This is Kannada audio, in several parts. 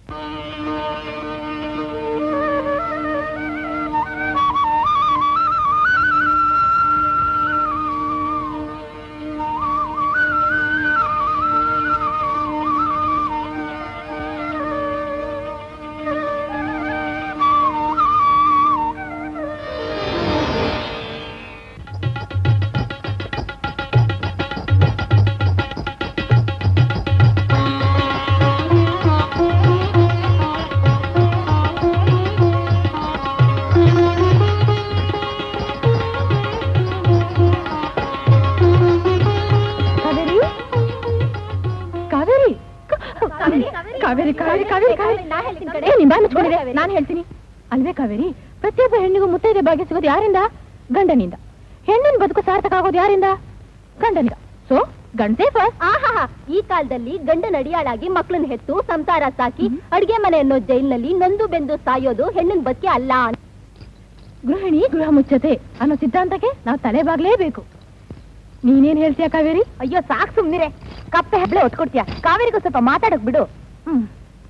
ಕಾವೇರಿ ಕಾವೇರಿ ಕಾವೇರಿ ಕಾವೇರಿ ಕಾವೇರಿ ಕಾವೇರಿ ಏ, ನಿಮ್ ಬಾಯ್ ಮುಚ್ಕೊಂಡಿದೆ ನಾನು ಹೇಳ್ತೀನಿ ಅಲ್ವೇ ಕಾವೇರಿ ಪ್ರತಿಯೊಬ್ಬ ಹೆಣ್ಣಿಗೂ ಮುತ್ತೈದೆ ಭಾಗ್ಯ ಸಿಗೋದು ಯಾರಿಂದ ಗಂಡನಿಂದ ಹೆಣ್ಣಿನ ಬದುಕು ಸಾರ್ಥಕ ಆಗೋದು ಯಾರಿಂದ ಗಂಡನಿಂದ ಸೊ ಗಂಡಸೇ ಫಸ್ಟ್ ಆಹಾ ಈ ಕಾಲದಲ್ಲಿ ಗಂಡನ ಅಡಿಯಾಳಾಗಿ ಮಕ್ಕಳನ್ನ ಹೆತ್ತು ಸಂಸಾರ ಸಾಕಿ ಅಡಿಗೆ ಮನೆ ಅನ್ನೋ ಜೈಲ್ನಲ್ಲಿ ನೊಂದು ಬೆಂದು ಸಾಯೋದು ಹೆಣ್ಣಿನ ಬದುಕೆ ಅಲ್ಲ ಗೃಹಿಣಿ ಗೃಹ ಮುಚ್ಚತೆ ಅನ್ನೋ ಸಿದ್ಧಾಂತಕ್ಕೆ ನಾವು ತಲೆ ಬಾಗ್ಲೇಬೇಕು ನೀನೇನ್ ಹೇಳ್ತೀಯ ಕಾವೇರಿ ಅಯ್ಯೋ ಸಾಕ್ ಸುಮ್ನಿರೆ ಕಪ್ಪೆ ಹೆಬ್ಳೆ ಒತ್ಕೊಡ್ತೀಯ ಕಾವೇರಿಗೂ ಸ್ವಲ್ಪ ಮಾತಾಡಕ್ ಬಿಡು ಹ್ಮ್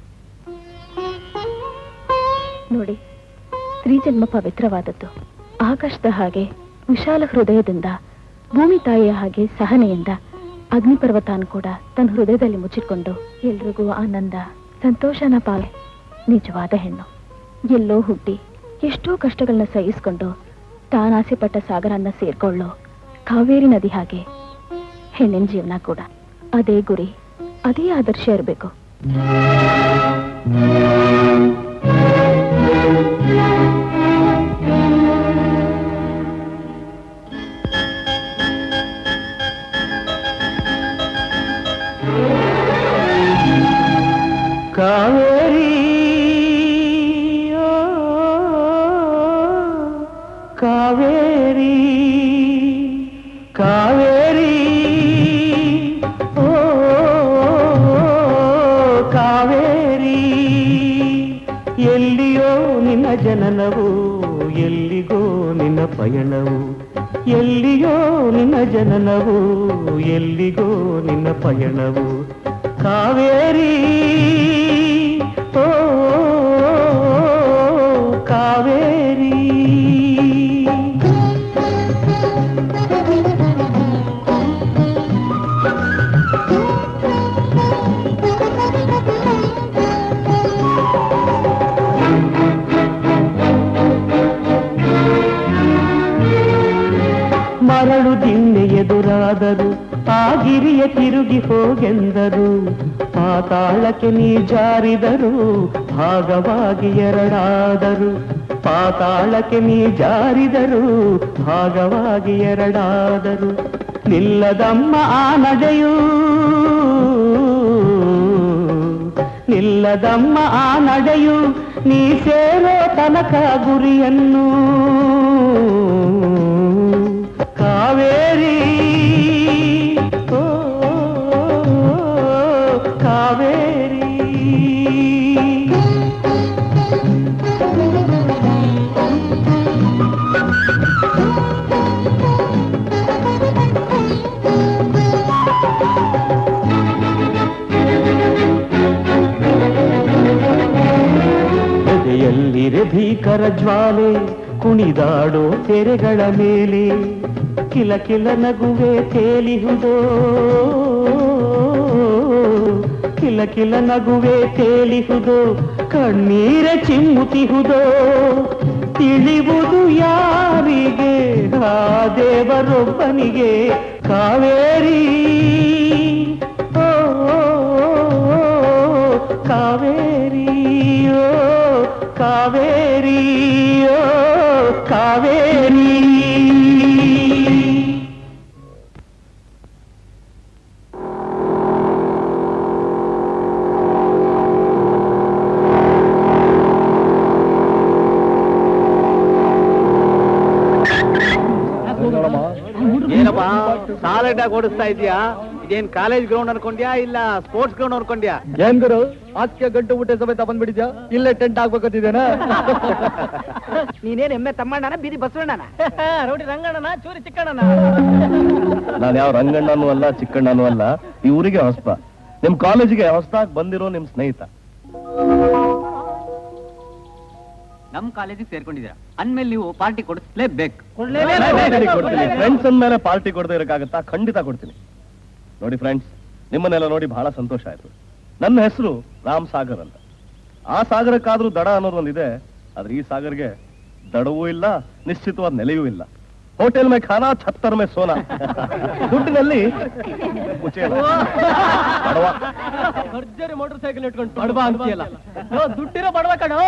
ನೋಡಿ ಸ್ತ್ರೀ ಜನ್ಮ ಪವಿತ್ರವಾದದ್ದು ಆಕಾಶದ ಹಾಗೆ ವಿಶಾಲ ಹೃದಯದಿಂದ ಭೂಮಿ ತಾಯಿಯ ಹಾಗೆ ಸಹನೆಯಿಂದ ಅಗ್ನಿಪರ್ವತಾನ್ ಕೂಡ ತನ್ನ ಹೃದಯದಲ್ಲಿ ಮುಚ್ಚಿಕೊಂಡು ಎಲ್ರಿಗೂ ಆನಂದ ಸಂತೋಷನ ಪಾಲೆ ನಿಜವಾದ ಹೆಣ್ಣು ಎಲ್ಲೋ ಹುಟ್ಟಿ ಎಷ್ಟೋ ಕಷ್ಟಗಳನ್ನ ಸಹಿಸ್ಕೊಂಡು ತಾನಾಸೆ ಪಟ್ಟ ಸಾಗರನ್ನ ಸೇರ್ಕೊಳ್ಳೋ ಕಾವೇರಿ ನದಿ ಹಾಗೆ ಹೆಣ್ಣಿನ ಜೀವನ ಕೂಡ ಅದೇ ಗುರಿ ಅದೇ ಆದರ್ಶ ಇರಬೇಕು ಕಾವೇರಿ ಓ, ಕಾವೇರಿ ಕಾವೇರಿ ಓ ಕಾವೇರಿ ಎಲ್ಲಿಯೋ ನಿನ್ನ ಜನನವು ಎಲ್ಲಿಗೋ ನಿನ್ನ ಪಯಣವು ಎಲ್ಲಿಯೋ ನಿನ್ನ ಜನನವು ಎಲ್ಲಿಗೋ ನಿನ್ನ ಪಯಣವು ಕಾವೇರಿ ಓ ಕಾವೇರಿ ಮರಳು ದಿಣ್ಣೆ ಎದುರಾದರು ಆ ಗಿರಿಯ ತಿರುಗಿ ಹೋಗೆಂದರು ಪಾತಾಳಕ್ಕೆ ನೀ ಜಾರಿದರು ಭಾಗವಾಗಿ ಎರಡಾದರು ಪಾತಾಳಕ್ಕೆ ನೀ ಜಾರಿದರು ಭಾಗವಾಗಿ ಎರಡಾದರು ನಿಲ್ಲದಮ್ಮ ಆ ನಡೆಯೂ ನಿಲ್ಲದಮ್ಮ ಆ ನಡೆಯು ನೀ ಸೇರೋ ತನಕ ಗುರಿಯನ್ನು ಕಾವೇರಿ ಓ ಕಾವೇರಿ ಎದೆಯಲ್ಲಿರೆ ಭೀಕರ ಜ್ವಾಲೆ ಕುಣಿದಾಡೋ ತೆರೆಗಳ ಮೇಲೆ ಕಿಲ ಕಿಲ ನಗುವೆ ತೇಲಿಹುದೋ ಕಿಲ ಕಿಲ ನಗುವೆ ತೇಲಿಹುದೋ ಕಣ್ಣೀರ ಚಿಮ್ಮುತಿಹುದೋ ತಿಳಿವುದು ಯಾರಿಗೆ ಆ ದೇವರೊಬ್ಬನಿಗೆ ಕಾವೇರಿ ಓ ಕಾವೇರಿ ಓ ಕಾವೇರಿ ಓ ಕಾವೇರಿ ಏನಪ್ಪ ಸಾಲೆಡ್ ಆಗಿ ಓಡಿಸ್ತಾ ಇದೀಯಾ ಇದೇನ್ ಕಾಲೇಜ್ ಗ್ರೌಂಡ್ ಅನ್ಕೊಂಡ್ಯಾ ಇಲ್ಲ ಸ್ಪೋರ್ಟ್ಸ್ ಗ್ರೌಂಡ್ ಅನ್ಕೊಂಡ್ಯಾ ಏನ್ ಗುರು ಆಸ್ಕೆ ಗಂಟು ಊಟ ಸಮೇತ ಬಂದ್ಬಿಟ್ಟಿದ್ಯಾ ಇಲ್ಲೇ ಟೆಂಟ್ ಹಾಕ್ಬೇಕಂತಿದ್ದೇನಾ ನೀನೇನ್ ಎಮ್ಮೆ ತಮ್ಮಣ್ಣನ ಬೀದಿ ಬಸವಣ್ಣನ ರೌಡಿ ರಂಗಣ್ಣನ ಚೂರಿ ಚಿಕ್ಕಣ್ಣನ ನಾನು ಯಾವ ರಂಗಣ್ಣನೂ ಅಲ್ಲ ಚಿಕ್ಕಣ್ಣನೂ ಅಲ್ಲ ಈ ಊರಿಗೆ ಹೊಸ್ಪ ನಿಮ್ ಕಾಲೇಜಿಗೆ ಹೊಸದಾಗಿ ಬಂದಿರೋ ನಿಮ್ ಸ್ನೇಹಿತ ನಮ್ ಕಾಲೇಜಿಗೆ ಸೇರ್ಕೊಂಡಿದ್ದೀರಾ ಅಂದ್ಮೇಲೆ ನೀವು ಪಾರ್ಟಿ ಕೊಡಿಸ್ಲೇಬೇಕು ಫ್ರೆಂಡ್ಸ್ ಅಂದ್ಮೇಲೆ ಪಾರ್ಟಿ ಕೊಡದೆ ಇರಕ್ಕಾಗತ್ತಾ ಖಂಡಿತ ಕೊಡ್ತೀನಿ ನೋಡಿ ಫ್ರೆಂಡ್ಸ್ ನಿಮ್ಮನ್ನೆಲ್ಲ ನೋಡಿ ಬಹಳ ಸಂತೋಷ ಆಯ್ತು ನನ್ನ ಹೆಸರು ರಾಮ್ ಸಾಗರ್ ಅಂತ ಆ ಸಾಗರಕ್ಕಾದ್ರೂ ದಡ ಅನ್ನೋದು ಒಂದಿದೆ ಆದ್ರೆ ಈ ಸಾಗರ್ಗೆ ದಡವೂ ಇಲ್ಲ ನಿಶ್ಚಿತವಾದ ನೆಲೆಯೂ ಇಲ್ಲ ಹೋಟೆಲ್ ಮೇ ಖಾನಾ ಛತ್ತರ್ ಮೇ ಸೋನಾ ದುಡ್ಡಿನಲ್ಲಿ ಮುಚ್ಚೇಲ. ಬಡವ. ಭರ್ಜರಿ ಮೋಟರ್ ಸೈಕಲ್ ಇಟ್ಕೊಂಡು ಬಡವ ಅಂತೀಯಲ್ಲ ದುಡ್ಡಿರೋ ಬಡವ ಕಣೋ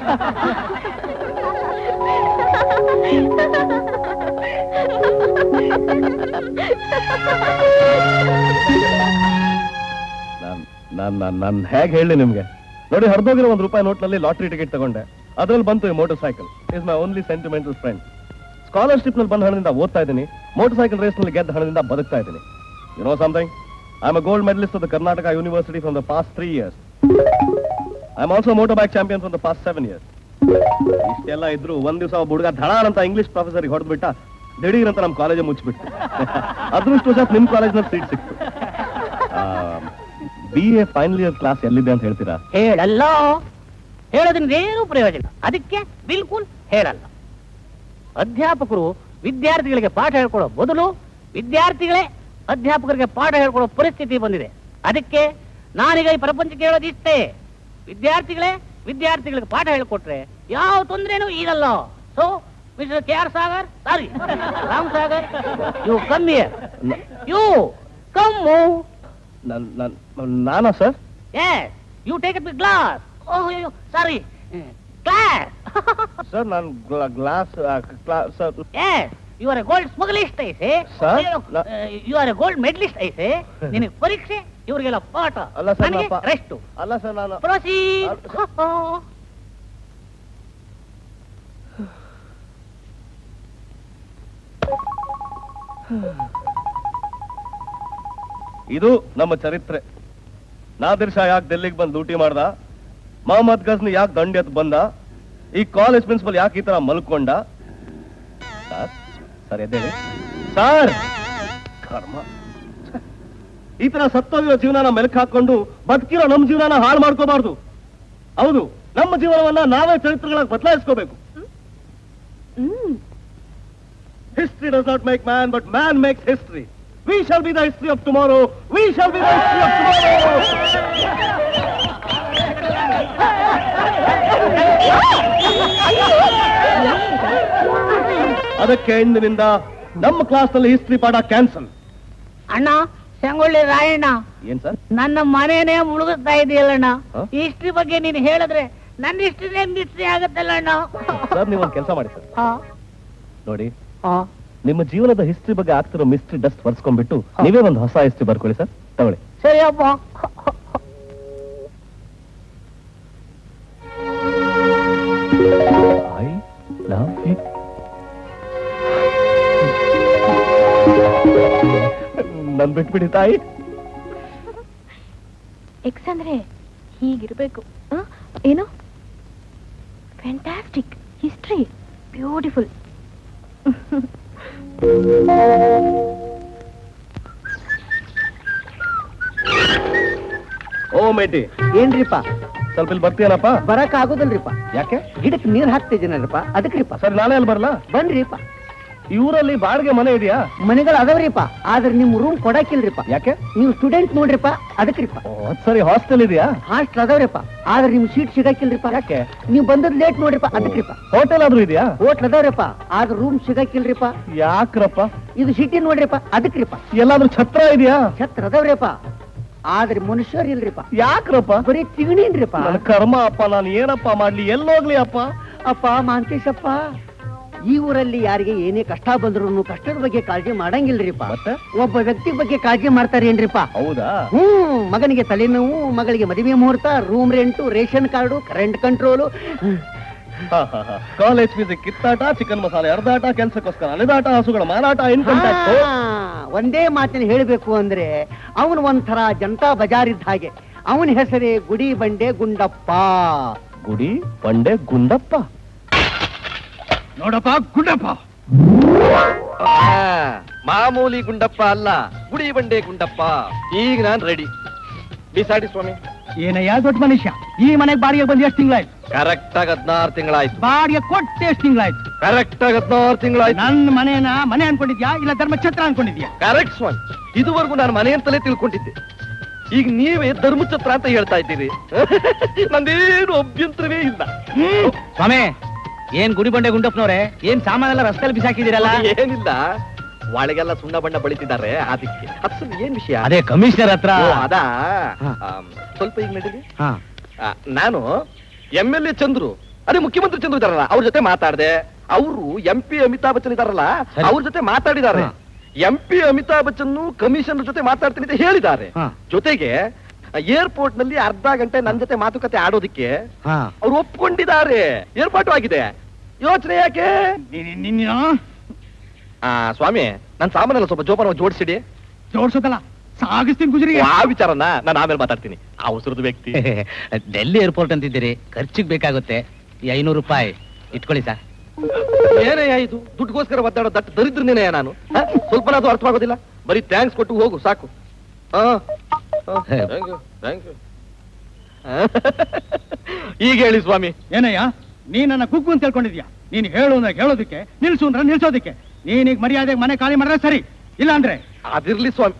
ನಾನ್ ನಾನ್ ನಾನ್ ನಾನ್ ಹೇಗೆ ಹೇಳಿ ನಿಮ್ಗೆ ನೋಡಿ ಹರಿದೋಗಿರೋ ಒಂದು ರೂಪಾಯಿ ನೋಟ್ನಲ್ಲಿ ಲಾಟ್ರಿ ಟಿಕೆಟ್ ತಗೊಂಡೆ ಅದ್ರಲ್ಲಿ ಬಂತು ಈ motor cycle is my only sentimental friend scholarship ನಲ್ಲಿ ಬಂದ ಹಣದಿಂದ ಓದ್ತಾ ಇದ್ದೀನಿ ಮೋಟರ್ ಸೈಕಲ್ ರೇಸ್ ನಲ್ಲಿ ಗೆದ್ದ ಹಣದಿಂದ ಬದುಕ್ತಾ ಇದ್ದೀನಿ you know something I am a gold medallist of the Karnataka University from the past three years I am also motor bike champion from the past seven years ಇಷ್ಟೆಲ್ಲ ಇದ್ರು ಒಂದ್ ದಿವಸ ಒಬ್ಬ ಹುಡುಗ ಧಡ ಅಂತ ಇಂಗ್ಲಿಷ್ ಪ್ರೊಫೆಸರ್ ಹೊಡೆದ್ಬಿಟ್ಟ ದಿಢೀರ್ ಅಂತ ನಮ್ಮ ಕಾಲೇಜ್ ಮುಚ್ಚಿಬಿಟ್ಟು ಅದೃಷ್ಟವಶಾತ್ ನಿಮ್ ಕಾಲೇಜ್ನಲ್ಲಿ ಸೀಟ್ ಸಿಕ್ತು B A final year class ಎಲ್ಲಿದೆ ಅಂತ ಹೇಳ್ತೀರಾ ಹೇಳಲ್ಲ ಹೇಳೋದ್ರಿಂದ ಏನು ಪ್ರಯೋಜನ ಅದಕ್ಕೆ ಬಿಲ್ಕುಲ್ ಹೇಳಲ್ಲ ಅಧ್ಯಾಪಕರು ವಿದ್ಯಾರ್ಥಿಗಳಿಗೆ ಪಾಠ ಹೇಳ್ಕೊಡೋ ಬದಲು ವಿದ್ಯಾರ್ಥಿಗಳೇ ಅಧ್ಯಾಪಕರಿಗೆ ಪಾಠ ಹೇಳ್ಕೊಡೋ ಪರಿಸ್ಥಿತಿ ಬಂದಿದೆ ಅದಕ್ಕೆ ನಾನೀಗ ಈ ಪ್ರಪಂಚಕ್ಕೆ ಹೇಳೋದು ಇಷ್ಟೇ ವಿದ್ಯಾರ್ಥಿಗಳೇ ವಿದ್ಯಾರ್ಥಿಗಳಿಗೆ ಪಾಠ ಹೇಳ್ಕೊಟ್ರೆ ಯಾವ ತೊಂದರೆನೂ ಇರಲ್ಲ so mister K R Sagar sorry Ram Sagar you come here you come ನನ್ ನನ್ ನಾನಾ sir Yes, you take it with glass. Oh, you- you- sorry, Uh, glass. Sir ನಾನು glass sir yes, you are a gold smugglist, I say. Sir, You, know, la- uh, you are a gold medalist, I say. ನಿನಗೆ ಪರೀಕ್ಷೆ ಇವರಿಗೆಲ್ಲ ಪಾಠ ಅಲ್ಲ ಸರ್ ನನಗೆ ನಾ ರೆಸ್ಟ್ ಅಲ್ಲ ಸರ್ ನಾನು ಪ್ರೊಸೀಡ್ ಇದು ನಮ್ಮ ಚರಿತ್ರೆ ನಾದಿರ್ ಶಾ ಯಾಕೆ ಡೆಲ್ಲಿಗೆ ಬಂದು ಲೂಟಿ ಮಾಡ್ದ ಮೊಹಮ್ಮದ್ ಗಜ್ನಿ ಯಾಕೆ ದಂಡ ಎತ್ತು ಬಂದ ಈ ಕಾಲೇಜ್ ಪ್ರಿನ್ಸಿಪಲ್ ಯಾಕೆ ಈ ತರ ಮಲ್ಕೊಂಡ ಸರ್ ಸರ್ ಎದ್ದೇಳಿ ಸರ್ ಕರ್ಮ ಛೆ. ಈ ತರ ಸತ್ತೋಗಿರೋ ಜೀವನನ ಮೆಲಕ್ ಹಾಕೊಂಡು ಬದುಕಿರೋ ನಮ್ಮ ಜೀವನನ ಹಾಳು ಮಾಡ್ಕೋಬಾರ್ದು ಹೌದು ನಮ್ಮ ಜೀವನವನ್ನ ನಾವೇ ಚರಿತ್ರೆಗಳಾಗಿ ಬದಲಾಯಿಸ್ಕೋಬೇಕು history does not make man but man makes history we shall be the history of tomorrow we shall be the history of tomorrow ಅದಕ್ಕೆ ಇಂದಿನಿಂದ ನಮ್ಮ ಕ್ಲಾಸ್ ನಲ್ಲಿ ಹಿಸ್ಟ್ರಿ ಪಾಠ ಕ್ಯಾನ್ಸಲ್ ಅಣ್ಣ ಸಂಗೊಳ್ಳಿ ರಾಯಣ್ಣ ಏನ್ ಸರ್ ನನ್ನ ಮನೇನೆ ಮುಳುಗಿಸ್ತಾ ಇದೆಯಲ್ಲಣ್ಣ ಹ? ಹಿಸ್ಟ್ರಿ ಬಗ್ಗೆ ನೀನು ಹೇಳಿದ್ರೆ ನನ್ನ ಹಿಸ್ಟ್ರಿನೇ ಮಿಸ್ಟ್ರಿ ಆಗತ್ತಲ್ಲ ಅಣ್ಣ ಸರ್ ನೀವು ಒಂದು ಕೆಲಸ ಮಾಡಿ ಸರ್ ಹಾ, ನೋಡಿ ಹಾ. ನಿಮ್ಮ ಜೀವನದ ಹಿಸ್ಟ್ರಿ ಬಗ್ಗೆ ಆಗ್ತಿರೋ ಮಿಸ್ಟ್ರಿ ಡಸ್ಟ್ ಬರ್ಸ್ಕೊಂಡ್ಬಿಟ್ಟು ನೀವೇ ಒಂದು ಹೊಸ ಹಿಸ್ಟ್ರಿ ಬರ್ಕೊಳ್ಳಿ ಸರ್ ತಗೊಳ್ಳಿ ಸರಿ ಅಪ್ಪ ಐ ಲವ್ ಯು ನನ್ ಬಿಟ್ಬಿಡಿ ತಾಯಿ ಎಕ್ಸ್ ಅಂದ್ರೆ ಹೀಗಿರ್ಬೇಕು ಆ? ಏನು ಫ್ಯಾಂಟಾಸ್ಟಿಕ್ ಹಿಸ್ಟ್ರಿ ಬ್ಯೂಟಿಫುಲ್ ಓ ಮೇಟಿ ಏನ್ರಿಪ್ಪ ಸ್ವಲ್ಪ ಇಲ್ಲಿ ಬರ್ತೀಯನಪ್ಪ ಬರಕ್ ಆಗೋದಿಲ್ರಿಪ್ಪ ಯಾಕೆ ಗಿಡಕ್ ನೀರ್ ಹಾಕ್ತಿದ್ದೀನಲ್ರಿಪ್ಪ ಅದಕ್ರಿಪ್ಪ ಸರ್ ನಾನೇ ಅಲ್ಲಿ ಬರ್ಲಾ ಬನ್ರಿಪ್ಪ ಈ ಊರಲ್ಲಿ ಬಾಡಿಗೆ ಮನೆ ಇದೆಯಾ ಮನೆಗಳು ಅದಾವ್ರಿಪ್ಪ ಆದ್ರೆ ನಿಮ್ ರೂಮ್ ಕೊಡಕಿಲ್ರಿಪ್ಪ ಯಾಕೆ ನೀವು ಸ್ಟೂಡೆಂಟ್ ನೋಡ್ರಿಪ್ಪ ಅದಕ್ರಿಪ್ಪ ಓ, ಅದ್ ಸರಿ ಹಾಸ್ಟೆಲ್ ಇದೆಯಾ ಹಾಸ್ಟೆಲ್ ಅದಾವ್ರಿಪ್ಪ ಆದ್ರೆ ನಿಮ್ ಸೀಟ್ ಸಿಗಕಿಲ್ರಿಪ್ಪ ಯಾಕೆ ನೀವು ಬಂದದ್ ಲೇಟ್ ನೋಡ್ರಿಪ್ಪ ಅದಕ್ರಿಪ್ಪ ಹೋಟೆಲ್ ಆದ್ರೂ ಇದೆಯಾ ಹೋಟ್ಲ್ ಅದಾವ್ರಿಪ್ಪ ಆದ್ರೆ ರೂಮ್ ಸಿಗಕಿಲ್ರಿಪ್ಪ ಯಾಕ್ರಪ್ಪ ಇದು ಸಿಟಿ ನೋಡ್ರಿಪ್ಪ ಅದಕ್ರಿಪ್ಪ ಎಲ್ಲಾದ್ರೂ ಛತ್ರ ಇದೆಯಾ ಛತ್ರ ಅದಾವ್ರಿಪ್ಪ ಆದ್ರೆ ಮನುಷ್ಯರ್ ಇಲ್ರಿಪ್ಪ ಯಾಕ್ರಪ್ಪ ಬರೀ ತಿಗಣಿನ್ರಿಪ್ಪ ನನ್ನ ಕರ್ಮ ಅಪ್ಪ ನಾನು ಏನಪ್ಪ ಮಾಡ್ಲಿ ಎಲ್ಲೋಗ್ಲಿ ಅಪ್ಪ ಅಪ್ಪ ಮಾಂತೇಶಪ್ಪ ಈ ಊರಲ್ಲಿ ಯಾರಿಗೆ ಏನೇ ಕಷ್ಟ ಬಂದ್ರು ಕಷ್ಟದ ಬಗ್ಗೆ ಕಾಳಜಿ ಮಾಡಂಗಿಲ್ರಿಪ್ಪ ಮತ್ತೆ ಒಬ್ಬ ವ್ಯಕ್ತಿ ಬಗ್ಗೆ ಕಾಳಜಿ ಮಾಡ್ತಾರೇನ್ರಿಪ್ಪ ಹೌದಾ ಹ್ಮ್ ಮಗನಿಗೆ ತಲೆನೋವು ಮಗಳಿಗೆ ಮದುವೆ ಮುಹೂರ್ತ room rent ration card current control college fees ಕಿತ್ತಾಟ ಚಿಕನ್ ಮಸಾಲೆ ಅರ್ಧಾಟ ಕೆಲ್ಸಕ್ಕೋಸ್ಕರ ಅಲೆದಾಟ ಹಸುಗಳ ಮಾರಾಟ ಇನ್ಕಮ್ ಟ್ಯಾಕ್ಸ್ ಒಂದೇ ಮಾತಿನ ಹೇಳಬೇಕು ಅಂದ್ರೆ ಅವನು ಒಂಥರ ಜನತಾ ಬಜಾರ್ ಇದ್ದ ಹಾಗೆ ಅವನ ಹೆಸರೇ ಗುಡಿ ಬಂಡೆ ಗುಂಡಪ್ಪ ಗುಡಿ ಬಂಡೆ ಗುಂಡಪ್ಪ ನೋಡಪ್ಪ ಗುಂಡಪ್ಪ ಮಾಮೂಲಿ ಗುಂಡಪ್ಪ ಅಲ್ಲ ಗುಡಿ ಬಂಡೆ ಗುಂಡಪ್ಪ ಈಗ ನಾನ್ ರೆಡಿ ಬಿಸಾಡಿ ಸ್ವಾಮಿ ಏನಯ್ಯ ದೊಡ್ಡ ಮನುಷ್ಯ ಈ ಮನೆಗೆ ಬಾಡಿಗೆ ಬಂದು ಎಷ್ಟು ತಿಂಗಳಾಯ್ತು ಕರೆಕ್ಟ್ ಆಗಿ ಹದಿನಾರು ತಿಂಗಳಾಯ್ತು ಬಾಡಿಗೆ ಕೊಟ್ಟು ಎಷ್ಟು ತಿಂಗಳಾಯ್ತು ಕರೆಕ್ಟ್ ಆಗಿ ಹದಿನಾರು ತಿಂಗಳಾಯ್ತು ನನ್ನ ಮನೇನ ಮನೆ ಅನ್ಕೊಂಡಿದ್ಯಾ ಇಲ್ಲ ಧರ್ಮಛತ್ರ ಅನ್ಕೊಂಡಿದ್ಯಾ ಕರೆಕ್ಟ್ ಸ್ವಾಮಿ ಇದುವರೆಗೂ ನಾನು ಮನೆ ಅಂತಲೇ ತಿಳ್ಕೊಂಡಿದ್ದೆ ಈಗ ನೀವೇ ಧರ್ಮಛತ್ರ ಅಂತ ಹೇಳ್ತಾ ಇದ್ದೀರಿ ನಂದೇನು ಅಭ್ಯಂತರವೇ ಇಲ್ಲ ಸ್ವಾಮಿ ಏನ್ ಗುಡಿ ಬಂಡೆ ಗುಂಡಪ್ಪನವ್ರೆ ಏನ್ ಸಾಮಾನೆಲ್ಲ ರಸ್ತೆಯಲ್ಲಿ ಬಿಸಾಕಿದಿರಲ್ಲ ಏನಿಲ್ಲ ಒಳಗೆಲ್ಲ ಸುಣ್ಣ ಬಣ್ಣ ಬಳಿತಿದ್ದಾರೆ ಅದಕ್ಕೆ ಅದು ಏನ್ ವಿಷಯ ಅದೇ ಕಮಿಷನರ್ ಹತ್ರ ಓ, ಅದಾ ಹಾ. ಆಮ್, ಸ್ವಲ್ಪ ಈಗ ನಡೀರಿ ಹಾ. ಆ, ನಾನು ಎಂ ಎಲ್ ಎ ಚಂದ್ರು ಅದೇ ಮುಖ್ಯಮಂತ್ರಿ ಚಂದ್ರು ಇದಾರಲ್ಲ ಅವ್ರ ಜೊತೆ ಮಾತಾಡ್ದೆ ಅವರು ಎಂ ಪಿ ಅಮಿತಾಬ್ ಬಚ್ಚನ್ ಇದಾರಲ್ಲ ಸರಿ. ಅವ್ರ ಜೊತೆ ಮಾತಾಡಿದ್ದಾರೆ ಹಾ. M P Amitabh Bachchan commissioner ಜೊತೆ ಮಾತಾಡ್ತೀನಿ ಅಂತ ಹೇಳಿದ್ದಾರೆ ಹಾ. ಜೊತೆಗೆ ಏರ್ಪೋರ್ಟ್ ನಲ್ಲಿ ಅರ್ಧ ಗಂಟೆ ನನ್ನ ಜೊತೆ ಮಾತುಕತೆ ಆಡೋದಿಕ್ಕೆ ಹಾ. ಅವ್ರು ಒಪ್ಕೊಂಡಿದ್ದಾರೆ ಏರ್ಪಾಟು ಆಗಿದೆ ಯೋಚನೆ ಯಾಕೆ ನಿನ್ನ ಆ ಸ್ವಾಮಿ ನನ್ನ ಸಾಮಾನೆಲ್ಲ ಸ್ವಲ್ಪ ಜೋಪಾನ ಜೋಡಿಸಿಡಿ ಜೋಡ್ಸೋದಲ್ಲ ಸಾಗಿಸ್ತೀನಿ ಗುಜರಿಗೆ ಆ ವಿಚಾರನ ನಾನು ಆಮೇಲೆ ಮಾತಾಡ್ತೀನಿ ಅವಸರದ ವ್ಯಕ್ತಿ ಡೆಲ್ಲಿ ಏರ್ಪೋರ್ಟ್ ಅಂತಿದ್ದೀರಿ ಖರ್ಚಿಗೆ ಬೇಕಾಗುತ್ತೆ ಈ ಐನೂರು ರೂಪಾಯಿ ಇಟ್ಕೊಳ್ಳಿ ಸರ್ ಏನೇ ಇದು ದುಡ್ಡುಗೋಸ್ಕರ ಒದ್ದಾಡೋ ದಟ್ಟ ದರಿದ್ರನೇನೆ ನಾನು ಹ? ಸ್ವಲ್ಪನಾದ್ರೂ ಅರ್ಥವಾಗೋದಿಲ್ಲ ಬರೀ ಥ್ಯಾಂಕ್ಸ್ ಕೊಟ್ಟು ಹೋಗು ಸಾಕು ಹಾ ಥ್ಯಾಂಕ್ ಯು ಥ್ಯಾಂಕ್ ಯು ಈಗ ಹೇಳಿ ಸ್ವಾಮಿ ಏನಯ್ಯ ನೀ ನನ್ನ ಕುಗ್ಗು ಅಂತ ತಿಳ್ಕೊಂಡಿದ್ಯಾ ನೀನು ಹೇಳು ಅಂದ್ರೆ ಹೇಳೋದಕ್ಕೆ ನಿಲ್ಸು ಅಂದ್ರೆ ನಿಲ್ಸೋದಕ್ಕೆ ನೀನೀಗ ಮರ್ಯಾದೆಗೆ ಮನೆ ಖಾಲಿ ಮಾಡಿದ್ರೆ ಸರಿ ಇಲ್ಲ ಅಂದ್ರೆ ಅದಿರ್ಲಿ ಸ್ವಾಮಿ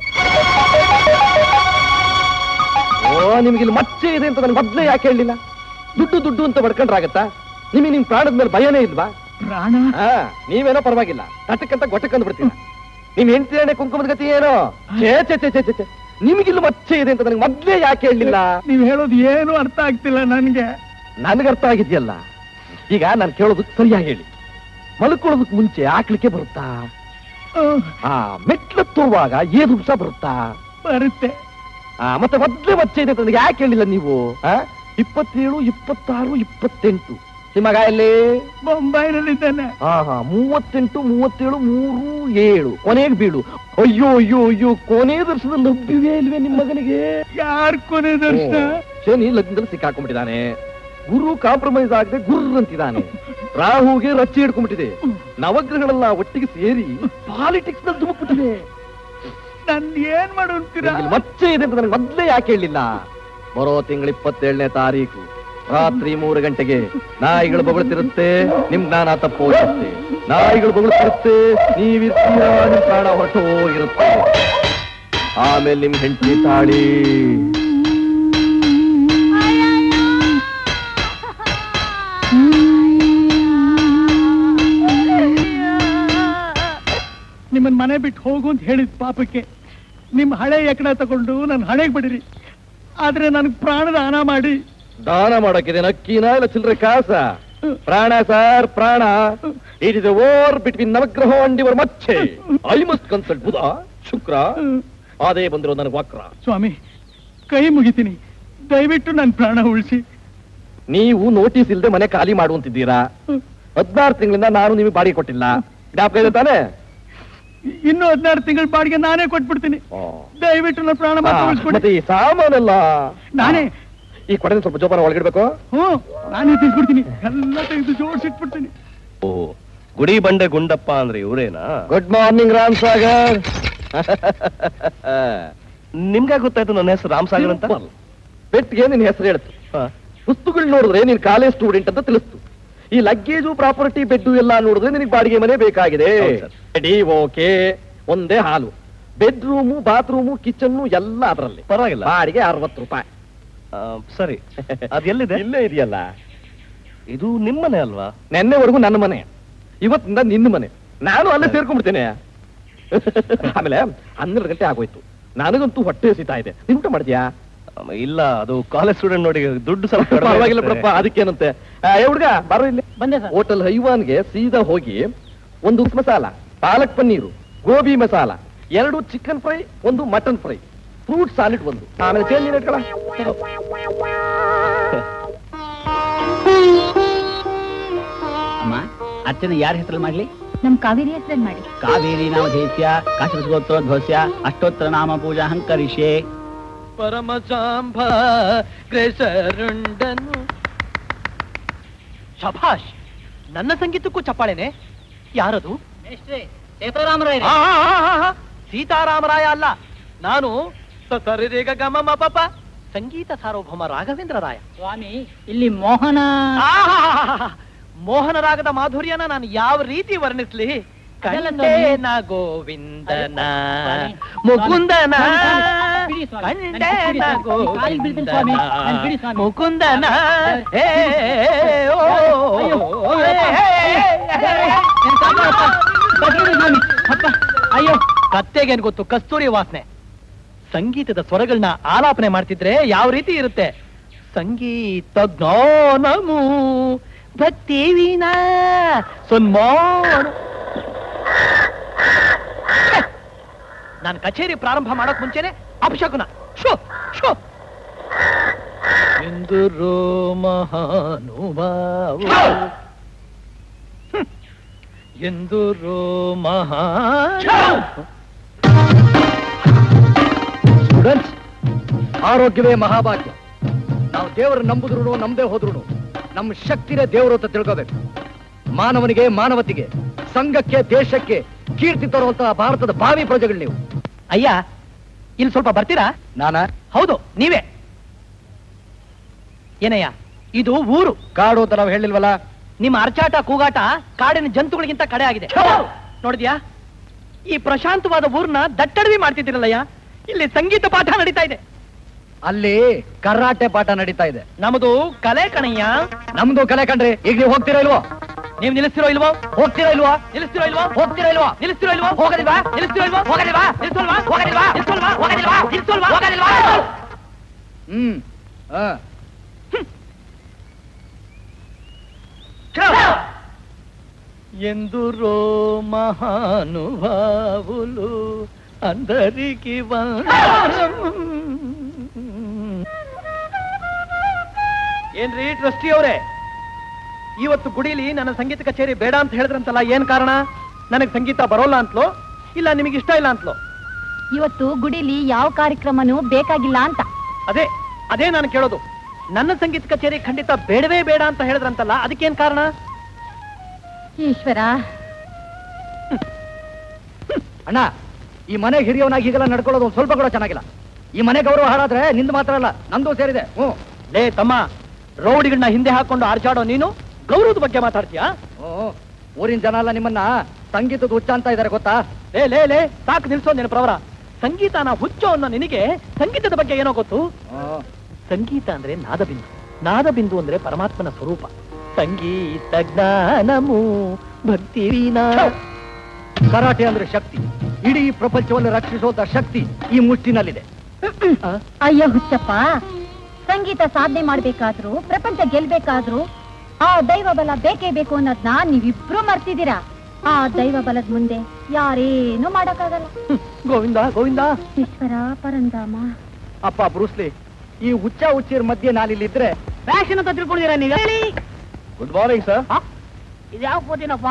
ಓ ನಿಮ್ಗೆ ಇಲ್ಲಿ ಮಚ್ಚೆ ಇದೆ ಅಂತ ನನ್ಗೆ ಮೊದ್ಲೇ ಯಾಕೆ ಹೇಳಲಿಲ್ಲ ದುಡ್ಡು ದುಡ್ಡು ಅಂತ ಬಡ್ಕೊಂಡ್ರಾಗತ್ತಾ ನಿಮಗೆ ನಿಮ್ ಪ್ರಾಣದ ಮೇಲೆ ಭಯನೇ ಇಲ್ವಾ ಪ್ರಾಣ ಹಾ ನೀವೇನೋ ಪರವಾಗಿಲ್ಲ ತಟಕ್ಕಂತ ಗೊಟ್ಟಕ್ಕಂದು ಬಿಡ್ತೀರ ನಿಮ್ ಹೆಂಡತಿಯೇ ಕುಂಕುಮದ ಗತಿ ಏನೋ ಛೇ ಛೇ ಛೇ ಛೇ ಛೇ, ಛೇ ನಿಮಗಿಲ್ಲಿ ಮಚ್ಚೆ ಇದೆ ಅಂತ ನನಗೆ ಮೊದ್ಲೇ ಯಾಕೆ ಹೇಳಲಿಲ್ಲ ನೀವ್ ಹೇಳೋದು ಏನು ಅರ್ಥ ಆಗ್ತಿಲ್ಲ ನನ್ಗೆ ನನಗೆ ಅರ್ಥ ಆಗಿದ್ಯಲ್ಲ ಈಗ ನಾನು ಕೇಳೋದಕ್ಕೆ ಸರಿಯಾಗಿ ಹೇಳಿ ಮಲ್ಕೊಳ್ಳೋದಕ್ಕೆ ಮುಂಚೆ ಆಕ್ಲಿಕ್ಕೆ ಬರುತ್ತಾ ಹ್ಮ್, ಆ ಮೆಟ್ಲತ್ತುವಾಗ ಏದು ಹುಸ ಬರುತ್ತಾ ಬರುತ್ತೆ ಆ, ಮತ್ತೆ ಮೊದ್ಲೇ ಮಚ್ಚೆ ಇದೆ ಅಂತ ನನಗೆ ಯಾಕೆ ಹೇಳಿಲ್ಲ ನೀವು ಆ? ಇಪ್ಪತ್ತೇಳು ಇಪ್ಪತ್ತಾರು ಇಪ್ಪತ್ತೆಂಟು ನಿಮಗ ಎಲ್ಲಿ ಬೊಂಬೈನಲ್ಲಿದ್ದಾನೆ ಹಾ ಹಾ ಮೂವತ್ತೆಂಟು ಮೂವತ್ತೇಳು ಮೂರು ಏಳು ಕೊನೆಗೆ ಬೀಳು ಅಯ್ಯೋ ಅಯ್ಯೋ ಅಯ್ಯೋ ಕೊನೆ ದರ್ಶನದಲ್ಲಿ ಲಭ್ಯವೇ ಇಲ್ವೇ ನಿಮ್ಮ ಮಗನಿಗೆ ಯಾರ್ ಕೊನೆ ದರ್ಶನ ಓ, ಶನಿ ಲಗ್ನದಲ್ಲಿ ಸಿಕ್ಕಾಕೊಂಡ್ಬಿಟ್ಟಿದ್ದಾನೆ ಗುರು ಕಾಂಪ್ರಮೈಸ್ ಆಗದೆ ಗುರ್ರ ಅಂತಿದ್ದಾನೆ ರಾಹುಗೆ ರಚ್ಚಿ ಹಿಡ್ಕೊಂಡ್ಬಿಟ್ಟಿದೆ ನವಗ್ರಹಗಳೆಲ್ಲ ಒಟ್ಟಿಗೆ ಸೇರಿ ಪಾಲಿಟಿಕ್ಸ್ ನಲ್ಲಿ ಧುಮುಕ್ಬಿಟ್ಟಿದೆ ನನ್ ಏನ್ ಮಾಡು ಅಂತೀರಾ ಇಲ್ಲಿ ಮಚ್ಚೆ ಇದೆ ಅಂತ ನನಗೆ ಮೊದ್ಲೇ ಯಾಕೆ ಹೇಳಿಲ್ಲ ಬರೋ ತಿಂಗಳ ಇಪ್ಪತ್ತೇಳನೇ ತಾರೀಕು ರಾತ್ರಿ ಮೂರು ಗಂಟೆಗೆ ನಾಯಿಗಳು ಬೊಗಳ್ತಿರುತ್ತೆ ನಿಮ್ ಜ್ಞಾನ ತಪ್ಪೋಗಿರುತ್ತೆ ನಾಯಿಗಳು ಬೊಗಳ್ತಿರುತ್ತೆ ನೀವಿರ್ತೀರಾ ನಿಮ್ ಪ್ರಾಣ ಹೊರಟೋಗಿರುತ್ತೆ ಆಮೇಲೆ ನಿಮ್ ಹೆಂಡತಿ ತಾಳಿ ನಿಮ್ಮನ್ ಮನೆ ಬಿಟ್ಟು ಹೋಗು ಅಂತ ಹೇಳಿದ್ ಪಾಪಕ್ಕೆ ನಿಮ್ ಹಳೆ ಎಕಡ ತಗೊಂಡು ನನ್ ಹಳೆಗ್ ಬಿಡಿರಿ ಆದ್ರೆ ನನ್ಗ್ ಪ್ರಾಣದ ಹಣ ಮಾಡಿ ದಾನ ಮಾಡೋಕಿದೆ ಅಕ್ಕಿನ ಇಲ್ಲ ಚಿಲ್ಲರೆ ಕಾಸ ಪ್ರಾಣ ಸರ್ ಪ್ರಾಣ it is over between Navagraha and your macche I must consult Budha Shukra ಅದೇ ಬಂದಿರೋ ನನಗೆ ವಕ್ರ ಸ್ವಾಮಿ ಕೈ ಮುಗಿತೀನಿ ದಯವಿಟ್ಟು ನನ್ ಪ್ರಾಣ ಉಳಿಸಿ ನೀವು ನೋಟಿಸ್ ಇಲ್ಲದೆ ಮನೆ ಖಾಲಿ ಮಾಡುವಂತಿದ್ದೀರಾ ಹದಿನಾರು ತಿಂಗಳಿಂದ ನಾನು ನಿಮಗೆ ಬಾಡಿಗೆ ಕೊಟ್ಟಿಲ್ಲ ಜ್ಞಾಪಕ ಇದೆ ತಾನೇ ಇನ್ನು ಹದಿನಾರು ತಿಂಗಳ ಬಾಡಿಗೆ ನಾನೇ ಕೊಟ್ಬಿಡ್ತೀನಿ ದಯವಿಟ್ಟು ನನ್ನ ಪ್ರಾಣ ಮಾತ್ರ ಆ, ಉಳಿಸ್ಕೊಡಿ ಮತ್ತೆ ಈ ಸಾಮಾನೆಲ್ಲ ನಾನೇ ಈ ಕೊಡೆ ಸ್ವಲ್ಪ ಜೋಪಾನ ಒಳಗಿಡ್ಬೇಕು ಹ್ಞೂ ನಾನೇ ತಿಳ್ಕೊಡ್ತೀನಿ ಎಲ್ಲ ತೆಗೆದು ಜೋಡಿಸಿಟ್ಬಿಡ್ತೀನಿ ಓ ಗುಡಿ ಬಂಡೆ ಗುಂಡಪ್ಪ ಅಂದ್ರೆ ಇವರೇನಾ ಗುಡ್ ಮಾರ್ನಿಂಗ್ ರಾಮ್ ಸಾಗರ್ ನಿಮ್ಗೆ ಗೊತ್ತಾಯ್ತು ನನ್ನ ಹೆಸರು ರಾಮ್ ಸಾಗರ್ ಅಂತ ಪೆಟ್ಟಿಗೆ ನಿನ್ ಹೆಸರು ಹೇಳ್ತು ಪುಸ್ತಕಗಳು ನೋಡಿದ್ರೆ ನೀನ್ ಕಾಲೇಜ್ ಸ್ಟೂಡೆಂಟ್ ಅಂತ ತಿಳಿಸ್ತು ಈ ಲಗ್ಗೇಜು ಪ್ರಾಪರ್ಟಿ ಬೆಡ್ ಎಲ್ಲ ನೋಡಿದ್ರೆ ನಿನಗೆ ಬಾಡಿಗೆ ಮನೆ ಬೇಕಾಗಿದೆ ಹೌದು ಸರ್. ರೆಡಿ ಓಕೆ ಒಂದೇ ಹಾಲು ಬೆಡ್ರೂಮು ಬಾತ್ರೂಮು ಕಿಚನ್ ಎಲ್ಲ ಅದರಲ್ಲಿ ಪರವಾಗಿಲ್ಲ ಬಾಡಿಗೆ ಅರವತ್ತು ರೂಪಾಯಿ ಆ, ಸರಿ ಅದ್ ಎಲ್ಲಿದೆ ಇಲ್ಲೇ ಇದೆಯಲ್ಲ ಇದು ನಿಮ್ಮನೆ ಅಲ್ವಾ ನೆನ್ನೆವರೆಗೂ ನನ್ನ ಮನೆ ಇವತ್ತಿಂದ ನಿನ್ನ ಮನೆ ನಾನು ಅಲ್ಲೇ ಸೇರ್ಕೊಂಡ್ಬಿಡ್ತೇನೆ ಆಮೇಲೆ ಹನ್ನೆರಡು ಗಂಟೆ ಆಗೋಯ್ತು ನನಗಂತೂ ಹೊಟ್ಟೆ ಹಸಿತಾ ಇದೆ ನೀನ್ ಊಟ ಮಾಡಿದ್ಯಾ ಆಮ, ಇಲ್ಲ ಅದು ಕಾಲೇಜ್ ಸ್ಟೂಡೆಂಟ್ ನೋಡಿ ದುಡ್ಡು ಸ್ವಲ್ಪ ಕಡಿಮೆ ಪರವಾಗಿಲ್ಲ ಆಗುತ್ತೆ. ಬಿಡಪ್ಪ ಅದಕ್ಕೇನಂತೆ ಆ, ಏ ಹುಡ್ಗ ಬರೋ ಇಲ್ಲಿ ಬಂದೆ ಸರ್ ಹೋಟೆಲ್ ಹೈವಾನ್ಗೆ ಸೀದಾ ಹೋಗಿ ಒಂದು ಉಪ್ಪು ಮಸಾಲ ಪಾಲಕ್ ಪನ್ನೀರು ಗೋಬಿ ಮಸಾಲ ಎರಡು ಚಿಕನ್ ಫ್ರೈ ಒಂದು ಮಟನ್ ಫ್ರೈ ಫ್ರೂಟ್ ಸಾಲಿಡ್ ಒಂದು ಆಮೇಲೆ ಚೇಂಜ್ ನೀನು ಇಟ್ಕೊಳ ಅಮ್ಮ ಅರ್ಚನೆ ಯಾರ ಹೆಸರಲ್ಲಿ ಮಾಡ್ಲಿ ನಮ್ ಕಾವೇರಿ ಹೆಸರಲ್ಲಿ ಮಾಡಿ ಕಾವೇರಿ ನಾಮಧೇಸ್ಯ ಕಾಶಸ್ಗೋತ್ರೋದ್ಭವಸ್ಯ ಅಷ್ಟೋತ್ತರ ನಾಮ ಪೂಜಾ ಹಂಕರಿಷ್ಯೆ ಪರಮಸಾಂಬ ಗ್ರೇಸರುಂಡನು ಶಭಾಷ್ ನನ್ನ ಸಂಗೀತಕ್ಕೂ ಚಪ್ಪಾಳೆನೆ ಯಾರದು ಸೀತಾರಾಮರಾಯ ಆ, ಆ, ಆ, ಆ, ಆ, ಸೀತಾರಾಮರಾಯ ಅಲ್ಲ ನಾನು ಸರಿರೇಗ ಗಮ ಮ ಪಪ ಸಂಗೀತ ಸಾರ್ವಭೌಮ ರಾಘವೇಂದ್ರ ರಾಯ ಸ್ವಾಮಿ ಇಲ್ಲಿ ಮೋಹನ ಆಹಾಹಾಹಾಹಾ. ಮೋಹನ ರಾಗದ ಮಾಧುರ್ಯನ ನಾನು ಯಾವ ರೀತಿ ವರ್ಣಿಸ್ಲಿ ಕಂಡೇನ ಗೋವಿಂದನ ಮುಕುಂದನ ಬಿಡಿ ಸ್ವಾಮಿ, ನನಗೆ ಬಿಡಿ ಕಂಡೇನ ಸ್ವಾಮಿ, ಕಾಲಿಗೆ ಬೀಳ್ತೀನಿ ಸ್ವಾಮಿ, ನನಗೆ ಬಿಡಿ ಸ್ವಾಮಿ. ಮುಕುಂದನ ಏ ಓ ಅಯ್ಯೋ, ಏ, ಏ, ನನ್ನ ಕಾಲಪ್ಪ, ಬಸ್ಬಿಡಿ ಸ್ವಾಮಿ, ಅಪ್ಪ, ಅಯ್ಯೋ ಕತ್ತೆಗೇನ್ ಗೊತ್ತು ಕಸ್ತೂರಿ ವಾಸನೆ ಸಂಗೀತದ ಸ್ವರಗಳನ್ನ ಆಲಾಪನೆ ಮಾಡ್ತಿದ್ರೆ ಯಾವ ರೀತಿ ಇರುತ್ತೆ ಸಂಗೀತ ಜ್ಞಾನಮು ಭಕ್ತಿ ವೀಣಾ ಸನ್ಮಾನ ನಾನು ಕಚೇರಿ ಪ್ರಾರಂಭ ಮಾಡಕ್ ಮುಂಚೆನೆ ಅಪಶಕುನ ಶೋ ಶೋ ಎಂದರು ಮಹಾನುಭಾವ ಎಂದರು ಮಹಾನು ಸ್ಟೂಡೆಂಟ್ಸ್ ಆರೋಗ್ಯವೇ ಮಹಾಭಾಗ್ಯ ನಾವು ದೇವರು ನಂಬುದ್ರು ನಮ್ದೇ ಹೋದ್ರು ನಮ್ಮ ಶಕ್ತಿನೇ ದೇವರು ಅಂತ ತಿಳ್ಕೋಬೇಕು ಮಾನವನಿಗೆ ಮಾನವತಿಗೆ ಸಂಘಕ್ಕೆ ದೇಶಕ್ಕೆ ಕೀರ್ತಿ ತರುವಂತಹ ಭಾರತದ ಭಾವಿ ಪ್ರಜೆಗಳು ನೀವು ಅಯ್ಯ ಇಲ್ಲಿ ಸ್ವಲ್ಪ ಬರ್ತೀರಾ ನಾನ ಹೌದು ನೀವೇ ಏನಯ್ಯ ಇದು ಊರು ಕಾಡು ಅಂತ ನಾವು ಹೇಳಿಲ್ವಲ್ಲ ನಿಮ್ಮ ಅರ್ಚಾಟ ಕೂಗಾಟ ಕಾಡಿನ ಜಂತುಗಳಿಗಿಂತ ಕಡೆ ಆಗಿದೆ ನೋಡಿದ್ಯಾ ಈ ಪ್ರಶಾಂತವಾದ ಊರ್ನ ದಟ್ಟಡವಿ ಮಾಡ್ತಿದ್ದೀರಲ್ಲಯ್ಯ ಇಲ್ಲಿ ಸಂಗೀತ ಪಾಠ ನಡೀತಾ ಇದೆ ಅಲ್ಲಿ ಕರಾಟೆ ಪಾಠ ನಡೀತಾ ಇದೆ ನಮ್ದು ಕಲೆ ಕಣಯ್ಯ ನಮ್ದು ಕಲೆ ಕಂಡ್ರಿ ಈಗ ನೀವು ಹೋಗ್ತೀರಾ ಇಲ್ವೋ ನೀವ್ ನಿಲ್ಲಿಸ್ತಿರೋ ಇಲ್ವೋ ಹೋಗ್ತೀರಾ ಇಲ್ವಾ ನಿಲ್ಲಿಸ್ತಿರೋ ಇಲ್ವೋ ಹೋಗ್ತೀರಾ ಇಲ್ವಾ ನಿಲ್ಲಿಸ್ತಿರೋ ಇಲ್ವೋ ಹೋಗೋದಿಲ್ವಾ? ನಿಲ್ಲಿಸ್ತಿರೋ ಇಲ್ವೋ ಹೋಗೋದಿಲ್ವಾ ನಿಲ್ಲಿಸೋಲ್ವಾ ಹೋಗೋದಿಲ್ವಾ ನಿಲ್ಲಿಸೋಲ್ವಾ ಹೋಗೋದಿಲ್ವಾ ನಿಲ್ಲಿಸೋಲ್ವಾ ಹೋಗೋದಿಲ್ವಾ ಹ್ಮ್ ಆ. ఎందురో మహానుభావులు అందరికి ಏನ್ರಿ ಟ್ರಸ್ಟಿ ಅವರೇ ಇವತ್ತು ಗುಡಿಲಿ ನನ್ನ ಸಂಗೀತ ಕಚೇರಿ ಬೇಡ ಅಂತ ಹೇಳಿದ್ರಂತಲ್ಲ ಏನ್ ಕಾರಣ ನನಗೆ ಸಂಗೀತ ಬರೋಲ್ಲ ಅಂತಲೋ ಇಲ್ಲ ನಿಮಗೆ ಇಷ್ಟ ಇಲ್ಲ ಅಂತಲೋ ಇವತ್ತು ಗುಡಿಲಿ ಯಾವ ಕಾರ್ಯಕ್ರಮನೂ ಬೇಕಾಗಿಲ್ಲ ಅಂತ ಅದೇ ಅದೇ ನಾನು ಕೇಳೋದು ನನ್ನ ಸಂಗೀತ ಕಚೇರಿ ಖಂಡಿತ ಬೇಡವೇ ಬೇಡ ಅಂತ ಹೇಳಿದ್ರಂತಲ್ಲ ಅದಕ್ಕೇನ್ ಕಾರಣ ಈಶ್ವರ ಅಣ್ಣ ಈ ಮನೆ ಹಿರಿಯವನಾಗಿ ಹೀಗೆಲ್ಲ ನಡ್ಕೊಳ್ಳೋದು ಒಂದ್ ಸ್ವಲ್ಪ ಕೂಡ ಚೆನ್ನಾಗಿಲ್ಲ ಈ ಮನೆ ಗೌರವ ಹಾಳಾದ್ರೆ ನಿಂದು ಮಾತ್ರ ಅಲ್ಲ ನಂದು ಸೇರಿದೆ ಹ್ಞೂ ಲೇ ತಮ್ಮ ರೌಡಿಗಳನ್ನ ಹಿಂದೆ ಹಾಕೊಂಡು ಆರ್ಚಾಡೋ ನೀನು ಗೌರವದ ಬಗ್ಗೆ ಮಾತಾಡ್ತೀಯಾ ಹ್ಞೂ ಊರಿನ ಜನ ಎಲ್ಲ ನಿಮ್ಮನ್ನ ಸಂಗೀತದ ಹುಚ್ಚ ಅಂತ ಇದಾರೆ ಗೊತ್ತಾ ಲೇ ಲೇ ಲೇ ಸಾಕು ನಿಲ್ಸೋ ನಿನ್ನ ಪ್ರವರ ಸಂಗೀತನ ಹುಚ್ಚೋ ಅನ್ನೋ ನಿನಗೆ ಸಂಗೀತದ ಬಗ್ಗೆ ಏನೋ ಗೊತ್ತು ಹ್ಞೂ ಸಂಗೀತ ಅಂದ್ರೆ ನಾದಬಿಂದು ನಾದಬಿಂದು ಅಂದ್ರೆ ಪರಮಾತ್ಮನ ಸ್ವರೂಪ ಸಂಗೀತ ಜ್ಞಾನಮು ಭಕ್ತಿ ವೀಣಾ ಕರಾಟೆ ಅಂದ್ರೆ ಶಕ್ತಿ ಇಡೀ ಪ್ರಪಂಚವನ್ನು ರಕ್ಷಿಸುವಂತ ಶಕ್ತಿ ಈ ಮುಷ್ಟಿನಲ್ಲಿದೆ ಅಯ್ಯೋ ಹುಚ್ಚಪ್ಪ ಸಂಗೀತ ಸಾಧನೆ ಮಾಡ್ಬೇಕಾದ್ರೂ ಪ್ರಪಂಚ ಗೆಲ್ಬೇಕಾದ್ರೂ ಆ ದೈವ ಬಲ ಬೇಕೇ ಬೇಕು ಅನ್ನೋದ್ನ ನೀವಿಬ್ರು ಮರ್ತಿದ್ದೀರಾ ಆ ದೈವ ಬಲದ ಮುಂದೆ ಯಾರೇನು ಮಾಡಕ್ಕಾಗಲ್ಲ ಗೋವಿಂದ ಗೋವಿಂದ ಈಶ್ವರ ಪರಂಧಾಮ ಅಪ್ಪ ಬ್ರೂಸ್ಲಿ ಈ ಹುಚ್ಚ ಹುಚ್ಚಿರ ಮಧ್ಯೆ ನಾನಿಲ್ಲಿದ್ರೆ ಫ್ಯಾಷನ್ ಅಂತ ತಿಳ್ಕೊಂಡಿರ ನೀವು ಹೇಳಿ ಗುಡ್ ಮಾರ್ನಿಂಗ್ ಸರ್ ಇದು ಯಾವ ಕೋತಿನಪ್ಪ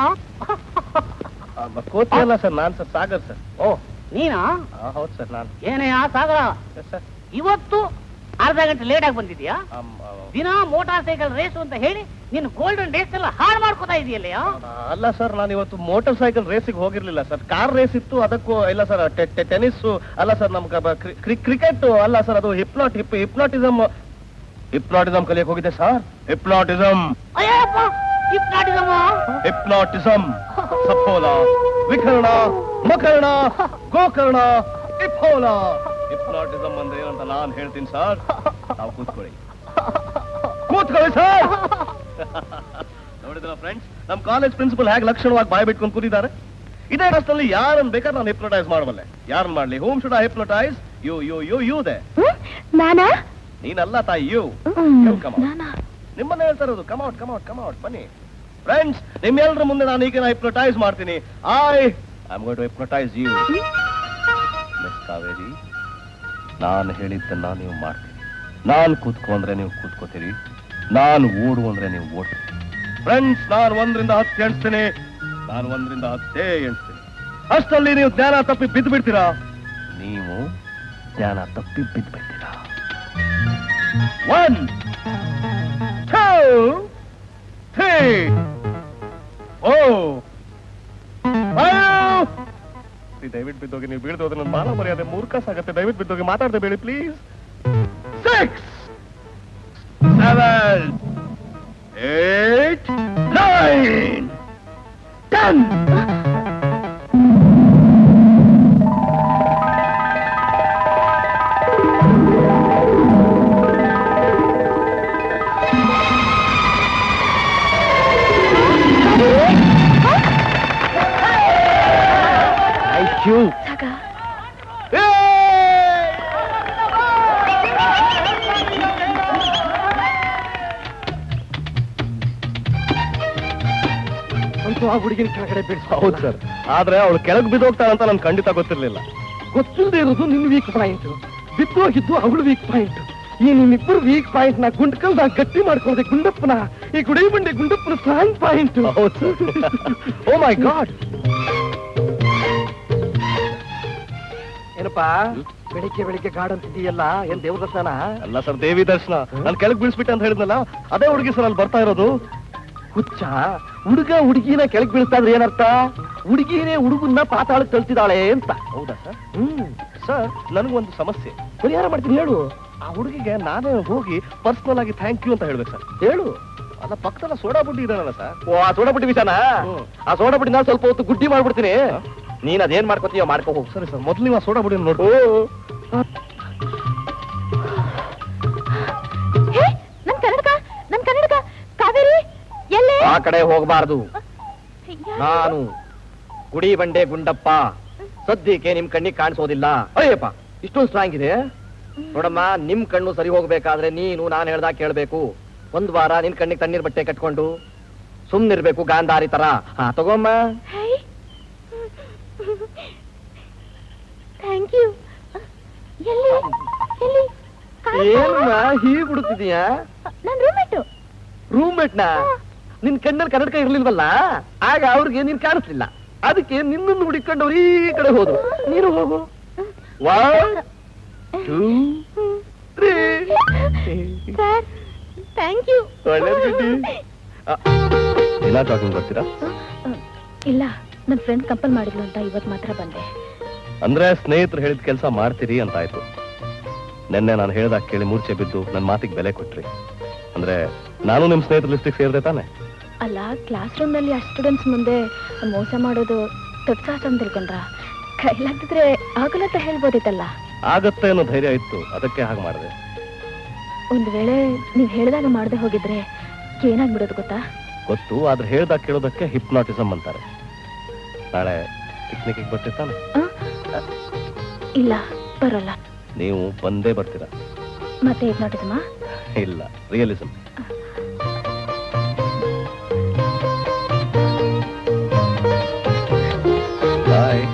ಕೋತಿ ಅಲ್ಲ ಸರ್ ನಾನ್ ಸರ್ ಸಾಗರ್ ಸರ್ ಓ ನೀನಾ ಹೌದು ಸರ್ ನಾನು ಏನಯ್ಯ ಸಾಗರ ಸರ್ ಇವತ್ತು ಅರ್ಧ ಗಂಟೆ ಲೇಟ್ ಆಗಿ ಬಂದಿದ್ಯಾ ದಿನ ಮೋಟಾರ್ ಸೈಕಲ್ ರೇಸು ಅಂತ ಹೇಳಿ ನೀನು ಗೋಲ್ಡನ್ ಡೇಸ್ ಎಲ್ಲ ಹಾಳು ಮಾಡ್ಕೋತಾ ಇದೆಯಲ್ಲಯ್ಯ ಅಲ್ಲ ಸರ್ ನಾನು ಇವತ್ತು ಮೋಟಾರ್ ಸೈಕಲ್ ರೇಸಿಗೆ ಹೋಗಿರ್ಲಿಲ್ಲ ಸರ್ ಕಾರ್ ರೇಸ್ ಇತ್ತು ಅದಕ್ಕೂ ಇಲ್ಲ ಸರ್ ಟೆನ್ನಿಸ್ ಅಲ್ಲ ಸರ್ ನಮ್ ಕ್ರಿಕೆಟ್ ಅಲ್ಲ ಸರ್ ಅದು ಹಿಪ್ನಾಟ್ ಹಿಪ್ ಹಿಪ್ನಾಟಿಸಮ್ ಹಿಪ್ನಾಟಿಸಮ್ ಕಲಿಯಕ್ ಹೋಗಿದೆ sir hypnotism Ayyappa hypnotism hypnotism ಸಫೋಲ ವಿಕರ್ಣ ಮಕರ್ಣ ಗೋಕರ್ಣ ಇಫೋಲ ಹಿಪ್ನಾಟಿಸಮ್ ಅಂದ್ರೆ ಏನಂತ ನಾನ್ ಹೇಳ್ತೀನಿ ಸರ್ ನಾವು ಕೂತ್ಕೊಳ್ಳಿ ಕೂತ್ಕೊಳ್ಳಿ ಸರ್ ನೋಡಿದ್ರ ಫ್ರೆಂಡ್ಸ್ ನಮ್ ಕಾಲೇಜ್ ಪ್ರಿನ್ಸಿಪಲ್ ಹೇಗೆ ಲಕ್ಷಣವಾಗಿ ಬಾಯ್ ಬಿಟ್ಕೊಂಡು ಕೂತಿದ್ದಾರೆ ಇದೇ ರಸ್ತೆಯಲ್ಲಿ ಯಾರನ್ನ ಬೇಕಾದ್ರೆ ನಾನು ಹಿಪ್ನೋಟೈಸ್ ಮಾಡಬಲ್ಲೆ ಯಾರನ್ನ ಮಾಡ್ಲಿ whom should hypnotise you you you you ದೆ ನಾನಾ ನೀನಲ್ಲ ತಾಯಿ ಯು ನಿಮ್ಮನ್ನ ಹೇಳ್ತಾ ಇರೋದು ಕಮೌಟ್ ಕಮೌಟ್ ಕಮೌಟ್ ಬನ್ನಿ ಫ್ರೆಂಡ್ಸ್ ನಿಮ್ಮೆಲ್ಲರ ಮುಂದೆ ನಾನು ಈಗ ಹಿಪ್ನೋಟೈಸ್ ಮಾಡ್ತೀನಿ I I am going to hypnotise you miss Kaveri ನಾನು ಹೇಳಿದ್ದನ್ನ ನೀವು ಮಾಡ್ತೀರಿ ನಾನು ಕೂತ್ಕೊ ಅಂದ್ರೆ ನೀವು ಕೂತ್ಕೋತೀರಿ ನಾನು ಓಡು ಅಂದ್ರೆ ನೀವು ಓಡ್ತೀರಿ ಫ್ರೆಂಡ್ಸ್ ನಾನು ಒಂದರಿಂದ ಹತ್ತು ಎಣಿಸ್ತೀನಿ ನಾನು ಒಂದರಿಂದ ಹತ್ತೇ ಎಣಿಸ್ತೀನಿ ಅಷ್ಟರಲ್ಲಿ ನೀವು ಜ್ಞಾನ ತಪ್ಪಿ ಬಿದ್ದು ಬಿಡ್ತೀರಾ ನೀವು ಜ್ಞಾನ ತಪ್ಪಿ ಬಿದ್ದು ಬಿಡ್ತೀರಾ ಒನ್ ಟೂ ತ್ರೀ ಓ ದಯವಿಟ್ಟು ಬಿದ್ದೋಗಿ ನೀವು ಬೀಳ್ದು ಹೋದ್ರೆ ನನ್ನ ಮಾನ ಮರ್ಯಾದೆ ಮೂರ್ಖ ಸಾಗತ್ತೆ ದಯವಿಟ್ಟು ಬಿದ್ದೋಗಿ ಮಾತಾಡದೆ ಬೇಡಿ please six, seven, eight, nine, ten. Thank you ಅಂತೂ ಆ ಹುಡುಗಿನ ಕೆಳಗಡೆ ಬಿಡಿಸ್ಕೊ ಹೌದು ಸರ್ ಆದ್ರೆ ಅವಳು ಕೆಳಗ್ ಬಿದ್ದೋಗ್ತಾಳಂತ ನನ್ ಖಂಡಿತ ಗೊತ್ತಿರ್ಲಿಲ್ಲ ಗೊತ್ತಿಲ್ಲದೆ ಇರೋದು ನಿನ್ ವೀಕ್ ಪಾಯಿಂಟ್ ಬಿದ್ದೋಗಿದ್ದು ಅವಳು ವೀಕ್ ಪಾಯಿಂಟ್ ಈ ನಿಮ್ಮಿಬ್ಬರು ವೀಕ್ ಪಾಯಿಂಟ್ ನ ಗುಂಡ್ಕಲ್ ನಾ ಗಟ್ಟಿ ಮಾಡ್ಕೊಳ್ಳದೆ ಗುಂಡಪ್ಪನ ಈ ಗುಡಿ ಬಂಡೆ ಗುಂಡಪ್ಪನ ಸ್ಟ್ರಾಂಗ್ ಪಾಯಿಂಟ್ ಹೌದು ಸರ್ ಓ ಮೈ ಗಾಡ್ ಏನಪ್ಪಾ ಬೆಳಿಗ್ಗೆ ಬೆಳಿಗ್ಗೆ ಗಾಡ್ ಅಂತಿದೀಯಲ್ಲ ಏನ್ ದೇವ್ರ ದರ್ಶನ ಅಲ್ಲ ಸರ್ ದೇವಿ ದರ್ಶನ ನಾನು ಕೆಳಗ್ ಬೀಳ್ಸ್ಬಿಟ್ಟೆ ಅಂತ ಹೇಳಿದ್ನಲ್ಲ ಅದೇ ಹುಡುಗಿ ಸರ್ ಅಲ್ಲಿ ಬರ್ತಾ ಇರೋದು ಹುಚ್ಚ ಹುಡುಗ ಹುಡುಗಿನ ಕೆಳಗ್ ಬೀಳ್ತಾ ಇದ್ರೆ ಏನರ್ಥ ಹುಡುಗಿನೇ ಹುಡುಗನ್ನ ಪಾತಾಳಕ್ಕೆ ತಳ್ತಿದ್ದಾಳೆ ಅಂತ ಹೌದಾ ಸರ್ ಹ್ಮ್ ಸರ್ ನನಗೊಂದು ಸಮಸ್ಯೆ ಪರಿಹಾರ ಮಾಡ್ತೀನಿ ಹೇಳು ಆ ಹುಡುಗಿಗೆ ನಾನೇ ಹೋಗಿ ಪರ್ಸನಲ್ ಆಗಿ ಥ್ಯಾಂಕ್ ಯು ಅಂತ ಹೇಳ್ಬೇಕು ಸರ್ ಹೇಳು ಅಲ್ಲ ಪಕ್ಕದಲ್ಲ ಸೋಡಾ ಬುಡ್ಡಿ ಇದಾನಲ್ಲ ಸರ್ ಓ ಆ ಸೋಡಾ ಬುಟ್ಟಿ ವಿಷಯನ ಹ್ಮ್. ಆ ಸೋಡಾ ಬುಟ್ಟಿ ನಾನು ಸ್ವಲ್ಪ ಹೊತ್ತು ಗುಡ್ಡಿ ಮಾಡ್ಬಿಡ್ತೀನಿ ನೀನ್ ಅದೇನ್ ಮಾಡ್ಕೋತೀಯೋ ಮಾಡ್ಕೋ ಹೋಗು ಸರಿ ಸರ್ ಮೊದಲು ನೀವು ಆ ಸೋಡಾ ಬುಡ್ಡಿ ನೋಡ್ಕೊ ಹೇ ನನ್ ಕನ್ನಡಕ ನನ್ ಕನ್ನಡಕ ಕಾವೇರಿ ಎಲ್ಲೇ ಆ ಕಡೆ ಹೋಗಬಾರದು ನಾನು ಗುಡಿ ಬಂಡೆ ಗುಂಡಪ್ಪ ಸದ್ಯಕ್ಕೆ ನಿಮ್ ಕಣ್ಣಿಗೆ ಕಾಣಿಸೋದಿಲ್ಲ ಅಯ್ಯಪ್ಪ ಇಷ್ಟೊಂದು ಸ್ಟ್ರಾಂಗ್ ಇದೆ ನೋಡಮ್ಮ ನಿಮ್ ಕಣ್ಣು ಸರಿ ಹೋಗ್ಬೇಕಾದ್ರೆ ನೀನು ನಾನು ಹೇಳ್ದಾಗ ಕೇಳ್ಬೇಕು ಒಂದ್ ವಾರ ನಿನ್ ಕಣ್ಣಿಗೆ ತಣ್ಣೀರ್ ಬಟ್ಟೆ ಕಟ್ಕೊಂಡು ಸುಮ್ನಿರ್ಬೇಕು ಗಾಂಧಾರಿ ತರ ಹಾ ತಗೋಮ್ಮ ಥ್ಯಾಂಕ್ ಯು ಎಲ್ಲಿ ಎಲ್ಲಿ ಏನಮ್ಮ ಹೀಗ್ ಹುಡುಕ್ತಿದೀಯಾ ನನ್ ರೂಮೇಟು ರೂಮ್ಮೇಟ್ ನ ನಿನ್ ಕಣ್ಣಲ್ಲಿ ಕನ್ನಡಕ ಇರ್ಲಿಲ್ವಲ್ಲ ಆಗ ಅವ್ರಿಗೆ ನೀನ್ ಕಾಣಿಸ್ಲಿಲ್ಲ ಅದಕ್ಕೆ ನಿನ್ನನ್ನು ಹುಡುಕೊಂಡು ಅವ್ರು ಈ ಕಡೆ ಹೋದ್ರು ನೀನು ಹೋಗು one two three sir thank you ಒಳ್ಳೇದ್ ಬಿಡಿ. ದಿನ ಜಾಗಿಂಗ್ ಬರ್ತೀರಾ ಇಲ್ಲ ನನ್ನ ಫ್ರೆಂಡ್ ಕಂಪಲ್ ಮಾಡಿದ್ಲು ಅಂತ ಇವತ್ತು ಮಾತ್ರ ಬಂದೆ ಅಂದ್ರೆ ಸ್ನೇಹಿತರು ಹೇಳಿದ ಕೆಲಸ ಮಾಡ್ತೀರಿ ಅಂತ ಆಯ್ತು ನಿನ್ನೆ ನಾನು ಹೇಳ್ದಾಗ ಕೇಳಿ ಮೂರ್ಛೆ ಬಿದ್ದು ನನ್ನ ಮಾತಿಗೆ ಬೆಲೆ ಕೊಟ್ರಿ ಅಂದ್ರೆ ನಾನು ನಿಮ್ ಸ್ನೇಹಿತರ ಲಿಸ್ಟಿಗೆ ಸೇರಿದೆ ತಾನೆ ಅಲ್ಲ ಕ್ಲಾಸ್ ರೂಮ್ನಲ್ಲಿ ಅಷ್ಟು ಸ್ಟೂಡೆಂಟ್ಸ್ ಮುಂದೆ ಮೋಸ ಮಾಡೋದು ದೊಡ್ಡ ಸಾಹಸ ಅಂತ ತಿಳ್ಕೊಂಡ್ರ ಕೈಲಾಗ್ತಿದ್ರೆ ಆಗಲ್ಲ ಅಂತ ಹೇಳ್ಬೋದಿತ್ತಲ್ಲ ಆಗತ್ತೆ ಅನ್ನೋ ಧೈರ್ಯ ಇತ್ತು ಅದಕ್ಕೆ ಹಾಗೆ ಮಾಡಿದೆ ಒಂದು ವೇಳೆ ನೀವು ಹೇಳಿದಾಗ ಮಾಡದೆ ಹೋಗಿದ್ರೆ ಏನಾಗ್ಬಿಡೋದು ಗೊತ್ತಾ ಗೊತ್ತು ಆದ್ರೆ ಹೇಳ್ದಾಗ ಕೇಳೋದಕ್ಕೆ ಹಿಪ್ನಾಟಿಸಮ್ ಅಂತಾರೆ ನಾಳೆ ಪಿಕ್ನಿಕ್ಗೆ ಬರ್ತಿರ್ತಾನೆ ಆ? ಇಲ್ಲ ಬರೋಲ್ಲ ನೀವು ಬಂದೇ ಬರ್ತೀರಾ ಮತ್ತೆ ಹಿಪ್ನಾಟಿಸಮಾ ಇಲ್ಲ realism bye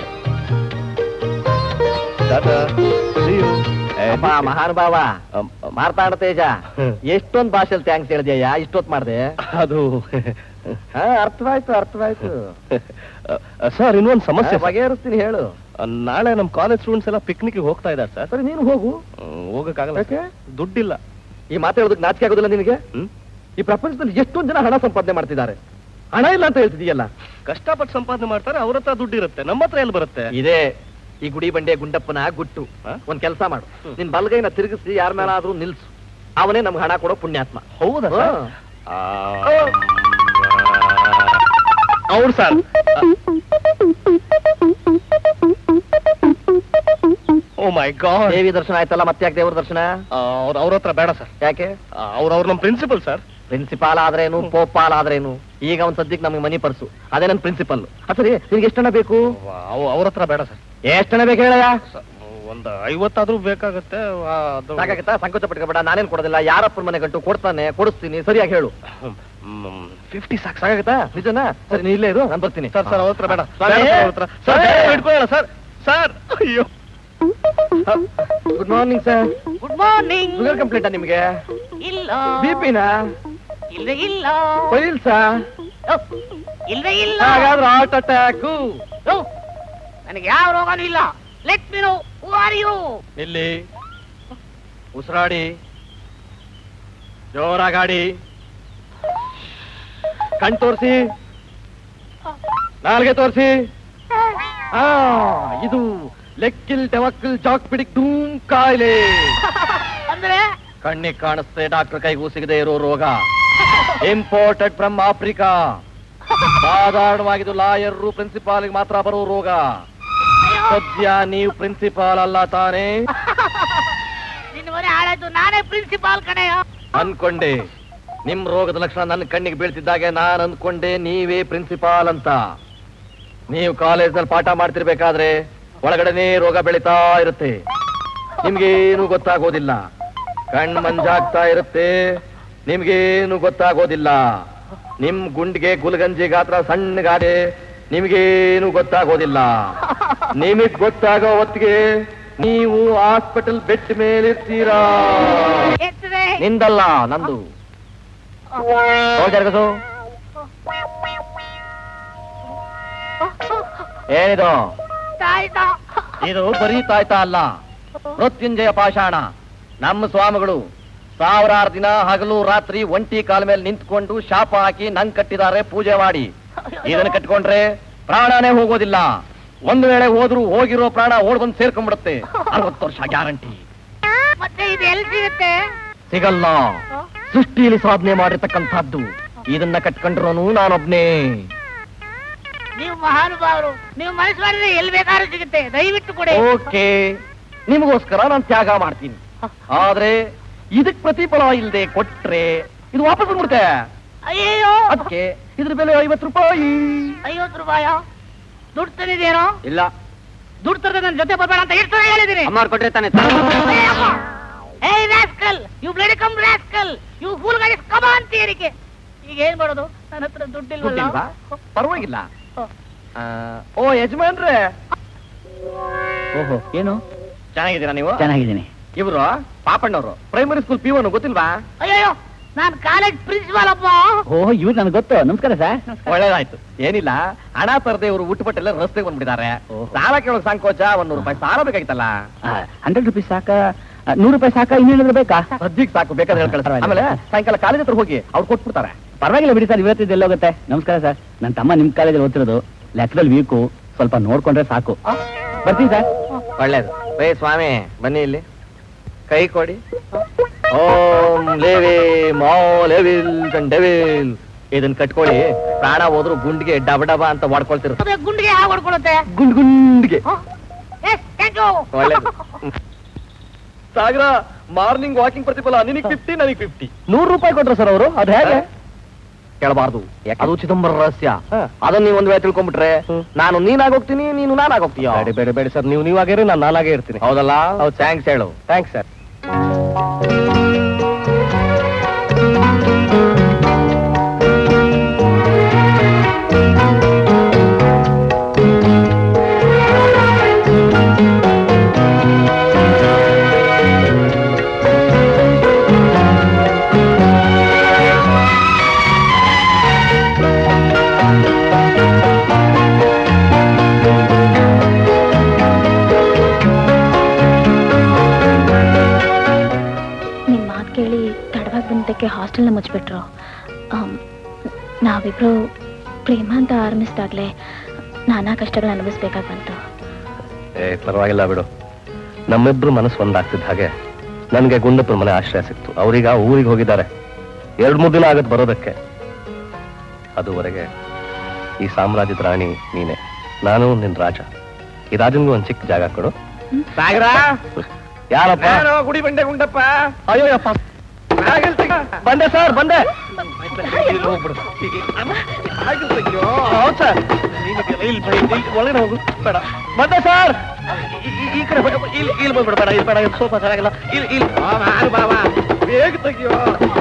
tata See you. ಅಪ್ಪ ಮಹಾನುಭಾವ ಮಾರ್ತಾಂಡ ತೇಜ ಎಷ್ಟೊಂದ್ ಭಾಷೆಲ್ ಥ್ಯಾಂಕ್ಸ್ ಹೇಳಿದ್ಯಾ ಇಷ್ಟೊತ್ ಮಾಡ್ದೆ ಅದು ಹಾ ಅರ್ಥವಾಯ್ತು ಅರ್ಥವಾಯ್ತು ಸರ್ ಇನ್ನೊಂದು ಸಮಸ್ಯೆ ಹಾ, ಬಗೆಹರಿಸ್ತೀನಿ ಹೇಳು ನಾಳೆ ನಮ್ಮ ಕಾಲೇಜ್ ಸ್ಟೂಡೆಂಟ್ಸ್ ಎಲ್ಲ ಪಿಕ್ನಿಕ್ ಹೋಗ್ತಾ ಇದ್ದಾರೆ ಸರ್ ಸರಿ ನೀನು ಹೋಗು ಹೋಗಕ್ಕಾಗಲ್ಲ ಯಾಕೆ? ದುಡ್ಡಿಲ್ಲ ಈ ಮಾತು ಹೇಳೋದಕ್ಕೆ ನಾಚಿಕೆ ಆಗೋದಿಲ್ಲ ನಿನಗೆ ಹ್ಮ್? ಈ ಪ್ರಪಂಚದಲ್ಲಿ ಎಷ್ಟೊಂದ್ ಜನ ಹಣ ಸಂಪಾದನೆ ಮಾಡ್ತಿದ್ದಾರೆ ಹಣ ಇಲ್ಲ ಅಂತ ಹೇಳ್ತಿದೀಯಲ್ಲ ಕಷ್ಟಪಟ್ಟು ಸಂಪಾದನೆ ಮಾಡ್ತಾರೆ ಅವ್ರ ಹತ್ರ ದುಡ್ಡು ಇರುತ್ತೆ ನಮ್ಮ ಹತ್ರ ಎಲ್ಲಿ ಬರುತ್ತೆ ಇದೇ ಈ ಗುಡಿ ಬಂಡೆ ಗುಂಡಪ್ಪನ ಗುಟ್ಟು ಹಾ? ಒಂದ್ ಕೆಲಸ ಮಾಡು ನಿನ್ ಬಲ್ಗೈನ ತಿರುಗಿಸಿ ಯಾರ ಮೇಲಾದ್ರೂ ನಿಲ್ಸು ಅವನೇ ನಮ್ಗೆ ಹಣ ಕೊಡೋ ಪುಣ್ಯಾತ್ಮ ಹೌದಾ ಹಾ. ಅವ್ರು ಸರ್ ಓ ಮೈ ಗಾಡ್ ದೇವಿ ದರ್ಶನ ಆಯ್ತಲ್ಲ ಮತ್ತೆ ಯಾಕೆ ದೇವ್ರ ದರ್ಶನ ಅವ್ರ ಅವ್ರ ಹತ್ರ ಬೇಡ ಸರ್ ಯಾಕೆ ಅವ್ರ ಅವ್ರ ನಮ್ಮ ಪ್ರಿನ್ಸಿಪಲ್ ಸರ್ ಪ್ರಿನ್ಸಿಪಾಲ್ ಆದ್ರೇನು ಪೋಪಾಲ್ ಆದ್ರೇನು ಈಗ ಒಂದ್ ಸದ್ಯಕ್ಕೆ ನಮ್ಗೆ ಮನಿ ಪರ್ಸು ಅದೇ ನನ್ ಪ್ರಿನ್ಸಿಪಲ್ ಸರಿ ನಿನ್ಗೆ ಎಷ್ಟು ಹಣ ಬೇಕು ಅವ್ರ ಹತ್ರ ಬೇಡ ಸರ್ ಎಷ್ಟು ಹಣ ಬೇಕು ಹೇಳಯ್ಯ ಒಂದು ಐವತ್ತಾದ್ರೂ ಬೇಕಾಗತ್ತೆ ಆ, ಅದು ಸಾಕಾಗತ್ತಾ ಸಂಕೋಚ ಪಟ್ಕೋಬೇಡ ನಾನೇನ್ ಕೊಡೋದಿಲ್ಲ ಯಾರಪ್ಪನ ಮನೆ ಗಂಟು ಕೊಡ್ತಾನೆ ಕೊಡಿಸ್ತೀನಿ ಸರಿಯಾಗಿ ಹೇಳು ಫಿಫ್ಟಿ ಸಾಕು ಸಾಕಾಗತ್ತಾ ನಿಜನಾ ಸರಿ ನೀ ಇಲ್ಲೇ ಇರು ನಾನು ಬರ್ತೀನಿ ಸರ್ ಸರ್ ಅವ್ರ ಹತ್ರ ಬೇಡ ಸ್ವಾಮಿ? ಬೇಡ ಸರ್, ಅವ್ರ ಹತ್ರ ಸರ್ ಸ್ವಾಮಿ? ಬೇಡ, ಇಟ್ಕೊಳ್ಳೋಣ ಸರ್ ಸರ್ ಅಯ್ಯೋ good morning sir good morning sugar ಕಂಪ್ಲೇಂಟಾ ನಿಮ್ಗೆ ಇಲ್ಲ ಬಿಪಿನಾ ಇಲ್ಲ ಇಲ್ಲ ಪೈಲ್ಸಾ ಇಲ್ಲ ಇಲ್ಲ ಹಾಗಾದ್ರೆ ಹಾರ್ಟ್ ಅಟ್ಯಾಕು ಓ, ನನಗೆ ಯಾವ ರೋಗನೂ ಇಲ್ಲ let me know who are you ಇಲ್ಲಿ ಉಸಿರಾಡಿ ಜೋರಾಗಾಡಿ ಕಣ್ ತೋರಿಸಿ ನಾಲ್ಗೆ ತೋರಿಸಿ ಆ ಇದು ಲೆಕ್ಕಿಲ್ ಟೆವಕ್ಕಿಲ್ ಜಾಕ್ ಪಿಡಿಕ್ ಡೂಮ್ ಕಾಯಿಲೆ ಅಂದ್ರೆ ಕಣ್ಣಿಗೆ ಕಾಣಿಸ್ತೇ ಡಾಕ್ಟರ್ ಕೈಗೂ ಸಿಗದೆ ಇರೋ ರೋಗ ಇಂಪೋರ್ಟೆಡ್ ಫ್ರಮ್ ಆಫ್ರಿಕಾ ಸಾಧಾರಣವಾಗಿದ್ದು ಲಾಯರ್ ಪ್ರಿನ್ಸಿಪಾಲ್ಗೆ ಮಾತ್ರ ಬರೋ ರೋಗ ಸದ್ಯ ನೀವು ಪ್ರಿನ್ಸಿಪಾಲ್ ಅಲ್ಲ ತಾನೇ ನಿನ್ನ ಮನೆ ಹಾಳಾಯ್ತು ನಾನೇ ಪ್ರಿನ್ಸಿಪಾಲ್ ಕಣೆಯ ಅನ್ಕೊಂಡೆ ನಿಮ್ ರೋಗದ ಲಕ್ಷಣ ನನ್ನ ಕಣ್ಣಿಗೆ ಬೀಳ್ತಿದ್ದಾಗೆ ನಾನ್ ಅನ್ಕೊಂಡೆ ನೀವೇ ಪ್ರಿನ್ಸಿಪಾಲ್ ಅಂತ ನೀವು ಕಾಲೇಜಲ್ಲಿ ಪಾಠ ಮಾಡ್ತಿರ್ಬೇಕಾದ್ರೆ ಒಳಗಡೆನೇ ರೋಗ ಬೆಳೀತಾ ಇರುತ್ತೆ ನಿಮ್ಗೇನು ಗೊತ್ತಾಗೋದಿಲ್ಲ ಕಣ್ ಮಂಜಾಗ್ತಾ ಇರುತ್ತೆ ನಿಮ್ಗೇನು ಗೊತ್ತಾಗೋದಿಲ್ಲ ನಿಮ್ ಗುಂಡಿಗೆ ಗುಲ್ಗಂಜಿ ಗಾತ್ರ ಸಣ್ಣಗಾದೆ ನಿಮ್ಗೇನು ಗೊತ್ತಾಗೋದಿಲ್ಲ ನಿಮಗ್ ಗೊತ್ತಾಗೋ ಹೊತ್ತಿಗೆ ನೀವು ಹಾಸ್ಪಿಟಲ್ ಬೆಡ್ ಮೇಲಿರ್ತೀರಾ ನಿಂದಲ್ಲ ನಂದು ಹೋಗ್ ಜರುಗಿಸು. ಏನಿದು ಇದು ಬರೀ ತಾಯ್ತಾ ಅಲ್ಲ ಮೃತ್ಯುಂಜಯ ಪಾಷಾಣ ನಮ್ಮ ಸ್ವಾಮಿಗಳು ಸಾವಿರಾರು ದಿನ ಹಗಲು ರಾತ್ರಿ ಒಂಟಿ ಕಾಲ ಮೇಲೆ ನಿಂತ್ಕೊಂಡು ಶಾಪ ಹಾಕಿ ನಂಗ್ ಕಟ್ಟಿದ್ದಾರೆ ಪೂಜೆ ಮಾಡಿ ಇದನ್ನ ಕಟ್ಕೊಂಡ್ರೆ ಪ್ರಾಣನೇ ಹೋಗೋದಿಲ್ಲ ಒಂದು ವೇಳೆ ಹೋದ್ರು ಹೋಗಿರೋ ಪ್ರಾಣ ಓಡ್ ಬಂದು ಸೇರ್ಕೊಂಡ್ಬಿಡುತ್ತೆ ಅರವತ್ತು ವರ್ಷ ಗ್ಯಾರಂಟಿ ಮತ್ತೆ ಇದು ಎಲ್ಲಿ ಸಿಗುತ್ತೆ ಸಿಗಲ್ಲ ಸೃಷ್ಟಿಯಲ್ಲಿ ಸಾಧನೆ ಮಾಡಿರ್ತಕ್ಕಂಥದ್ದು ಇದನ್ನ ಕಟ್ಕೊಂಡ್ರೋನು ನಾನೊಬ್ನೇ ನೀವು ಮಹಾನುಭಾವರು ನೀವು ಮನಸ್ಸು ಮಾಡಿದ್ರೆ ಎಲ್ಲಿ ಬೇಕಾದ್ರೂ ಸಿಗುತ್ತೆ ದಯವಿಟ್ಟು ಕೊಡಿ ಓಕೆ ನಿಮಗೋಸ್ಕರ ನಾನು ತ್ಯಾಗ ಮಾಡ್ತೀನಿ ಆದ್ರೆ ಇದಕ್ ಪ್ರತಿಫಲ ಇಲ್ಲದೆ ಕೊಟ್ರೆ ಇದು ವಾಪಸ್ ಬಂದ್ಬಿಡುತ್ತೆ ಅಯ್ಯೋ ಅದಕ್ಕೆ ಇದ್ರ ಬೆಲೆ ಐವತ್ತು ರೂಪಾಯಿ ಐವತ್ತು ರೂಪಾಯ ದುಡ್ಡು ತಂದಿದ್ದೇನೋ ಇಲ್ಲ ದುಡ್ಡು ತರದ ನನ್ನ ಜೊತೆ ಬರ್ಬೇಡ ಅಂತ ಎಷ್ಟು ಸಲ ಹೇಳಿದಿರಿ ಅಮ್ಮ ಕೊಟ್ರೆ ತಾನೆ ಏಯ್ rascal you bloody come rascal you fool ಗಾಡಿ ಕಮ ಅಂತ ಏರಿಕೆ ಈಗ ಏನ್ ಮಾಡೋದು ನನ್ನ ಹತ್ರ ದುಡ್ಡಿಲ್ವಲ್ಲ ದುಡ್ಡಿಲ್ವಾ? ಪರವಾಗಿಲ್ಲ ಆ, ಓ ಯಜಮಾನ್ರೆ ಓಹೋ ಏನು ಚೆನ್ನಾಗಿದ್ದೀರಾ ನೀವು ಚೆನ್ನಾಗಿದ್ದೀನಿ ಇವರು ಪಾಪಣ್ಣವರು ಪ್ರೈಮರಿ ಸ್ಕೂಲ್ ಪಿ ಒನ್ ಗೊತ್ತಿಲ್ವಾ ಅಯ್ಯೋ ನಾನ್ ಕಾಲೇಜ್ ಪ್ರಿನ್ಸಿಪಾಲ್ ಅಪ್ಪ ಓಹ್ ಇವ್ರು ನನಗೆ ಗೊತ್ತು ನಮಸ್ಕಾರ ಸರ್ ಒಳ್ಳೇದಾಯ್ತು ಏನಿಲ್ಲ ಹಣ ತರದೆ ಇವರು ಊಟಪಟ್ಟೆಲ್ಲ ರಸ್ತೆಗೆ ಬಂದ್ಬಿಟ್ಟಿದ್ದಾರೆ ಸಾಲ ಕೇಳೋ ಸಂಕೋಚ ಒಂದ್ ನೂರು ರೂಪಾಯಿ ಸಾಲ ಬೇಕಾಗಿತ್ತಲ್ಲ ಹಂಡ್ರೆಡ್ ರುಪೀಸ್ ಸಾಕ ನೂರು ರೂಪಾಯಿ ಸಾಕ ಇನ್ನೇನಾದ್ರು ಬೇಕಾ ಸದ್ಯಕ್ಕೆ ಸಾಕು ಬೇಕಾದ್ರೆ ಹೇಳ್ಕೊಳ್ತಾರೆ ಆಮೇಲೆ ಸಾಯಂಕಾಲ ಕಾಲೇಜ್ ಹತ್ರ ಹೋಗಿ ಅವ್ರು ಕೊಟ್ಬಿಡ್ತಾರೆ ಪರವಾಗಿಲ್ಲ ಬಿಡಿ ಸರ್ ಇವತ್ತಿದ್ದು ಎಲ್ಲೋಗುತ್ತೆ ನಮಸ್ಕಾರ ಸರ್ ನನ್ನ ತಮ್ಮ ನಿಮ್ ಕಾಲೇಜಲ್ಲಿ ಓದ್ತಿರೋದು ಲೆಕ್ಕದಲ್ಲಿ ವೀಕು ಸ್ವಲ್ಪ ನೋಡ್ಕೊಂಡ್ರೆ ಸಾಕು ಬರ್ತೀನಿ ಸರ್ ಒಳ್ಳೇದು ರೇ ಸ್ವಾಮಿ ಬನ್ನಿ ಇಲ್ಲಿ ಕೈ ಕೊಡಿ ಓಂ ಲೇವಿ ಮೋ ಲೇವಿಲ್ ಡೆವಿಲ್ ಇದನ್ನ ಕಟ್ಕೊಳ್ಳಿ ಪ್ರಾಣ ಹೋದ್ರು ಗುಂಡಿಗೆ ಡಬ ಡಬ ಅಂತ ಮಾಡ್ಕೊಳ್ತಿರುತ್ತೆ ಅದೇ ಗುಂಡಿಗೆ ಯಾವ ಹೊಡ್ಕೊಳುತ್ತೆ ಗುಂಡ್ ಗುಂಡಿಗೆ ಎಸ್ ಥ್ಯಾಂಕ್ ಯು ಒಳ್ಳೇದು ಸಾಗರ ಮಾರ್ನಿಂಗ್ ವಾಕಿಂಗ್ ಪ್ರತಿಫಲ ನಿನಗೆ ಫಿಫ್ಟಿ ನನಗೆ ಫಿಫ್ಟಿ ನೂರು ರೂಪಾಯಿ ಕೊಟ್ರು ಸರ್ ಅವರು ಅದು ಹೇಗೆ ಕೇಳಬಾರ್ದು ಅದು ಚಿದಂಬರ ರಹಸ್ಯ ಅದನ್ನ ನೀವು ಒಂದ್ ವೇಳೆ ತಿಳ್ಕೊಂಡ್ಬಿಟ್ರೆ ನಾನು ನೀನಾಗೋಗ್ತೀನಿ ನೀನು ನಾನಾಗೋಗ್ತೀಯ ಬೇಡ ಬೇಡ ಬೇಡ ಸರ್ ನೀವು ನೀವಾಗಿರಿ ನಾನು ನಾನಾಗೇ ಇರ್ತೀನಿ ಹೌದಲ್ಲ ಹೌದು ಥ್ಯಾಂಕ್ಸ್ ಹೇಳು ಥ್ಯಾಂಕ್ಸ್ ಸರ್ ನಿಮ್ಮ ಮಾತು ಕೇಳಿ ತಡವಾಗಿ ಬಂದಕ್ಕೆ ಹಾಸ್ಟೆಲ್ನ ಮುಚ್ಚಿಬಿಟ್ರು ಆಮ್, ನಾವಿಬ್ರು ಪ್ರೇಮ ಅಂತ ಆರಂಭಿಸಿದಾಗಲೇ ನಾನಾ ಕಷ್ಟಗಳನ್ನ ಅನುಭವಿಸ್ಬೇಕಾಗಿ ಬಂತು ಏ ಪರವಾಗಿಲ್ಲ ಬಿಡು ನಮ್ಮಿಬ್ರು ಮನಸ್ಸು ಒಂದಾಗ್ತಿದ್ದ ಹಾಗೆ ನನಗೆ ಗುಂಡಪ್ಪನ ಮನೆ ಆಶ್ರಯ ಸಿಕ್ತು ಅವ್ರೀಗ ಊರಿಗೆ ಹೋಗಿದ್ದಾರೆ ಎರಡ್ ಮೂರು ದಿನ ಆಗತ್ತೆ ಬರೋದಕ್ಕೆ ಅದುವರೆಗೆ ಈ ಸಾಮ್ರಾಜ್ಯದ ರಾಣಿ ನೀನೆ ನಾನು ನಿನ್ ರಾಜ ಈ ರಾಜನ್ಗೂ ಒಂದ್ ಚಿಕ್ಕ ಜಾಗ ಕೊಡು ಸಾಗರ ಯಾರಪ್ಪ ಯಾರೋ ಗುಡಿ ಬಂಡೆ ಗುಂಡಪ್ಪ ಅಯ್ಯೋಯಪ್ಪ ಬಂದೆ ಸರ್ ಬಂದೆ ಹೌದು ಸರ್ ಒಳಗಡೆ ಹೋಗು ಬೇಡ ಬಂದೆ ಸರ್ ಈ- ಈ- ಈ ಕಡೆ ಬ- ಇಲ್ಲಿ ಇಲ್ಲಿ ಬಂದ್ಬಿಡ ಬೇಡ ಇಲ್ಲಿ ಬೇಡ ಇಲ್ಲಿ ಸೋಫಾ ಚೆನ್ನಾಗಿಲ್ಲ ಇಲ್ಲಿ ಇಲ್ಲಿ ಬೇಗ ತೆಗಿಯೋ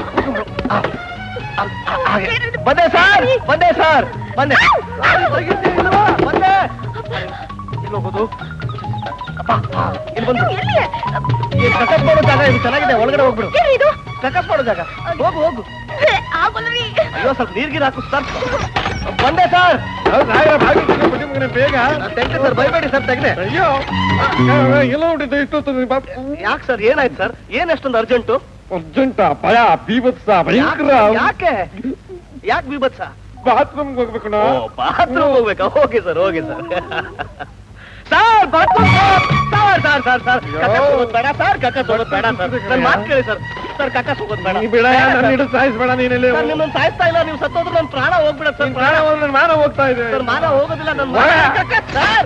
ಹಾಗೆ. ಬಂದೆ ಸರ್ ಬಂದೆ ಸರ್ ಬಂದೆ ತೆಗಿತೀನಿಲ್ವಾ? ಬಂದೆ ಇಲ್ಲಿ ಹೋಗೋದು ಅಪ್ಪ, ಇಲ್ಲಿ ಬಂದು ಇಲ್ಲಿ ಕಕಪ್ ಮಾಡೋ ಜಾಗ ಇದು ಚೆನ್ನಾಗಿದೆ ಒಳಗಡೆ ಹೋಗ್ಬಿಡು ಕಕಪ್ ಮಾಡೋ ಜಾಗ ಹೋಗು ಹೋಗು ಅಯ್ಯೋ ಸ್ವಲ್ಪ ನೀರ್ಗಿರ್ ಹಾಕು ಸರ್ ಬಂದೆ ಸರ್ ಬೇಗ ತೆಗ್ದೆ ಸರ್ ಬೈಬೇಡಿ ಸರ್ ತೆಗ್ದೆ ಅಯ್ಯೋ ಎಲ್ಲ ಹೊಡಿತು ಇಷ್ಟೊತ್ತು ಯಾಕೆ ಸರ್ ಏನಾಯ್ತು ಸರ್ ಏನ್ ಅಷ್ಟೊಂದು ಅರ್ಜೆಂಟು ಅರ್ಜೆಂಟ ಭಯ ಬೀಭತ್ಸ ಭಯಂಕರ ಯಾಕೆ ಯಾಕೆ ಬೀಭತ್ಸ ಬಾತ್ರೂಮ್ಗೆ ಹೋಗ್ಬೇಕು ಬಾತ್ರೂಮ್ ಹೋಗ್ಬೇಕಾ ಹೋಗಿ ಸರ್ ಹೋಗಿ sir sir bathroom sir sir sir sir ಕಕ್ಕ ಹೋಗೋದ್ ಬೇಡ ಸರ್ ಕಕ್ಕ ಹೋಗೋದ್ ಬೇಡ ಸರ್ ನನ್ನ ಮಾತು ಕೇಳಿ ಸರ್ ಸರ್ ಕಕ್ಕ ಹೋಗೋದ್ ಬೇಡ ಬಿಡ ನನ್ನ ಹಿಡಿದು ಸಾಯಿಸ್ಬೇಡ ನೀನೆಲ್ಲಿ ಸರ್ ನಿಮ್ಮನ್ನ ಸಾಯಿಸ್ತಾ ಇಲ್ಲ ನೀವು ಸತ್ತೋದ್ರೆ ನನ್ನ ಪ್ರಾಣ ಹೋಗ್ಬಿಡ ಸರ್ ಪ್ರಾಣ ಹೋದ್ರೆ ನನ್ನ ಮಾನ ಹೋಗ್ತಾ ಇದೆ ಸರ್ ಮಾನ ಹೋಗೋದಿಲ್ಲ ನನ್ನ ಬೇಡ. ಕಕ್ಕ ಸರ್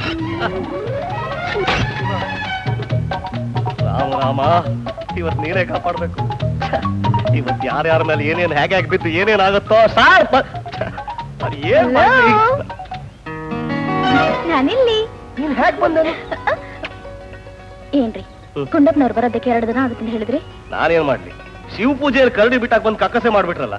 ರಾಮ ರಾಮ ಇವತ್ತು ನೀರೇ ಕಾಪಾಡ್ಬೇಕು ಇವತ್ತು ಯಾರ್ಯಾರ ಮೇಲೆ ಏನೇನ್ ಹೇಗೆ ಹೇಗೆ ಬಿದ್ದು ಏನೇನಾಗುತ್ತೋ ಸರ್ ಬ- ಸರ್ ಏನ್ ಮಾಡ್ಲಿ ನಾನಿಲ್ಲಿ ನೀನ್ ಹೇಗ್ ಬಂದೇನು ಏನ್ರಿ ಗುಂಡಪ್ಪನವ್ರು ಬರೋದಕ್ಕೆ ಎರಡು ದಿನ ಆಗುತ್ತೆ ಅಂತ ಹೇಳಿದ್ರಿ ನಾನೇನ್ ಮಾಡ್ಲಿ ಶಿವ ಪೂಜೆಯಲ್ಲಿ ಕರಡಿ ಬಿಟ್ಟಾಕ್ ಬಂದು ಕಕ್ಕಸೆ ಮಾಡ್ಬಿಟ್ರಲ್ಲ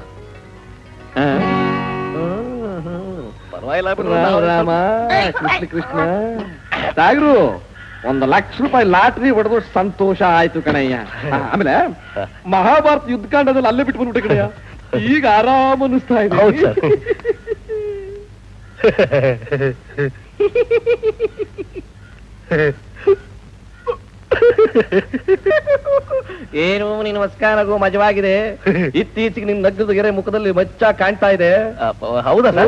ಪರವಾಗಿಲ್ಲ ಬಿಡು, ರಾಮ ನಾವು- ರಾಮ ಕೃಷ್ಣ ಕೃಷ್ಣ ಸಾಗರು ಒಂದು ಲಕ್ಷ ರೂಪಾಯಿ ಲಾಟ್ರಿ ಹೊಡೆದು ಸಂತೋಷ ಆಯ್ತು ಕಣಯ್ಯ ಆ, ಆಮೇಲೆ ಮಹಾಭಾರತ ಯುದ್ಧ ಕಾಂಡದಲ್ಲಿ ಅಲ್ಲೇ ಬಿಟ್ಟು ಬಂದ್ಬಿಟ್ಟೆ ಕಣಯ್ಯ ಈಗ ಆರಾಮ್ ಅನಿಸ್ತಾ ಇದೆ ಹೌದ್ ಸರ್. ಏನು ನಿನ್ನ ಮಸ್ಕಾನಗೂ ಮಜವಾಗಿದೆ ಇತ್ತೀಚೆಗೆ ನಿನ್ ನಗ್ನದ ಗೆರೆ ಮುಖದಲ್ಲಿ ಮಚ್ಚ ಕಾಣ್ತಾ ಇದೆ ಅಪ್ಪ, ಹೌದಾ ಸರ್?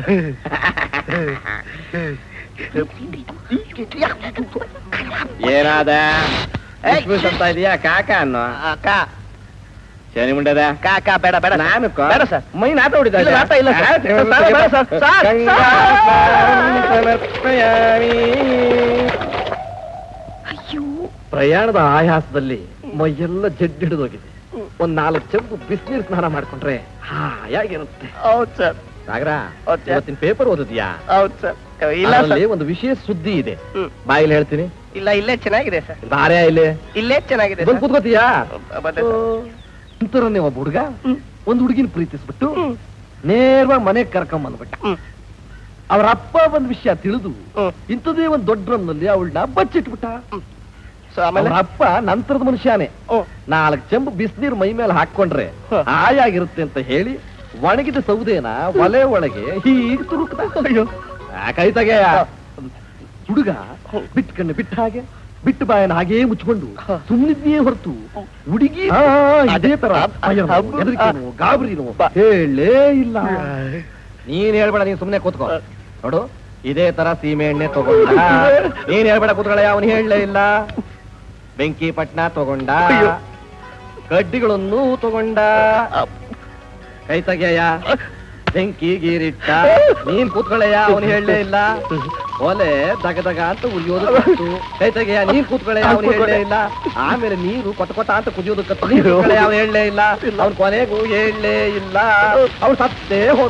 ಏನಾದ ಡಿಸ್ಮಿಸ್ ಅಂತ ಇದೆಯಾ ಕಾಕ ಅನ್ನೋ ಅಕ್ಕ ಶನಿ ಮುಂಡದ ಕಾಕ ಬೇಡ ಬೇಡ ನಾನು ಕೋ- ಬೇಡ ಸರ್ ಮೈ ನಾಟ ಹೊಡಿತಾ ಇಲ್ಲ, ನಾಟ ಇಲ್ಲ ಸರ್. ಸರ್, ಬೇಡ ಸರ್. ಸರ್, ಪ್ರಯಾಣದ ಆಯಾಸದಲ್ಲಿ ಮೈಯೆಲ್ಲ ಜಡ್ಡು ಹಿಡಿದೋಗಿದೆ ಒಂದ್ ನಾಲ್ಕು ಚೆಂಬು ಬಿಸಿನೀರು ಸ್ನಾನ ಮಾಡ್ಕೊಂಡ್ರೆ ಹಾಯಾಗಿರುತ್ತೆ ಹೌದ್ ಸರ್ ಸಾಗರ ಹೌದ್ ಸರ್. ಇವತ್ತಿನ ಪೇಪರ್ ಓದಿದ್ಯಾ ಹೌದ್ ಸರ್ ಇಲ್ಲ ಅದರಲ್ಲಿ ಸರ್ ಒಂದು ವಿಶೇಷ ಸುದ್ದಿ ಇದೆ ಹ್ಮ್. ಬಾಯಿಲಿ ಹೇಳ್ತೀನಿ ಇಲ್ಲ ಇಲ್ಲೇ ಚೆನ್ನಾಗಿದೆ ಸರ್ ಬಾರ್ಯಾ ಇಲ್ಲಿ ಇಲ್ಲೇ ಚೆನ್ನಾಗಿದೆ ಬಂದ್ ಸರ್. ಕೂತ್ಕೋತೀಯಾ ಬಂದೆ ಸರ್. ಇಂಥರನ್ನೇ ಒಬ್ಬ ಹುಡುಗ ಒಂದ್ ಹುಡುಗಿನ ಪ್ರೀತಿಸ್ಬಿಟ್ಟು ನೇರವಾಗಿ ಮನೆಗೆ ಕರ್ಕೊಂಡ್ ಬಂದ್ಬಿಟ್ಟ ಹ್ಮ್. ಅವ್ರ ಅಪ್ಪ ಒಂದ್ ವಿಷಯ ತಿಳಿದು ಹ್ಮ್. ಇಂಥದೇ ಒಂದ್ ದೊಡ್ಡ ಡ್ರಮ್ನಲ್ಲಿ ಅವಳನ್ನ ಬಚ್ಚಿಟ್ಬಿಟ್ಟ ಸೊ ಆಮೇಲೆ ಅವ್ರ ಅಪ್ಪ ನಂತರದ ಮನುಷ್ಯನೇ ಹ್ಮ್. ನಾಲ್ಕು ಚೆಂಬು ಬಿಸಿನೀರು ಮೈ ಮೇಲೆ ಹಾಕೊಂಡ್ರೆ ಹ. ಹಾಯಾಗಿರುತ್ತೆ ಅಂತ ಹೇಳಿ ಒಣಗಿದ ಸೌದೆನ ಒಲೆ ಒಳಗೆ ಹೀಗೆ ತುರುಕ್ತ ಕೈ ತೆಗೆಯ ಹುಡುಗ ಬಿಟ್ಕಣ್ಣು ಬಿಟ್ಟ ಹಾಗೆ ಬಿಟ್ಟು ಬಾಯನ ಹಾಗೇ ಮುಚ್ಕೊಂಡು ಸುಮ್ಮನಿದ್ದೇ ಹೊರತು ಹುಡುಗಿ ಅದೇ ತರ ಭಯನೋ, ಹಬ್ಬ- ಹೆದರಿಕೆನೋ, ಗಾಬರಿನೋ ಹೇಳೇ ಇಲ್ಲ ನೀನ್ ಹೇಳ್ಬೇಡ ನೀನ್ ಸುಮ್ನೆ ಕೂತ್ಕೋ ನೋಡು ಇದೇ ತರ ಸೀಮೆ ಎಣ್ಣೆ ತಗೊಂಡ ನೀನ್ ಹೇಳ್ಬೇಡ ಕೂತ್ಕೊಳ್ಳ ಅವನು ಹೇಳಲೇ ಇಲ್ಲ ಬೆಂಕಿ ಪಟ್ನ ತಗೊಂಡ ಅಯ್ಯೋ. ಕಡ್ಡಿಗಳನ್ನು ತಗೊಂಡ ಕೈ ತೆಗೆಯ ಬೆಂಕಿ ಗೀರಿಟ್ಟ ನೀನ್ ಕೂತ್ಕೊಳ್ಳಯ್ಯ ಅವನು ಹೇಳಲೇ ಇಲ್ಲ ಒಲೆ ದಗ ದಗ ಅಂತ ಉರಿಯೋದು ಕತ್ತು ಕೈ ತೆಗೆಯ ನೀನ್ ಕೂತ್ಕೊಳ್ಳಯ್ಯ ಅವನು ಹೇಳಲೇ ಇಲ್ಲ ಆಮೇಲೆ ನೀರು ಕೊಟ ಕೊಟ ಅಂತ ಕುದಿಯೋದು ಕತ್ತು ನೀನ್ ಕೂತ್ಕೊಳ್ಳಯ್ಯ ಅವನು ಹೇಳಲೇ ಇಲ್ಲ ಅವ್ನ್ ಕೊನೆಗೂ ಹೇಳಲೇ ಇಲ್ಲ ಅವ್ನು ಸತ್ತೇ ಹೋದ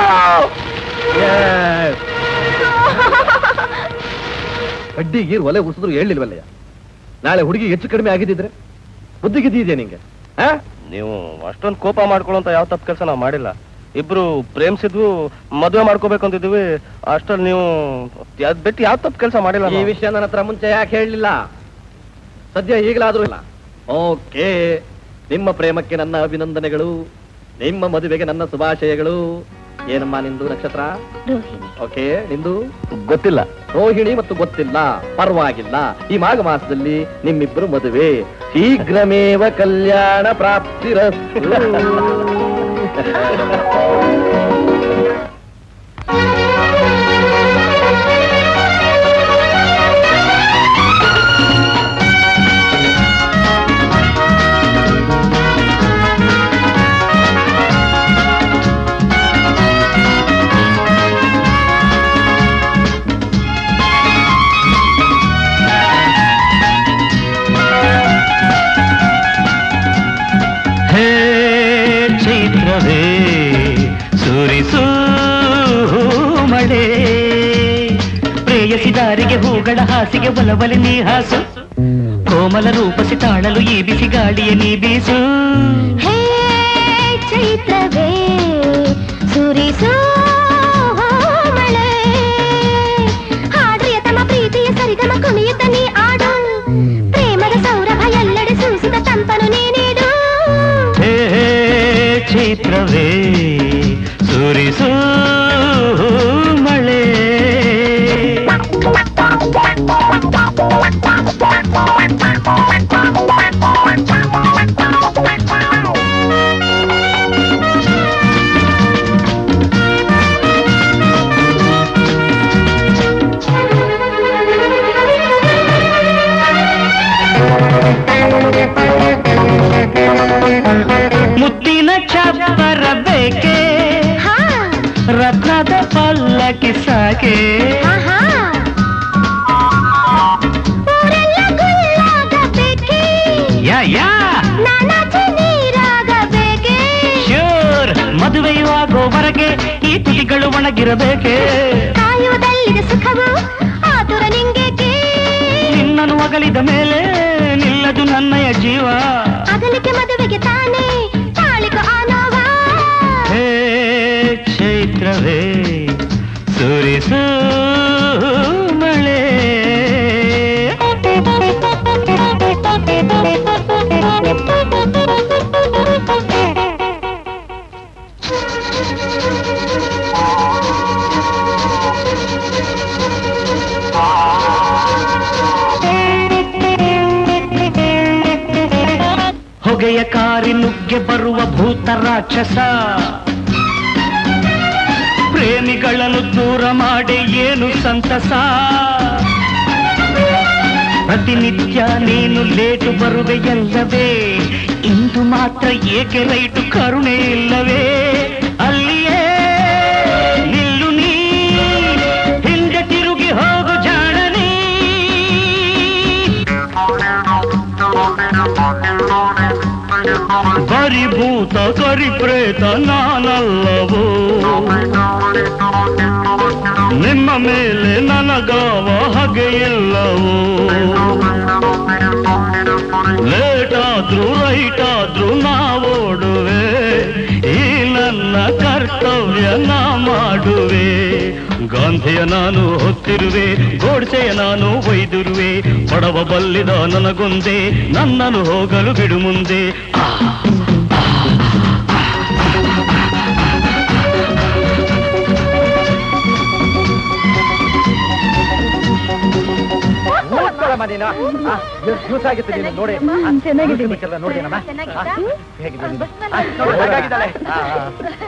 ಕಡ್ಡಿ ಗೀರ್ ಒಲೆ ಉಸಿದ್ರು ಹೇಳಿಲ್ವಲ್ಲಯ್ಯ ನಾಳೆ ಹುಡುಗಿ ಹೆಚ್ಚು ಕಡಿಮೆ ಆಗಿದ್ದಿದ್ರೆ ಬುದ್ಧಿ ಗಿದ್ದಿದೆಯಾ ನಿಂಗೆ ಆ ನೀವು ಅಷ್ಟೊಂದು ಕೋಪ ಮಾಡ್ಕೊಳ್ಳೋಂತ ಯಾವ ತಪ್ಪು ಕೆಲಸ ನಾವು ಮಾಡಿಲ್ಲ ಇಬ್ರು ಪ್ರೇಮಿಸಿದ್ವು ಮದುವೆ ಮಾಡ್ಕೋಬೇಕು ಅಂತಿದ್ವಿ ಅಷ್ಟ್ರಲ್ಲಿ ನೀವು ಅದ್ ಬಿಟ್ಟು ಯಾವ ತಪ್ಪು ಕೆಲಸ ಮಾಡಿಲ್ಲ ಈ ನಾವು. ವಿಷಯ ನನ್ನ ಹತ್ರ ಮುಂಚೆ ಯಾಕೆ ಹೇಳಲಿಲ್ಲ ಸದ್ಯ ಈಗಲಾದ್ರೂ ಇಲ್ಲ ಓಕೆ ನಿಮ್ಮ ಪ್ರೇಮಕ್ಕೆ ನನ್ನ ಅಭಿನಂದನೆಗಳು ನಿಮ್ಮ ಮದುವೆಗೆ ನನ್ನ ಶುಭಾಶಯಗಳು ಏನಮ್ಮ ನಿಂದು ನಕ್ಷತ್ರ ರೋಹಿಣಿ ಓಕೆ ನಿಂದು ಗೊತ್ತಿಲ್ಲ ರೋಹಿಣಿ ಮತ್ತು ಗೊತ್ತಿಲ್ಲ ಪರವಾಗಿಲ್ಲ ಈ ಮಾಘ ಮಾಸದಲ್ಲಿ ನಿಮ್ಮಿಬ್ಬರು ಮದುವೆ ಶೀಘ್ರಮೇವ ಕಲ್ಯಾಣ ಪ್ರಾಪ್ತಿರಸ್ತು ಹೇ ಚೈತ್ರವೇ ಸುರಿಸು ಮಳೆ ಪ್ರೇಯಸಿ ದಾರಿಗೆ ಹೂಗಳ ಹಾಸಿಗೆ ಒಲವಲೆ ನೀ ಹಾಸು ಕೋಮಲ ರೂಪಸಿ ತಾಳಲು ಈ ಬಿಸಿ ಗಾಳಿಯ ನೀ ಬೀಸು ಹೇ ಚೈತ್ರವೇ ಸುರಿಸೋ ಮಳೆ ಹಾಡ್ರಿಯ ತಮ್ಮ ಪ್ರೀತಿಯ ಸರಿಗಮ ಕುಣಿಯುತ್ತ ನೀ ಆಡು ಪ್ರೇಮದ ಸೌರಭ ಎಲ್ಲೆಡೆ ಸೂಸಿದ ತಂಪನು ನೀ ನೀಡು ಹೇ ಚೈತ್ರವೇ ಸುರಿಸು ಮಳೆ ಆ ಸಾಕೆ ಯಾ ಯಾ ಶ್ಯೂರ್ ಮದುವೆಯು ಆಗೋವರೆಗೆ ಈ ತುಟಿಗಳು ಒಣಗಿರಬೇಕೆ ಕಾಯುವುದಲ್ಲಿದೆ ಸುಖವು ಆತುರ ನಿಂಗೇಕೆ ನಿನ್ನನ್ನು ಅಗಲಿದ ಮೇಲೆ ನಿಲ್ಲದು ನನ್ನಯ ಜೀವ ಅಗಲಿಕೆ ಮದುವೆಗೆ ತಾನೇ ತಾಳಿಕ ಆನವ ಹೇ ಚೈತ್ರವೇ ಸುರಿಸು ಮಳೆ ಹೊಗೆಯ ಕಾರಿ ನುಗ್ಗೆ ಬರುವ ಭೂತ ರಾಕ್ಷಸ ಪ್ರೇಮಿಗಳನ್ನು ದೂರ ಮಾಡಿ ಏನು ಸಂತಸ ಪ್ರತಿನಿತ್ಯ ನೀನು ಲೇಟು ಬರುವೆ ಎಲ್ಲವೇ ಇಂದು ಮಾತ್ರ ಏಕೆ ರೈಟು ಕರುಣೆ ಇಲ್ಲವೇ ಅಲ್ಲಿಯೇ ನಿಲ್ಲು ನೀ ಹಿಂದೆ ತಿರುಗಿ ಹೋಗು ಜಾಣನಿ ಬರಿ ಭೂತ ಕರಿ ಪ್ರೇತ ನಾನಲ್ಲವೋ ನಿಮ್ಮ ಮೇಲೆ ನನಗಾವ ಹಾಗೆ ಇಲ್ಲವೋ ಲೇಟ್ ಆದ್ರೂ ರೈಟ್ ಆದ್ರೂ ನಾವೋಡುವೆ ಈ ನನ್ನ ಕರ್ತವ್ಯ ನಾ ಮಾಡುವೆ ಗಾಂಧಿಯ ನಾನು ಹೊತ್ತಿರುವೆ ಗೋಡ್ಸೆಯ ನಾನು ಒಯ್ದಿರುವೆ ಬಡವ ಬಲ್ಲಿದ ನನಗೊಂದೇ ನನ್ನನ್ನು ಹೋಗಲು ಬಿಡು ಮುಂದೆ ಆ ಕೂತ್ಕೊಳ್ಳಮ್ಮ ನೀನು. ಆ, ಎಷ್ಟ್ ದಿವ್ಸ ಆಗಿತ್ತು ನೀನು ನೋಡಿ ಆ, ಚೆನ್ನಾಗಿದ್ದೀನಿ. ಮಿಕ್ಕಿಲ್ಲ ನೋಡಿದೀನಮ್ಮ? ಚೆನ್ನಾಗಿದ್ದ? ಆ, ಹೇಗಿದ್ದೆ ನೀನು? ಬಸ್ನಲ್ಲಿ ಆ, ನೋಡಿ, ಹಾಗಾಗಿದ್ದಾಳೆ. ಆ, ಆ.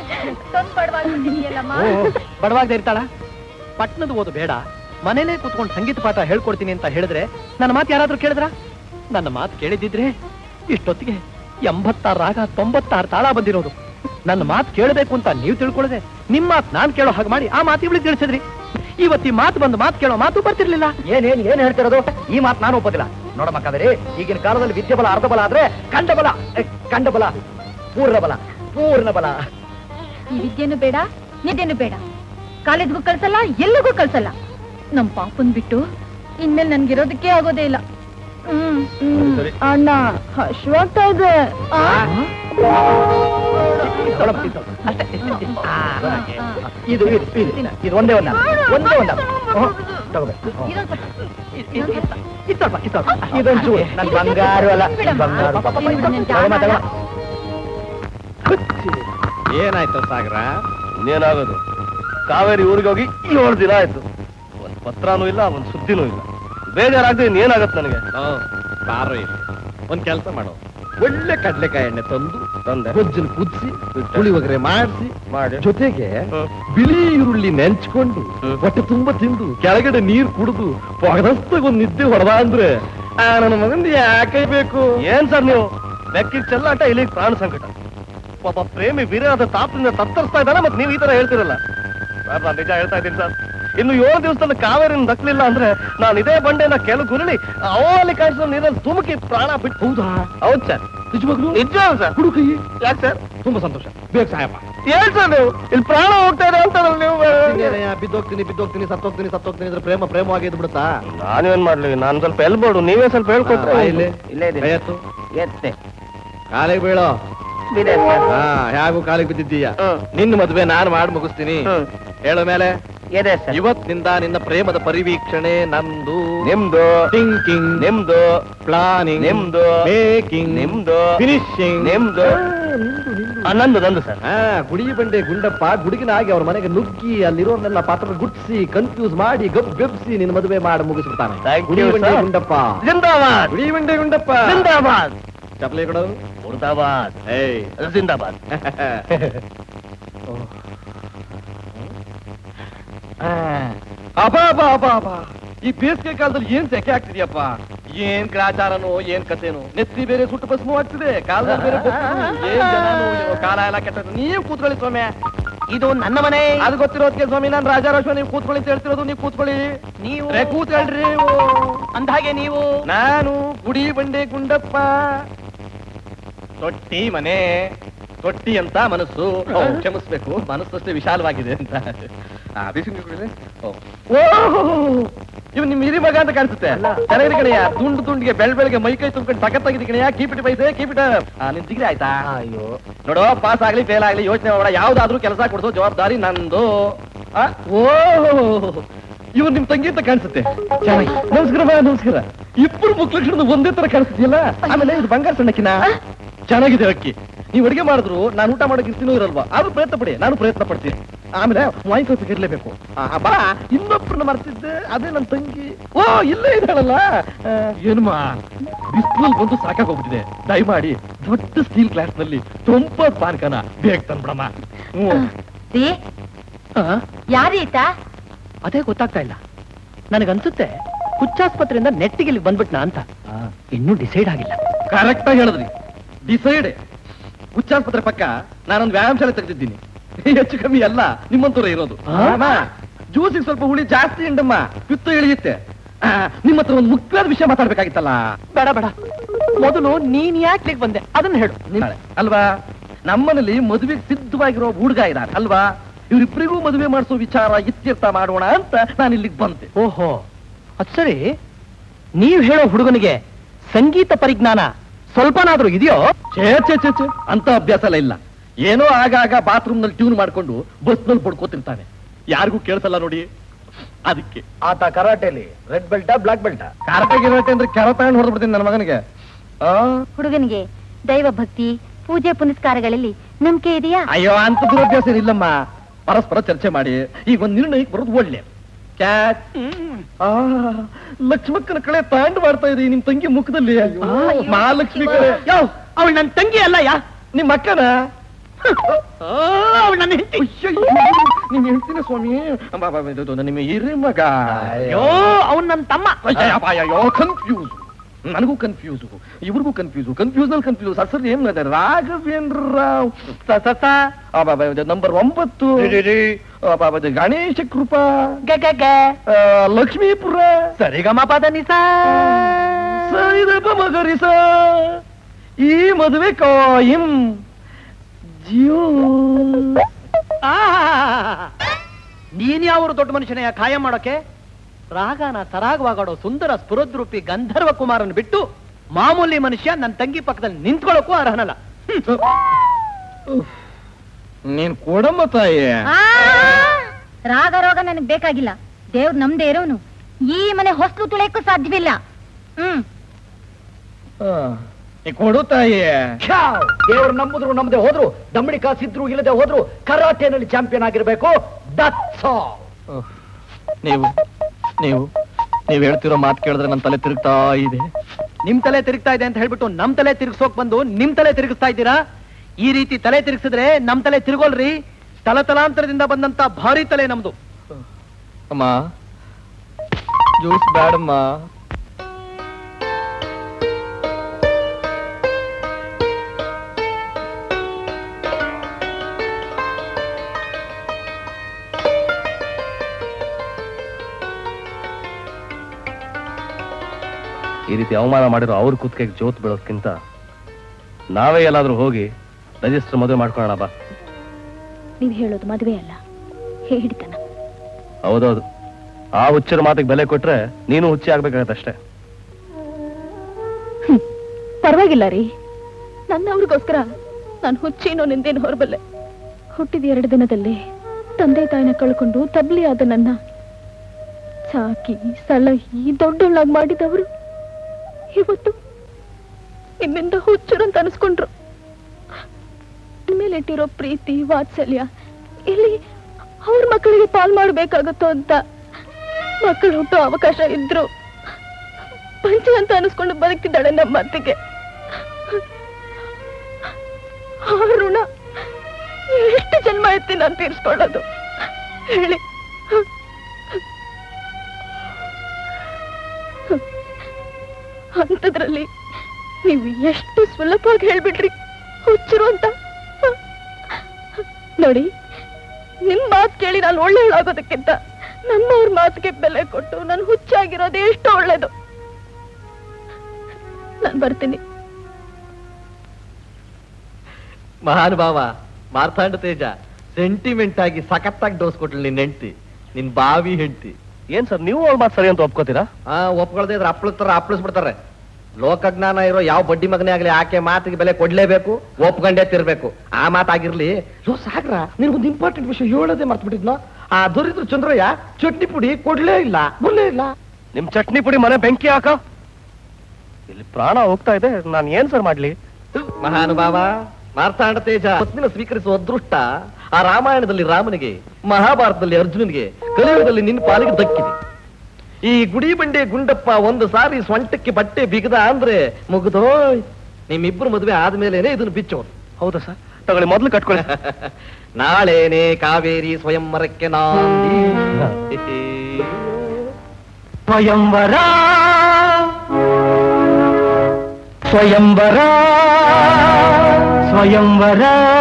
ಓ, ಬಡವಾಗದೆ ಇರ್ತಾಳ ಪಟ್ನದ ಓದು ಬೇಡ ಮನೇಲೆ ಕೂತ್ಕೊಂಡು ಸಂಗೀತ ಪಾಠ ಹೇಳ್ಕೊಡ್ತೀನಿ ಅಂತ ಹೇಳಿದ್ರೆ ನನ್ನ ಮಾತು ಯಾರಾದ್ರೂ ಕೇಳಿದ್ರ ನನ್ನ ಮಾತು ಕೇಳಿದಿದ್ರೆ ಇಷ್ಟೊತ್ತಿಗೆ ಎಂಬತ್ತಾರು ರಾಗ ತೊಂಬತ್ತಾರು ತಾಳ ಬಂದಿರೋದು ನನ್ನ ಮಾತು ಕೇಳಬೇಕು ಅಂತ ನೀವು ತಿಳ್ಕೊಳ್ಳದೆ ನಿಮ್ಮ ಮಾತು ನಾನ್ ಕೇಳೋ ಹಾಗೆ ಮಾಡಿ ಆ ಮಾತು ಇವಳಿಗೆ ತಿಳಿಸಿದ್ರಿ ಇವತ್ತು ಈ ಮಾತು ಬಂದು ಮಾತು ಕೇಳೋ ಮಾತು ಬರ್ತಿರ್ಲಿಲ್ಲ ಏನೇನ್ ಏನ್ ಹೇಳ್ತಿರೋದು ಈ ಮಾತು ನಾನು ಒಪ್ಪೋದಿಲ್ಲ ನೋಡಮ್ಮ ಕಾವೇರಿ ಈಗಿನ ಕಾಲದಲ್ಲಿ ವಿದ್ಯೆ ಬಲ ಅರ್ಧ ಬಲ ಆದ್ರೆ ಕಂಡ ಬಲ ಏ, ಕಂಡ ಬಲ ಪೂರ್ಣ ಬಲ ಪೂರ್ಣ ಬಲ ಈ ವಿದ್ಯೆನೂ ಬೇಡ ನಿದ್ದೆನೂ ಬೇಡ ಕಾಲೇಜ್ಗೂ ಕಳ್ಸಲ್ಲ ಎಲ್ಲಿಗೂ ಕಳ್ಸಲ್ಲ ನಮ್ ಪಾಪನ್ ಬಿಟ್ಟು ಇನ್ಮೇಲೆ ನನ್ಗಿರೋದಕ್ಕೆ ಆಗೋದೇ ಇಲ್ಲ ಹ್ಮ್ ಹ್ಮ್. ಅಣ್ಣ ಹಶ್ವಾಗ್ತಾ ಇದೆ ಆ? ನೋಡಮ್ಮ, ಇದು ಅಷ್ಟೇ. ಆ, ಹಾಗೆ. ಇದು ಇದು ಇದು ಇದು ಒಂದೇ ಒಂದ ಒಂದೇ ಒಂದ ಹ್ಮ್, ತಗೋಬೇಕು ಹ್ಮ್. ಇದೊಂದ್ ಸ್ವಲ್ಪ- ಇದು ಸ್ವಲ್ಪ ಇದು ಸ್ವಲ್ಪ ಇದೊಂಚೂರು ನನ್ ಬಂಗಾರು ಅಲ್ಲ ಬಂಗಾರು ಪಾಪ ತಗೊಮ್ಮ ತಗೊಮ್ಮ ಏನಾಯ್ತು ಸಾಗರ ಇನ್ನೇನಾಗೋದು ಕಾವೇರಿ ಊರಿಗೆ ಹೋಗಿ ಏಳು ದಿನ ಆಯ್ತು ಒಂದ್ ಪತ್ರನೂ ಇಲ್ಲ ಒಂದ್ ಸುದ್ದಿನೂ ಇಲ್ಲ ಬೇಜಾರಾಗ್ದೆ ಇನ್ನೇನಾಗತ್ತೆ ನನಗೆ ಬಾರೋ ಇಲ್ಲಿ. ಒಂದ್ ಕೆಲಸ ಮಾಡು ಒಳ್ಳೆ ಕಡ್ಲೆಕಾಯಿ ಎಣ್ಣೆ ತಂದು ತಂದೆ ಗೊಜ್ಜನ್ನು ಕುದಿಸಿ ಪುಳಿಯೋಗರೆ ಮಾಡಿಸಿ ಮಾಡಿ ಜೊತೆಗೆ ಹ್ಮ್. ಬಿಳಿ ಈರುಳ್ಳಿ ನೆಂಚ್ಕೊಂಡು ಹ್ಮ್. ಹೊಟ್ಟೆ ತುಂಬಾ ತಿಂದು ಕೆಳಗಡೆ ನೀರ್ ಕುಡಿದು ಪೊಗದಸ್ತಾಗ ಒಂದ್ ನಿದ್ದೆ ಹೊಡೆದ ಅಂದ್ರೆ ಆ ನನ್ನ ಮಗಂದು ಯಾಕೆ ಬೇಕು ಏನ್ ಸರ್ ನೀವು ಬೆಕ್ಕಿಗೆ ಚೆಲ್ಲಾಟ ಇಲ್ಲಿಗೆ ಪ್ರಾಣ ಸಂಕಟ ಪಾಪ ಪ್ರೇಮಿ ವಿರಾದ ತಾಪದಿಂದ ತತ್ತರಿಸ್ತಾ ಇದ್ದಾನೆ ಮತ್ತೆ ನೀವು ಈ ತರ ಹೇಳ್ತಿರಲ್ಲ ಸರ್ ನಾನು ನಿಜ ಹೇಳ್ತಾ ಇದ್ದೀನಿ ಸರ್ ಇನ್ನು ಏಳು ದಿವಸದಲ್ಲಿ ಕಾವೇರಿನ ದಕ್ಕಲಿಲ್ಲ ಅಂದ್ರೆ ನಾನು ಇದೇ ಬಂಡೆನ ಕೆಲವು ಗುರುಳಿ ಅವಲ್ಲಿ ಕಾಣಿಸೋ ನೀರಲ್ಲಿ ತುಮುಕಿ ಪ್ರಾಣ ಬಿಟ್ಟು ಹೌದಾ ಹೌದು ಸರ್ ನಿಜವಾಗ್ಲು ನಿಜ ಸರ್ ಹುಡು ಕೈ ಯಾಕೆ ಸರ್ ತುಂಬಾ ಸಂತೋಷ ಬೇಗ ಸಹಾಯಪ್ಪ ಏನ್ ಸರ್ ನೀವು ಇಲ್ಲಿ ಪ್ರಾಣ ಹೋಗ್ತಾ ಇದೆ ಅಂತ ನೀವು ಬಿದ್ದೋಗ್ತೀನಿ ಬಿದ್ದೋಗ್ತೀನಿ ಸತ್ತೋಗ್ತೀನಿ ಸತ್ತೋಗ್ತೀನಿ ಅಂದ್ರೆ ಪ್ರೇಮ ಪ್ರೇಮವಾಗಿ ಇದ್ ಬಿಡುತ್ತಾ ನಾನೇನ್ ಮಾಡ್ಲಿ ನಾನು ಸ್ವಲ್ಪ ಎಲ್ಬೋಡು ನೀವೇ ಸ್ವಲ್ಪ ಹೇಳ್ಕೊಟ್ರೆ ಆ, ಇಲ್ಲೇ. ಇಲ್ಲೇ ಕೈ ಎತ್ತು. ಎತ್ತೆ ಕಾಲಿಗೆ ಬೀಳೋ ಬಿಡೆ ಸರ್ ಹಾ ಹೇಗೂ ಕಾಲಿಗೆ ಬಿದ್ದಿದ್ದೀಯ ಹ್ಮ್. ನಿನ್ನ ಮದ್ವೆ ನಾನು ಮಾಡಿ ಮುಗಿಸ್ತೀನಿ ಹ್ಮ್. ಹೇಳೋ ಮೇಲೆ ಇದೆ ಸರ್ ಇವತ್ತಿನಿಂದ ನಿನ್ನ ಪ್ರೇಮದ ಪರಿವೀಕ್ಷಣೆ ನಂದು ನಿಮ್ದು ಥಿಂಕಿಂಗ್ ನಿಮ್ದು ಪ್ಲಾನಿಂಗ್ ನಿಮ್ದು ಮೇಕಿಂಗ್ ನಿಮ್ದು ಫಿನಿಶಿಂಗ್ ನಿಮ್ದು ಆ, ನಂದು ನಂದು ಸರ್ ಹಾ ಗುಡಿ ಬಂಡೆ ಗುಂಡಪ್ಪ ಗುಡುಗಿನಾಗಿ ಅವ್ರ ಮನೆಗೆ ನುಗ್ಗಿ ಅಲ್ಲಿರೋರ್ನೆಲ್ಲ ಪಾತ್ರ ಗುಡ್ಸಿ ಕನ್ಫ್ಯೂಸ್ ಮಾಡಿ ಗಬ್ ಗಬ್ಸಿ ನಿನ್ನ ಮದುವೆ ಮಾಡಿ ಮುಗಿಸ್ಬಿಡ್ತಾನೆ Thank ಗುಡಿ you, ಬಂಡೆ sir. ಗುಂಡಪ್ಪ ಜಿಂದಾಬಾದ್ ಗುಡಿ ಬಂಡೆ ಗುಂಡಪ್ಪ ಜಿಂದಾಬಾದ್ ಚಪ್ಪಲಿ ಕೊಡು ಮುರ್ದಾಬಾದ್ ಏಯ್ ಜಿಂದಾಬಾದ್ ಅಬಾ ಅಬಾ ಅಬಾ ಅಬಾ ಈ ಬೇಸಿಗೆ ಕಾಲದಲ್ಲಿ ಏನ್ ಸೆಕೆ ಆಗ್ತಿದ್ಯಪ್ಪ ಏನ್ ಗ್ರಾಚಾರನೋ ಏನ್ ಕಥೆನೋ ನೆತ್ತಿ ಬೇರೆ ಸುಟ್ಟು ಭಸ್ಮ ಆಗ್ತಿದೆ ಕಾಲದಲ್ಲಿ ಬೇರೆ ಬೊಬ್ಬು. ಏನ್ ಜನನೋ ಏನೋ, ಕಾಲ ಎಲ್ಲ ಕೆಟ್ಟ ನೀವು ಕೂತ್ಕೊಳ್ಳಿ ಸೌಮ್ಯ ಇದು ನನ್ನ ಮನೆ ಅದು ಗೊತ್ತಿರೋದಕ್ಕೆ ಸ್ವಾಮಿ ನಾನು ರಾಜಾರೋಶ್ವ ನೀವು ಕೂತ್ಕೊಳ್ಳಿ ಅಂತ ಹೇಳ್ತಿರೋದು ನೀವು ಕೂತ್ಕೊಳ್ಳಿ ನೀವು ರೇ, ಕೂತ್ಕೊಳ್ರಿ ಅಂದ್ಹಾಗೆ ನೀವು ನಾನು ಗುಡಿ ಬಂಡೆ ಗುಂಡಪ್ಪ ತೊಟ್ಟಿ ಮನೆ ತೊಟ್ಟಿ ಅಂತ ಮನಸ್ಸು ಓ, ಕ್ಷಮಿಸ್ಬೇಕು ಮನಸ್ಸು ಅಷ್ಟೇ ವಿಶಾಲವಾಗಿದೆ ಅಂತ ಆ, ಬಿಸಿ ನೀರು ಕುಡಿದ್ರೆ? ಓ. ಓ ಇವ್ ನಿಮ್ ಹಿರಿ ಮಗ ಅಂತ ಕಾಣಿಸುತ್ತೆ ಚೆನ್ನಾಗಿದೆ ಕಣಯ್ಯ ತುಂಡು ತುಂಡಿಗೆ ಬೆಳ್ ಬೆಳಗ್ಗೆ ಮೈ ಕೈ ತುಂಬ್ಕೊಂಡು ಸಖತ್ತಾಗಿದೆ ಕಣಯ್ಯ ಕೀಪಿಟ್ ಪೈಸೆ ಕೀಪಿಟ ನಿನ್ ಡಿಗ್ರಿ ಆಯ್ತಾ ಅಯ್ಯೋ ನೋಡೋ ಪಾಸ್ ಆಗ್ಲಿ ಫೇಲ್ ಆಗ್ಲಿ ಯೋಚನೆ ಮಾಡ ಯಾವ್ದಾದ್ರೂ ಕೆಲಸ ಕೊಡಿಸೋ ಜವಾಬ್ದಾರಿ ನಂದು ಆ, ಓ ಇವ್ ನಿಮ್ ತಂಗಿ ಅಂತ ಕಾಣಿಸುತ್ತೆ ಚೆನ್ನಾಗಿ ನಮಸ್ಕಾರ ಬಾ, ನಮಸ್ಕಾರ ಇಬ್ಬರು ಮುಖ್ಲಕ್ಷಣದ ಒಂದೇ ತರ ಕಾಣಿಸ್ತಿದೆಯಲ್ಲ ಆಮೇಲೆ ಇದು ಬಂಗಾರ ಸಣ್ಣಕ್ಕಿನ ಚೆನ್ನಾಗಿದೆ ಅಕ್ಕಿ ನೀವು ಅಡಿಗೆ ಮಾಡಿದ್ರು ನಾನು ಊಟ ಮಾಡೋಕೆ ಇರ್ತೀನೋ ಇರಲ್ವಾ ಆದ್ರೂ ಪ್ರಯತ್ನ ಪಡಿ ನಾನು ಪ್ರಯತ್ನ ಪಡ್ತೀನಿ ಆಮೇಲೆ ವಾಯಿ ಕಾಫಿ ಇರ್ಲೇಬೇಕು ಆ, ಬಾ ಇನ್ನೊಬ್ಬರನ್ನ ಮರ್ತಿದ್ದೆ ಅದೇ ನನ್ನ ತಂಗಿ ಓ ಇಲ್ಲೇ ಇದ್ದಾಳಲ್ಲ ಆ, ಏನಮ್ಮ ಬಿಸಿಲಲ್ಲಿ ಬಂದು ಸಾಕಾಗೋಗ್ಬಿಟ್ಟಿದೆ ದಯಮಾಡಿ ದೊಡ್ಡ ಸ್ಟೀಲ್ ಗ್ಲಾಸ್ ನಲ್ಲಿ ತೊಂಪ ಪಾನ್ಕನ ಬೇಗ ತಂದ್ಬಿಡಮ್ಮ ಹ್ಮ್ ರೀ ಯಾರೀತ ಅದೇ ಗೊತ್ತಾಗ್ತಾ ಇಲ್ಲ ನನಗನ್ಸುತ್ತೆ ಹುಚ್ಚಾಸ್ಪತ್ರೆಯಿಂದ ನೆಟ್ಟಿಗೆ ಇಲ್ಲಿ ಬಂದ್ಬಿಟ್ನಾ ಅಂತ ಇನ್ನೂ ಡಿಸೈಡ್ ಆಗಿಲ್ಲ ಕರೆಕ್ಟ್ ಆಗಿ ಹೇಳಿದ್ರಿ ಡಿಸೈಡ್ ಹುಚ್ಚಾಸ್ಪತ್ರೆ ಪಕ್ಕ ನಾನೊಂದು ವ್ಯಾಯಾಮ ಶಾಲೆ ತೆಗೆದಿದ್ದೀನಿ ಹೆಚ್ಚು ಕಮ್ಮಿ ಎಲ್ಲ ನಿಮ್ಮಂತೂರೇ ಇರೋದು ಜ್ಯೂಸಿಗೆ ಸ್ವಲ್ಪ ಹುಳಿ ಜಾಸ್ತಿ ಉಂಟಮ್ಮ ಪಿತ್ತ ಇಳಿಯುತ್ತೆ ಆ, ನಿಮ್ಮ ಹತ್ರ ಒಂದು ಮುಖ್ಯವಾದ ವಿಷಯ ಮಾತಾಡ್ಬೇಕಾಗಿತ್ತಲ್ಲ ಬೇಡ ಬೇಡ ಮೊದಲು ನೀನ್ ಯಾಕೆ ಬಂದೆ ಅದನ್ನ ಹೇಳು ನಾಳೆ, ಅಲ್ವಾ ನಮ್ಮನೇಲಿ ಮದುವೆಗೆ ಸಿದ್ಧವಾಗಿರೋ ಹುಡುಗ ಇದ್ದಾನೆ ಅಲ್ವಾ ಇವರಿಬ್ಬರಿಗೂ ಮದುವೆ ಮಾಡಿಸೋ ವಿಚಾರ ಇತ್ಯರ್ಥ ಮಾಡೋಣ ಅಂತ ನಾನು ಇಲ್ಲಿಗೆ ಬಂದೆ ಓಹೋ ಅದ್ ಸರಿ ನೀವ್ ಹೇಳೋ ಹುಡುಗನಿಗೆ ಸಂಗೀತ ಪರಿಜ್ಞಾನ ಸ್ವಲ್ಪನಾದ್ರೂ ಇದೆಯೋ ಛೇ ಛೇ ಛೇ ಛೇ ಅಂತ ಅಭ್ಯಾಸ ಎಲ್ಲ ಇಲ್ಲ ಏನೋ ಆಗಾಗ ಬಾತ್ರೂಮ್ ನಲ್ಲಿ ಟ್ಯೂನ್ ಮಾಡ್ಕೊಂಡು ಬಸ್ ನಲ್ಲಿ ಪಡ್ಕೋತಿರ್ತಾನೆ ಯಾರಿಗೂ ಕೇಳಿಸಲ್ಲ ನೋಡಿ ಅದಕ್ಕೆ ಆತ ಕರಾಟೆಲಿ red belt black belt correct ಆಗಿರೋಟೆ ಅಂದ್ರೆ ಕೆರತಾಂಡ್ ಹೊಡೆದ್ಬಿಡ್ತೀನಿ ನನ್ನ ಮಗನಿಗೆ ಆ ಹುಡುಗನಿಗೆ ದೈವ ಭಕ್ತಿ ಪೂಜೆ ಪುನಸ್ಕಾರಗಳಲ್ಲಿ ನಂಬಿಕೆ ಇದೆಯಾ ಅಯ್ಯೋ ಅಂತ ದುರಭ್ಯಾಸ ಏನಿಲ್ಲಮ್ಮ ಪರಸ್ಪರ ಚರ್ಚೆ ಮಾಡಿ ಈಗ ಒಂದ್ ನಿರ್ಣಯಕ್ಕೆ ಬರೋದು ಒಳ್ಳೆ ಕ್ಯಾಟ್ ಆ ಲಕ್ಷ್ಮಕ್ಕನ ಕಡೆ ತಾಂಡ್ ಮಾಡ್ತಾ ಇದೆ ನಿಮ್ ತಂಗಿ ಮುಖದಲ್ಲಿ ಅಯ್ಯೋ, ಮಹಾಲಕ್ಷ್ಮಿ ಕಡೆ ಯಾವ ಅವಳು ನನ್ನ ತಂಗಿ ಅಲ್ಲ ಯಾ ನಿಮ್ ಅಕ್ಕನ ಅವಳು ನನ್ನ ಹೆಂಡತಿ ನಿಮ್ ಹೇಳ್ತೀನಿ ಸ್ವಾಮಿ ಅಮ್ಮ, ಅಮ್ಮ, ಇದು, ಇದು, ನಿಮ್ಮ ಹಿರಿ ಮಗ ಅಯ್ಯೋ ಅವನ್ ನನ್ನ ತಮ್ಮ ಅಯ್ಯಪ್ಪ, ಅಯ್ಯೋ ಕನ್ಫ್ಯೂಸ್ ನನಗೂ ಕನ್ಫ್ಯೂಸ್ ಇವ್ರಿಗೂ ಕನ್ಫ್ಯೂಸ್ ಕನ್ಫ್ಯೂಸ್ ನಲ್ಲಿ ಕನ್ಫ್ಯೂಸ್ ಹೆಸರು ಏನ್ ಇದೆ ರಾಘವೇಂದ್ರ ರಾವ್ ಸ- ಸ- ಸ. ಅಬ್ಬಬ್ಬ, ಇದು ನಂಬರ್ ಒಂಬತ್ತು ಅಬ್ಬಬ್ಬ, ಇದು ಗಣೇಶ ಕೃಪಾ ಗ ಗ ಗ ಆ, ಲಕ್ಷ್ಮೀಪುರ ಸರಿಗಮ ಪದ ನಿಸಾ ಸೈದಪ್ಪ ಮಗರಿಸ ಈ ಮದುವೆ ಕಾಯಿಂ ಜಿಯೋ ನೀನ್ ಯಾವ ದೊಡ್ಡ ಮನುಷ್ಯನ ಖಾಯ ಮಾಡೋಕೆ ರಾಗನ ಸರಾಗವಾಗಾಡೋ ಸುಂದರ ಸ್ಫುರದ್ರೂಪಿ ಗಂಧರ್ವ ಕುಮಾರನ್ ಬಿಟ್ಟು ಮಾಮೂಲಿ ಮನುಷ್ಯ ನನ್ನ ತಂಗಿ ಪಕ್ಕದಲ್ಲಿ ನಿಂತ್ಕೊಳ್ಳೋಕ್ಕೂ ಅರ್ಹನಲ್ಲ ನೀನ್ ಕೊಡಮ್ಮ ತಾಯಿ ರಾಗ ರೋಗ ನನಗ್ ಬೇಕಾಗಿಲ್ಲ ದೇವ್ರು ನಮ್ದೇ ಇರೋನು ಈ ಮನೆ ಹೊಸ್ಲು ತುಳಿಯಕ್ಕೂ ಸಾಧ್ಯವಿಲ್ಲ ಹ್ಮ್ ನೀ ಕೊಡು ತಾಯಿ ದೇವರು ನಂಬುದ್ರು ನಮ್ಮದೆ ಹೋದ್ರು ದಮ್ಮಡಿ ಕಾಸಿದ್ರು ಇಲ್ಲದೆ ಹೋದ್ರು ಕರಾಟೆನಲ್ಲಿ ಚಾಂಪಿಯನ್ ಆಗಿರ್ಬೇಕು ದಟ್ಸ್ ಆಲ್ ನೀವು ನೀವು ನೀವ್ ಹೇಳ್ತಿರೋ ಮಾತು ಕೇಳಿದ್ರೆ ನನ್ನ ತಲೆ ತಿರುಗ್ತಾ ಇದೆ ನಿಮ್ ತಲೆ ತಿರುಗ್ತಾ ಇದೆ ಅಂತ ಹೇಳ್ಬಿಟ್ಟು ನಮ್ ತಲೆ ತಿರುಗಿಸೋಕ್ ಬಂದು ನಿಮ್ ತಲೆ ತಿರುಗಿಸ್ತಾ ಇದ್ದೀರಾ ಈ ರೀತಿ ತಲೆ ತಿರುಗಿಸಿದ್ರೆ ನಮ್ ತಲೆ ತಿರುಗೋಲ್ರಿ ತಲತಲಾಂತರದಿಂದ ಬಂದಂತ ಭಾರಿ ತಲೆ ನಮ್ದು ಅಮ್ಮ ಜ್ಯೂಸ್ ಬ್ಯಾಡಮ್ಮ ಈ ರೀತಿ ಅವಮಾನ ಮಾಡಿರೋ ಅವ್ರ ಕುತ್ತಿಗೆಗೆ ಜೋತ್ ಬೀಳೋದ್ಕಿಂತ ನಾವೇ ಎಲ್ಲಾದ್ರೂ ಹೋಗಿ ರಿಜಿಸ್ಟರ್ ಮದುವೆ ಮಾಡ್ಕೊಳ್ಳೋಣ ಬಾ ನೀವ್ ಹೇಳೋದು ಮದುವೆ ಅಲ್ಲ ಹಿಡಿತನ ಹೌದೌದು ಆ ಹುಚ್ಚರ ಮಾತಿಗೆ ಬೆಲೆ ಕೊಟ್ರೆ ನೀನು ಹುಚ್ಚಿ ಆಗ್ಬೇಕಾಗತ್ತಷ್ಟೇ ಪರವಾಗಿಲ್ಲ ರೀ ನನ್ನ ಅವ್ರಿಗೋಸ್ಕರ ನಾನು ಹುಚ್ಚೇನೋ ನಿಂದೇನು ಹೊರಬಲ್ಲೆ ಹುಟ್ಟಿದ ಎರಡು ದಿನದಲ್ಲಿ ತಂದೆ ತಾಯಿನ ಕಳ್ಕೊಂಡು ತಬ್ಲಿ ಆದ ನನ್ನ ಸಾಕಿ ಸಲಹಿ ದೊಡ್ಡೊಳ್ಳಾಗಿ ಮಾಡಿದವರು ಇವತ್ತು ನಿಮ್ಮಿಂದ ಹುಚ್ಚರಂತ ಅನಿಸ್ಕೊಂಡ್ರು ಮೇಲೆ ಇಟ್ಟಿರೋ ಪ್ರೀತಿ ವಾತ್ಸಲ್ಯ ಇಲ್ಲಿ ಅವ್ರ ಮಕ್ಕಳಿಗೆ ಪಾಲ್ ಮಾಡ್ಬೇಕಾಗತ್ತೋ ಅಂತ ಮಕ್ಕಳು ಹುಟ್ಟೋ ಅವಕಾಶ ಇದ್ರು ಪಂಚ ಅಂತ ಅನಿಸ್ಕೊಂಡು ಬದುಕಿದ್ದಾಳೆ ನಮ್ಮ ಅತ್ತಿಗೆ ಆ ಋಣ ಎಷ್ಟು ಜನ್ಮ ಎತ್ತಿ ನಾನು ತೀರ್ಸ್ಕೊಳ್ಳೋದು ಹೇಳಿ ಅಂಥದ್ರಲ್ಲಿ ನೀವು ಎಷ್ಟು ಸುಲಭವಾಗಿ ಹೇಳ್ಬಿಟ್ರಿ ಹುಚ್ಚರು ಅಂತ ನೋಡಿ ನಿನ್ ಮಾತು ಕೇಳಿ ನಾನು ಒಳ್ಳೆಯವಳಾಗೋದಕ್ಕಿಂತ ನನ್ನವ್ರ ಮಾತಿಗೆ ಬೆಲೆ ಕೊಟ್ಟು ನಾನು ಹುಚ್ಚಾಗಿರೋದು ಎಷ್ಟು ಒಳ್ಳೇದು ನಾನು ಬರ್ತೀನಿ ಮಹಾನುಭಾವ ಮಾರ್ತಾಂಡ ತೇಜ ಸೆಂಟಿಮೆಂಟ್ ಆಗಿ ಸಖತ್ತಾಗಿ ಡೋಸ್ ಕೊಟ್ಲು ನಿನ್ ಹೆಂಡ್ತಿ ನಿನ್ ಬಾವಿ ಹೆಂಡ್ತಿ ಏನ್ ಸರ್ ನೀವು ಅವ್ಳ ಮಾತು ಸರಿ ಅಂತ ಒಪ್ಕೋತೀರಾ ಆ ಒಪ್ಕೊಳ್ದೇ ಇದ್ರೆ ಅಪ್ಳಿಸ್ತಾರ ಅಪ್ಳಿಸ್ಬಿಡ್ತಾರೆ ಲೋಕಜ್ಞಾನ ಇರೋ ಯಾವ ಬಡ್ಡಿ ಮಗನೇ ಆಗ್ಲಿ ಆಕೆ ಮಾತಿಗೆ ಬೆಲೆ ಕೊಡ್ಲೇಬೇಕು ಒಪ್ಕೊಂಡೇ ತಿರ್ಬೇಕು ಆ ಮಾತಾಗಿರ್ಲಿ ಲೋ ಸಾಗ್ರ ನಿನ್ಗೊಂದು ಇಂಪಾರ್ಟೆಂಟ್ ವಿಷಯ ಹೇಳೋದೇ ಮರ್ತು ಬಿಟ್ಟಿದ್ನೋ ಆ ದೊರಿದ್ರು ಚಂದ್ರಯ್ಯ ಚಟ್ನಿ ಪುಡಿ ಕೊಡ್ಲೇ ಇಲ್ಲ ಬುಲ್ಲೇ ಇಲ್ಲ ನಿಮ್ ಚಟ್ನಿ ಪುಡಿ ಮನೆ ಬೆಂಕಿ ಹಾಕ ಇಲ್ಲಿ ಪ್ರಾಣ ಹೋಗ್ತಾ ಇದೆ ನಾನು ಏನ್ ಸರ್ ಮಾಡ್ಲಿ ಮಹಾನುಭಾವ ಮಾರ್ತಾಂಡ ತೇಜ ಪತ್ನಿನ ಸ್ವೀಕರಿಸುವ ಅದೃಷ್ಟ ಆ ರಾಮಾಯಣದಲ್ಲಿ ರಾಮನಿಗೆ ಮಹಾಭಾರತದಲ್ಲಿ ಅರ್ಜುನನಿಗೆ ಕಲಿಯುಗದಲ್ಲಿ ನಿನ್ನ ಪಾಲಿಗೆ ದಕ್ಕಿದೆ ಈ ಗುಡಿ ಬಂಡೆ ಗುಂಡಪ್ಪ ಒಂದು ಸಾರಿ ಸ್ವಂಟಕ್ಕೆ ಬಟ್ಟೆ ಬಿಗದ ಅಂದ್ರೆ ಮುಗಿದೋಯ್ ನಿಮ್ಮಿಬ್ರು ಮದುವೆ ಆದ್ಮೇಲೆನೆ ಇದನ್ನು ಬಿಚ್ಚೋದು ಹೌದಾ ಸರ್ ತಗೊಳ್ಳಿ ಮೊದ್ಲು ಕಟ್ಕೊಳ್ಳಿ ನಾಳೆನೆ ಕಾವೇರಿ ಸ್ವಯಂವರಕ್ಕೆ ನಾಂದಿ ಸ್ವಯಂವರ ಸ್ವಯಂವರ ಸ್ವಯಂವರ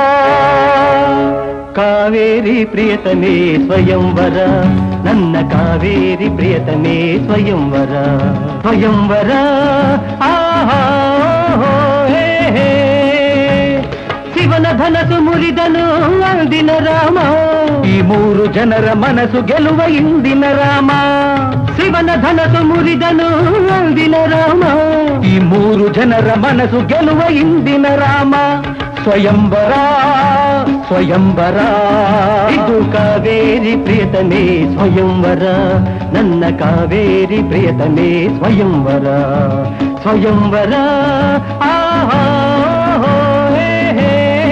ಕಾವೇರಿ ಪ್ರಿಯತಮೇ ಸ್ವಯಂವರ ನನ್ನ ಕಾವೇರಿ ಪ್ರಿಯತಮೇ ಸ್ವಯಂವರ ಸ್ವಯಂವರ ಆಹಾ ಹೋ, ಹೇ, ಹೇ. ಶಿವನ ಧನಸು ಮುರಿದನು ಅಂದಿನ ರಾಮ ಈ ಮೂರು ಜನರ ಮನಸ್ಸು ಗೆಲ್ಲುವ ಇಂದಿನ ರಾಮ ಶಿವನ ಧನಸು ಮುರಿದನು ಅಂದಿನ ರಾಮ ಈ ಮೂರು ಜನರ ಮನಸ್ಸು ಗೆಲ್ಲುವ ಇಂದಿನ ರಾಮ ಸ್ವಯಂವರ ಸ್ವಯಂವರ ಇದು ಕಾವೇರಿ ಪ್ರಿಯತಮೇ ಸ್ವಯಂವರ ನನ್ನ ಕಾವೇರಿ ಪ್ರಿಯತಮೇ ಸ್ವಯಂವರ ಸ್ವಯಂವರ ಆಹಾ ಹೋ, ಹೇ, ಹೇ.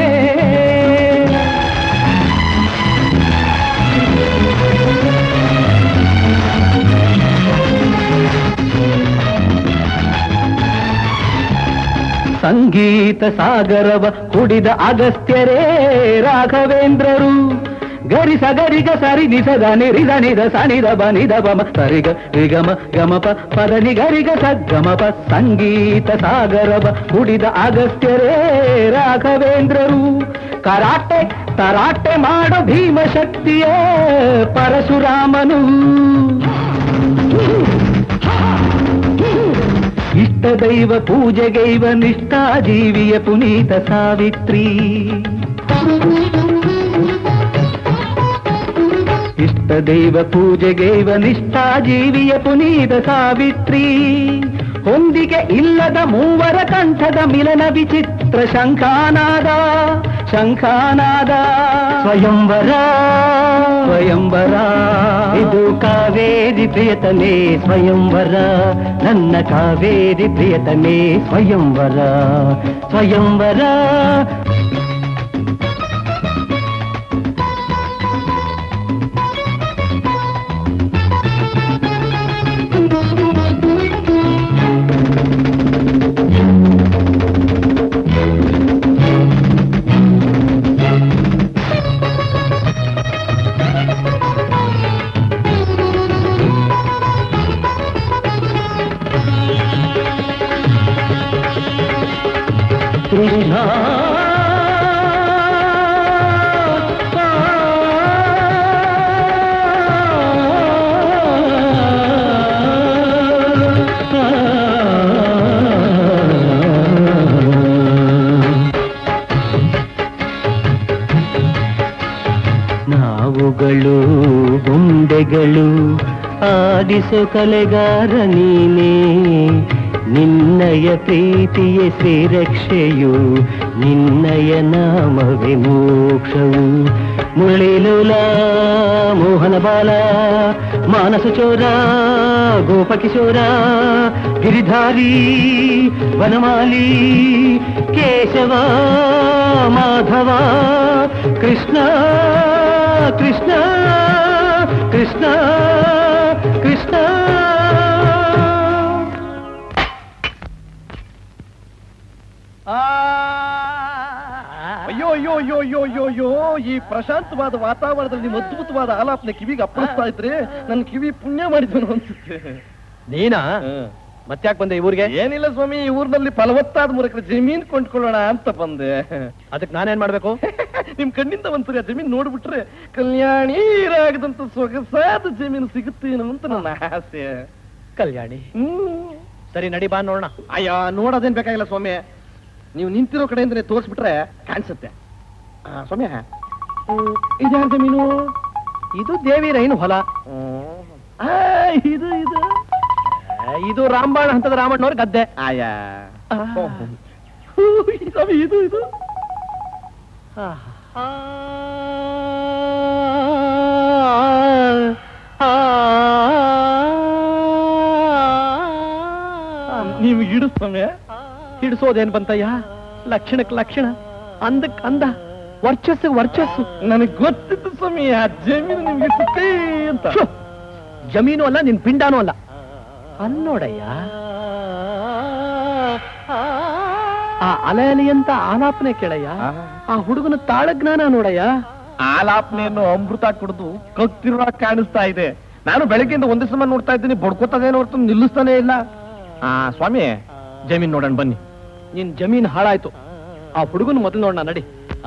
ಸಂಗೀತ ಸಾಗರವ ಕುಡಿದ ಅಗಸ್ತ್ಯರೇ ರಾಘವೇಂದ್ರರು ಗರಿಸ ಗರಿಗ ಸರಿ ನಿಸದ ನಿರಿದ ನಿದ ಸನಿದ ಬನಿದ ಬಮ ಸರಿಗ ರಿಗಮ ಗಮಪ ಪದ ನಿಗರಿಗ ಸಗಮಪ ಸಂಗೀತ ಸಾಗರವ ಕುಡಿದ ಅಗಸ್ತ್ಯರೇ ರಾಘವೇಂದ್ರರು ಕರಾಟೆ ತರಾಟೆ ಮಾಡೋ ಭೀಮಶಕ್ತಿಯೇ ಪರಶುರಾಮನು ಇಷ್ಟ ದೈವ ಪೂಜೆಗೈವ ನಿಷ್ಠಾ ಜೀವಿಯ ಪುನೀತ ಸಾವಿತ್ರಿ ಇಷ್ಟ ದೈವ ಪೂಜೆಗೈವ ನಿಷ್ಠಾ ಜೀವಿಯ ಪುನೀತ ಸಾವಿತ್ರಿ ಹೊಂದಿಗೆ ಇಲ್ಲದ ಮೂವರ ಕಂಠದ ಮಿಲನ ವಿಚಿತ್ರ ಶಂಖಾನಾದ ಶಂಖಾನಾದ ಸ್ವಯಂವರ ಸ್ವಯಂವರ ಇದು ಕಾವೇರಿ ಪ್ರಿಯತಮೇ ಸ್ವಯಂವರ ನನ್ನ ಕಾವೇರಿ ಪ್ರಿಯತಮೇ ಸ್ವಯಂವರ ಸ್ವಯಂವರ ಕೃಷ್ಣ ನಾವುಗಳು ಗುಂಡೆಗಳು ಆಡಿಸೋ ಕಲೆಗಾರ ನೀನೇ ನಿನ್ನಯ ಪ್ರೀತಿಯ ಶ್ರೀರಕ್ಷೆಯು ನಿನ್ನಯ ನಾಮವೇ ಮೋಕ್ಷವು ಮುರಳೀಲೋಲ ಮೋಹನ ಬಾಲ ಮಾನಸ ಚೋರ ಗೋಪಕಿಶೋರ ಗಿರಿಧಾರಿ ವನಮಾಲಿ ಕೇಶವ ಮಾಧವ ಕೃಷ್ಣ ಕೃಷ್ಣ ಕೃಷ್ಣ ಕೃಷ್ಣ ಅಯ್ಯೋ ಅಯ್ಯೋ ಅಯ್ಯೋ ಅಯ್ಯೋ ಅಯ್ಯೋ ಅಯ್ಯೋ ಈ ಪ್ರಶಾಂತವಾದ ವಾತಾವರಣದಲ್ಲಿ ನಿಮ್ಮ ಅದ್ಭುತವಾದ ಆಲಾಪನೆ ಕಿವಿಗೆ ಅಪ್ಪಳಿಸ್ತಾ ಇದ್ರೆ ನನ್ನ ಕಿವಿ ಪುಣ್ಯ ಮಾಡಿದ್ವನು ಅನ್ಸುತ್ತೆ ನೀನಾ ಮತ್ತ್ಯಾಕ್ ಬಂದೆ ಈ ಊರಿಗೆ ಏನಿಲ್ಲ ಸ್ವಾಮಿ ಈ ಊರಿನಲ್ಲಿ ಫಲವತ್ತಾದ ಮೂರು ಎಕರೆ ಜಮೀನ್ ಕೊಂಡ್ಕೊಳ್ಳೋಣ ಅಂತ ಬಂದೆ ಅದಕ್ಕೆ ನಾನೇನ್ ಮಾಡ್ಬೇಕು ನಿಮ್ ಕಣ್ಣಿಂದ ಒಂದ್ಸರಿ ಆ ಜಮೀನ್ ನೋಡ್ಬಿಟ್ರೆ ಕಲ್ಯಾಣಿ ರಾಗದಂತ ಸೊಗಸಾದ ಜಮೀನು ಸಿಗುತ್ತೇನೋ ಅಂತ ನನ್ನ ಆಸೆ ಕಲ್ಯಾಣಿ ಹ್ಮ್ ಸರಿ ನಡಿ ಬಾ ನೋಡೋಣ ಅಯ್ಯ ನೋಡೋದೇನ್ ಬೇಕಾಗಿಲ್ಲ ಸ್ವಾಮಿ ನೀವು ನಿಂತಿರೋ ಕಡೆಯಿಂದನೇ ತೋರಿಸ್ಬಿಟ್ರೆ ಕಾಣಿಸುತ್ತೆ ಆ, ಸ್ವಾಮಿ ಇದ್ಯಾರ ಜಮೀನು ಇದು ದೇವಿ ರೈನ್ ಹೊಲ ಆ, ಇದು ಇದು ಇದು ರಾಂಬಾಣ ಹಂತದ ರಾಮಣ್ಣವ್ರ ಗದ್ದೆ ಆಯಾ ಸ್ವಾಮಿ ಇದು ಇದು ನೀವು ಇಡು ಸ್ವಾಮಿ ಹಿಡಿಸೋದೇನ್ ಬಂತಯ್ಯ ಲಕ್ಷಣಕ್ ಲಕ್ಷಣ ಅಂದಕ್ ಅಂದ ವರ್ಚಸ್ಸು ವರ್ಚಸ್ಸು ನನಗೆ ಗೊತ್ತಿತ್ತು ಸ್ವಾಮಿ ಆ ಜಮೀನು ನಿಮ್ಗೆ ಸಿಕ್ಕೇ ಅಂತ ಛು! ಜಮೀನು ಅಲ್ಲ ನಿನ್ ಪಿಂಡಾನು ಅಲ್ಲ ಅನ್ನೋಡಯ್ಯ ಆ ಅಲೆ ಅಲೆ ಅಂತ ಆಲಾಪನೆ ಕೇಳಯ್ಯ ಆ ಹುಡುಗನ ತಾಳಜ್ಞಾನ ನೋಡಯ್ಯ ಆಲಾಪನೆಯನ್ನು ಅಮೃತ ಕುಡಿದು ಕತ್ತಿರುವ ಕಾಣಿಸ್ತಾ ಇದೆ ನಾನು ಬೆಳಗ್ಗೆಯಿಂದ ಒಂದೇ ಸಮ ನೋಡ್ತಾ ಇದ್ದೀನಿ ಬಡ್ಕೋತದೇನೋ ಹೊರತು ನಿಲ್ಲಿಸ್ತಾನೆ ಇಲ್ಲ ಆ ಸ್ವಾಮಿ ಜಮೀನ್ ನೋಡೋಣ ಬನ್ನಿ ನಿನ್ ಜಮೀನ್ ಹಾಳಾಯ್ತು ಆ ಹುಡುಗನ ಮೊದಲು ನೋಡೋಣ ನಡಿ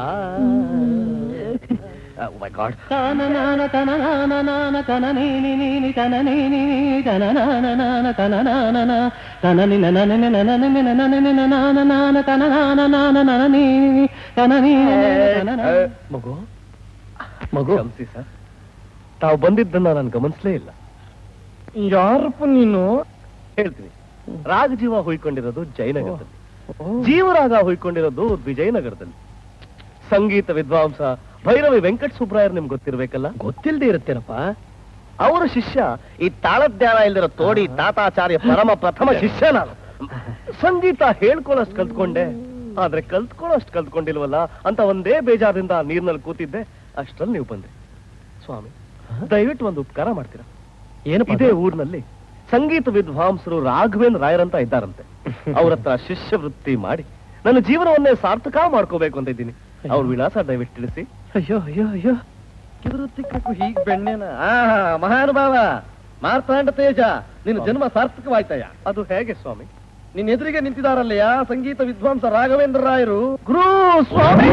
ಮಗು ಮಗು ಸರ್ ತಾವು ಬಂದಿದ್ದನ್ನ ನಾನು ಗಮನಿಸ್ಲೇ ಇಲ್ಲ ಯಾರಪ್ಪ ನೀನು ಹೇಳ್ತೀನಿ ರಾಗಜೀವ ಹೊಯ್ಕೊಂಡಿರೋದು ಜಯನಗರದಲ್ಲಿ ಜೀವರಾಗ ಹೊಯ್ಕೊಂಡಿರೋದು ವಿಜಯನಗರದಲ್ಲಿ ಸಂಗೀತ ವಿದ್ವಾಂಸ ಭೈರವಿ ವೆಂಕಟ ಸುಬ್ರಾಯರ್ ನಿಮ್ಗೆ ಗೊತ್ತಿರ್ಬೇಕಲ್ಲ ಗೊತ್ತಿಲ್ದೇ ಇರುತ್ತೇನಪ್ಪ ಅವರ ಶಿಷ್ಯ ಈ ತಾಳಜ್ಞಾನ ಇಲ್ದಿರೋ ತೋಡಿ ತಾತಾಚಾರ್ಯ ಪರಮ ಪ್ರಥಮ ಶಿಷ್ಯ ನಾನು ಸಂಗೀತ ಹೇಳ್ಕೊಳ್ಳೋಷ್ಟು ಕಲ್ತ್ಕೊಂಡೆ ಆದ್ರೆ ಕಲ್ತ್ಕೊಳ್ಳೋಷ್ಟು ಕಲ್ತ್ಕೊಂಡಿಲ್ವಲ್ಲ ಅಂತ ಒಂದೇ ಬೇಜಾರಿಂದ ನೀರ್ನಲ್ಲಿ ಕೂತಿದ್ದೆ ಅಷ್ಟ್ರಲ್ಲಿ ನೀವು ಬಂದೆ ಸ್ವಾಮಿ ದಯವಿಟ್ಟು ಒಂದು ಉಪಕಾರ ಮಾಡ್ತೀರಾ ಏನಪ್ಪ ಇದೇ ಊರಿನಲ್ಲಿ ಸಂಗೀತ ವಿದ್ವಾಂಸರು ರಾಘವೇಂದ್ರ ರಾಯರಂತ ಇದ್ದಾರಂತೆ ಅವ್ರ ಹತ್ರ ಶಿಷ್ಯವೃತ್ತಿ ಮಾಡಿ ನನ್ನ ಜೀವನವನ್ನೇ ಸಾರ್ಥಕ ಮಾಡ್ಕೋಬೇಕು ಅಂತ ಇದ್ದೀನಿ ಅವ್ರ ವಿಳಾಸ ದಯವಿಟ್ಟು ತಿಳಿಸಿ ಅಯ್ಯೋ ಅಯ್ಯೋ ಅಯ್ಯೋ ಕಿರುತಿಕ್ಕೂ ಹೀಗ್ ಬೆಣ್ಣೆನ ಆಹಾ ಮಹಾನುಭಾವ ಮಾರ್ತಾಂಡ ತೇಜ ನಿನ್ನ ಜನ್ಮ ಸಾರ್ಥಕವಾಯ್ತಯ್ಯ ಅದು ಹೇಗೆ ಸ್ವಾಮಿ ನಿನ್ನ ಎದುರಿಗೆ ನಿಂತಿದಾರಲ್ಲಯ್ಯ ಸಂಗೀತ ವಿದ್ವಾಂಸ ರಾಘವೇಂದ್ರ ರಾಯರು ಗುರು ಸ್ವಾಮಿ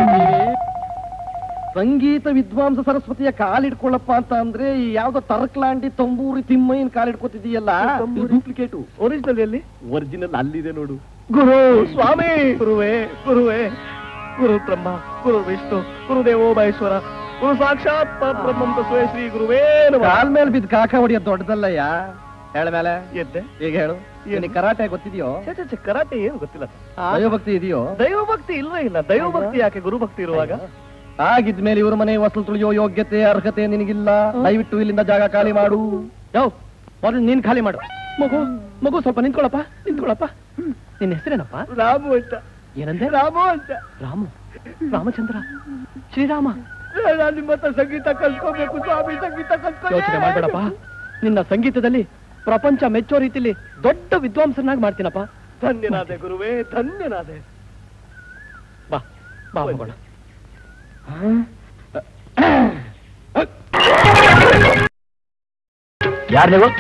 ಸಂಗೀತ ವಿದ್ವಾಂಸ ಸರಸ್ವತಿಯ ಕಾಲಿಡ್ಕೊಳ್ಳಪ್ಪ ಅಂತ ಅಂದ್ರೆ ಈ ಯಾವ್ದೋ ತರಕ್ಲಾಂಡಿ ತಂಬೂರಿ ತಿಮ್ಮಯ್ಯನ ಕಾಲಿಡ್ಕೊತಿದೀಯಲ್ಲ ಡೂಪ್ಲಿಕೇಟು ಒರಿಜಿನಲ್ ಎಲ್ಲಿ ಒರಿಜಿನಲ್ ಅಲ್ಲಿದೆ ನೋಡು ಗುರು ಸ್ವಾಮಿ ಗುರುವೇ ಗುರುವೇ ಗುರು ಬ್ರಹ್ಮ ಗುರು ವಿಷ್ಣು ಗುರುದೇವೋ ಮಹೇಶ್ವರ ಗುರು ಸಾಕ್ಷಾತ್ ಪರಬ್ರಹ್ಮಂ ತಸ್ಮೈ ಶ್ರೀ ಗುರುವೇ ಕಾಲ್ ಮೇಲೆ ಬಿದ್ದು ಕಾಕ ಹೊಡಿಯೋದು ದೊಡ್ಡದಲ್ಲಯ್ಯ ಹೇಳ ಮೇಲೆ ಎದ್ದೆ ಈಗ ಹೇಳು ನಿನಗೆ ಕರಾಟೆ ಗೊತ್ತಿದೆಯೋ ಕರಾಟೆ ಏನು ಗೊತ್ತಿಲ್ಲ ದೈವಭಕ್ತಿ ಇದೆಯೋ ದೈವಭಕ್ತಿ ಇಲ್ವೇ ಇಲ್ಲ ದೈವಭಕ್ತಿ ಯಾಕೆ ಗುರುಭಕ್ತಿ ಇರುವಾಗ ಆಗಿದ್ಮೇಲೆ ಇವ್ರ ಮನೆ ವಸಲು ತುಳಿಯೋ ಯೋಗ್ಯತೆ ಅರ್ಹತೆ ನಿನಗಿಲ್ಲ ದಯವಿಟ್ಟು ಇಲ್ಲಿಂದ ಜಾಗ ಖಾಲಿ ಮಾಡು ಯಾವ ಮೊದಲು ನೀನ್ ಖಾಲಿ ಮಾಡು ಮಗು ಮಗು ಸ್ವಲ್ಪ ನಿಂತ್ಕೊಳ್ಳಪ್ಪ ನಿಂತ್ಕೊಳ್ಳಪ್ಪ ನಿನ್ನ ಹೆಸರೇನಪ್ಪ ರಾಮು ಅಂತ ಏನಂದೆ ರಾಮು ಅಂತ ರಾಮು ರಾಮಚಂದ್ರ ಶ್ರೀರಾಮ ನಾನು ನಿಮ್ಮ ಹತ್ರ ಸಂಗೀತ ಕಲ್ತ್ಕೋಬೇಕು ಸ್ವಾಮಿ ಸಂಗೀತ ಕಲ್ತ್ಕೊ ಯೋಚನೆ ಮಾಡ್ಬೇಡಪ್ಪ ನಿನ್ನ ಸಂಗೀತದಲ್ಲಿ ಪ್ರಪಂಚ ಮೆಚ್ಚೋ ರೀತಿಲಿ ದೊಡ್ಡ ವಿದ್ವಾಂಸನಾಗಿ ಮಾಡ್ತೀನಪ್ಪ ಧನ್ಯನಾದೆ ಗುರುವೇ ಧನ್ಯನಾದೆ ಬಾ ಬಾ ಹೋಗೋಣ ಯಾರು ನೀವು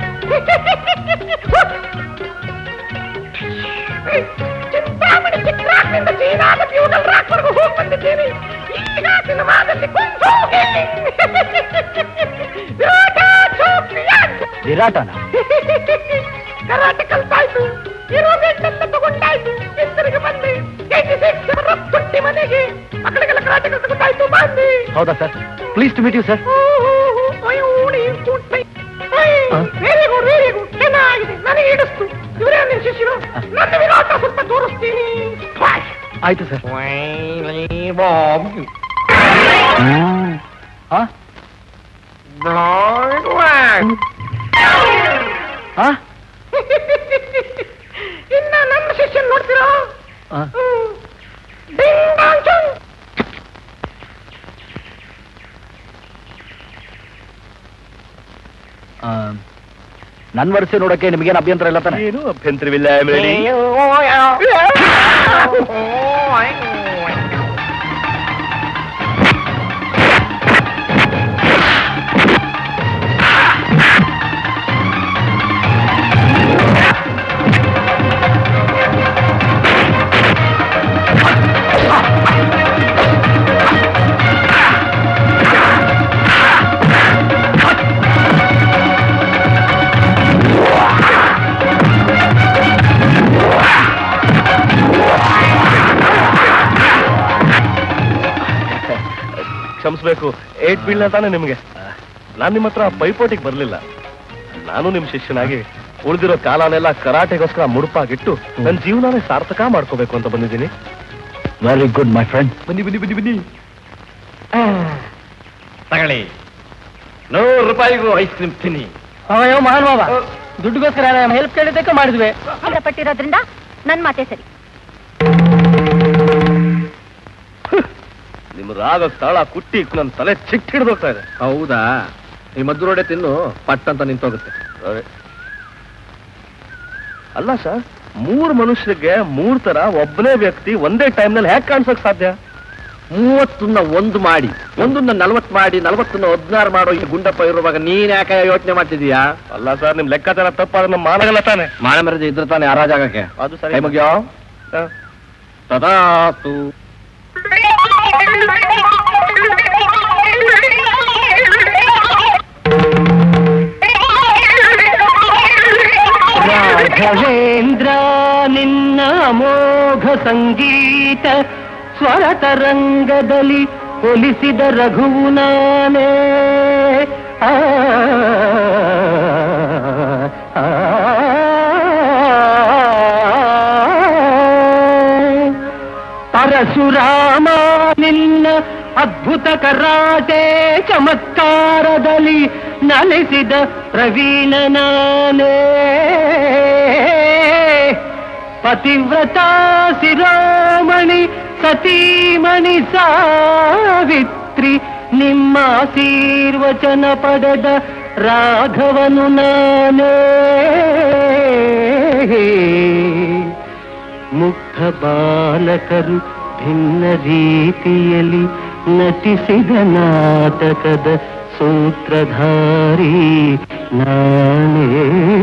ಚಿಂತಾಮಣಿ ಚಿಕ್ರಾಕ್ನಿಂದ ಚೀನಾದ ಫ್ಯೂಡಲ್ ರಾಕ್ವರೆಗೂ ಹೋಗಿ ಬಂದಿದ್ದೀನಿ ಈಗ ಸಿನಿಮಾದಲ್ಲಿ ಕುಂತು ವಿರಾಟನ ಕರಾಟೆ ಕಲ್ತಾಯ್ತು ಇರೋ ಬೆಟ್ಟೆಲ್ಲ ತಗೊಂಡಾಯ್ತು ಹಿಂತಿರುಗಿ ಬಂದೆ ತುಟ್ಟಿ ಮನೆಗೆ ಮಕ್ಕಳಿಗೆಲ್ಲ ಕರಾಟೆ ಕಲ್ತುಕೊಂಡಾಯ್ತು ಬಂದೆ ಹೌದಾ sir please to meet you sir very good very good ಚೆನ್ನಾಗಿದೆ ನನಗೆ ಇಡಿಸ್ತು ಇವರೇ ನಿನ್ನ ಶಿಷ್ಯರು ನನ್ನ ವಿರಾಟ ಸ್ವಲ್ಪ ತೋರಿಸ್ತೀನಿ ಆಯ್ತು ಸರ್ ಇನ್ನ ನನ್ನ ಶಿಷ್ಯನ್ ನೋಡ್ತೀರಾ ಆ. ಹ್ಮ್. ಡಿಂಗ್ ಡಾಂಗ್ ಚಂಗ್. ನನ್ ವರ್ಷ ನೋಡಕ್ಕೆ ನಿಮ್ಗೇನು ಅಭ್ಯಂತರ ಇಲ್ಲ ತಾನೆ ಏನು ಅಭ್ಯಂತರವಿಲ್ಲ ರೆಡಿ ಆ ಕ್ಷಮಿಸ್ಬೇಕು ಏಟ್ ಬೀಳ್ನ ತಾನೆ ನಿಮ್ಗೆ ನಾನ್ ನಿಮ್ಮ ಹತ್ರ ಪೈಪೋಟಿಗೆ ಬರ್ಲಿಲ್ಲ ನಾನು ನಿಮ್ ಶಿಷ್ಯನಾಗಿ ಉಳಿದಿರೋ ಕಾಲನೆಲ್ಲ ಕರಾಟೆಗೋಸ್ಕರ ಮುಡುಪಾಗಿಟ್ಟು ನನ್ನ ಜೀವನನೇ ಸಾರ್ಥಕ ಮಾಡ್ಕೋಬೇಕು ಅಂತ ಬಂದಿದ್ದೀನಿ ವೆರಿ ಗುಡ್ ಮೈ ಫ್ರೆಂಡ್ ಬನ್ನಿ ಬನ್ನಿ ಬನ್ನಿ ಬನ್ನಿ ತಗೊಳ್ಳಿ ನೂರು ರೂಪಾಯಿಗೂ ಐಸ್ ಕ್ರೀಮ್ ತಿನ್ನಿ ಅವಯೋ ಮಾನವ ದುಡ್ಡುಗೋಸ್ಕರ ಹೆಲ್ಪ್ ಕೇಳಿದ್ದಕ್ಕೆ ಮಾಡಿದ್ವಿ ಪಟ್ಟಿರೋದ್ರಿಂದ ನನ್ ಮಾತೆ ಸರಿ ನಿಮ್ ರಾಗ ತಾಳ ಕುಟ್ಟಿ ನನ್ನ ತಲೆ ಚಿಕ್ಕ ಹಿಡ್ದೋಗ್ತಾ ಇದೆ ಹೌದಾ ಈ ಮದ್ದು ರೋಡೆ ತಿನ್ನು ಪಟ್ ಅಂತ ನಿಂತೋಗುತ್ತೆ ಅದೇ. ಅಲ್ಲ ಸರ್ ಮೂರ್ ಮನುಷ್ಯರಿಗೆ ಮೂರ್ ತರ ಒಬ್ಬನೇ ವ್ಯಕ್ತಿ ಒಂದೇ ಟೈಮ್ ನಲ್ಲಿ ಹೇಗೆ ಕಾಣಿಸಕ್ ಸಾಧ್ಯ ಮೂವತ್ತನ್ನ ಒಂದು ಮಾಡಿ ಒಂದನ್ನ ನಲ್ವತ್ ಮಾಡಿ ನಲ್ವತ್ತನ್ನ ಹದಿನಾರು ಮಾಡೋ ಈ ಗುಂಡಪ್ಪ ಇರುವಾಗ ನೀನ್ ಯಾಕೆ ಯೋಚನೆ ಮಾಡ್ತಿದೀಯಾ ಅಲ್ಲ ಸರ್ ನಿಮ್ ಲೆಕ್ಕಾಚಾರ ತಪ್ಪಾದ್ರೆ ನಮ್ಮ ಮಾನಗಲ್ಲ ತಾನೆ ಮಾನ ಮರ್ಯಾದೆ ಇದ್ರೆ ತಾನೆ ಆರಾಜಾಗಕ್ಕೆ ಅದು ಸರಿ ಕೈ ಮುಗ್ಯೋ ಹಾ. ತದಾಸ್ತು ರಾಘವೇಂದ್ರ ನಿನ್ನ ಅಮೋಘ ಸಂಗೀತ ಸ್ವರ ತರಂಗದಲ್ಲಿ ಒಲಿಸಿದ ರಘುವು ನಾನೇ ಆ, ಆ, ಪರಶುರಾಮ ನಿನ್ನ ಅದ್ಭುತ ಕರಾಟೆ ಚಮತ್ಕಾರದಲ್ಲಿ ನಲಿಸಿದ ಪ್ರವೀಣ ನಾನೇ ಪತಿವ್ರತ ಶಿರೋಮಣಿ ಸತೀಮಣಿ ಸಾವಿತ್ರಿ ನಿಮ್ಮ ಆಶೀರ್ವಚನ ಪಡೆದ ರಾಘವನು ನಾನೇ ಮುಗ್ಧ ಬಾಲಕರು ಭಿನ್ನ ರೀತಿಯಲ್ಲಿ ನಟಿಸಿದ ನಾಟಕದ ಸೂತ್ರಧಾರಿ ನಾನೇ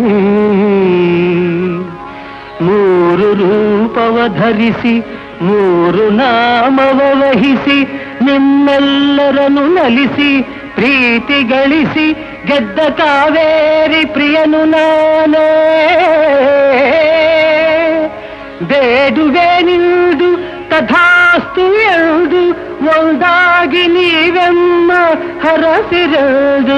ಮೂರು ರೂಪವ ಧರಿಸಿ ಮೂರು ನಾಮವ ವಹಿಸಿ ನಿಮ್ಮೆಲ್ಲರನ್ನು ನಲಿಸಿ ಪ್ರೀತಿ ಗಳಿಸಿ ಗೆದ್ದ ಕಾವೇರಿ ಪ್ರಿಯನು ನಾನೇ ಬೇಡುವೆ ನಿಲ್ದು ತಥಾಸ್ತು ಎಂದು ಒಂದಾಗಿ ನೀವೆಮ್ಮ ಹರಸಿರದು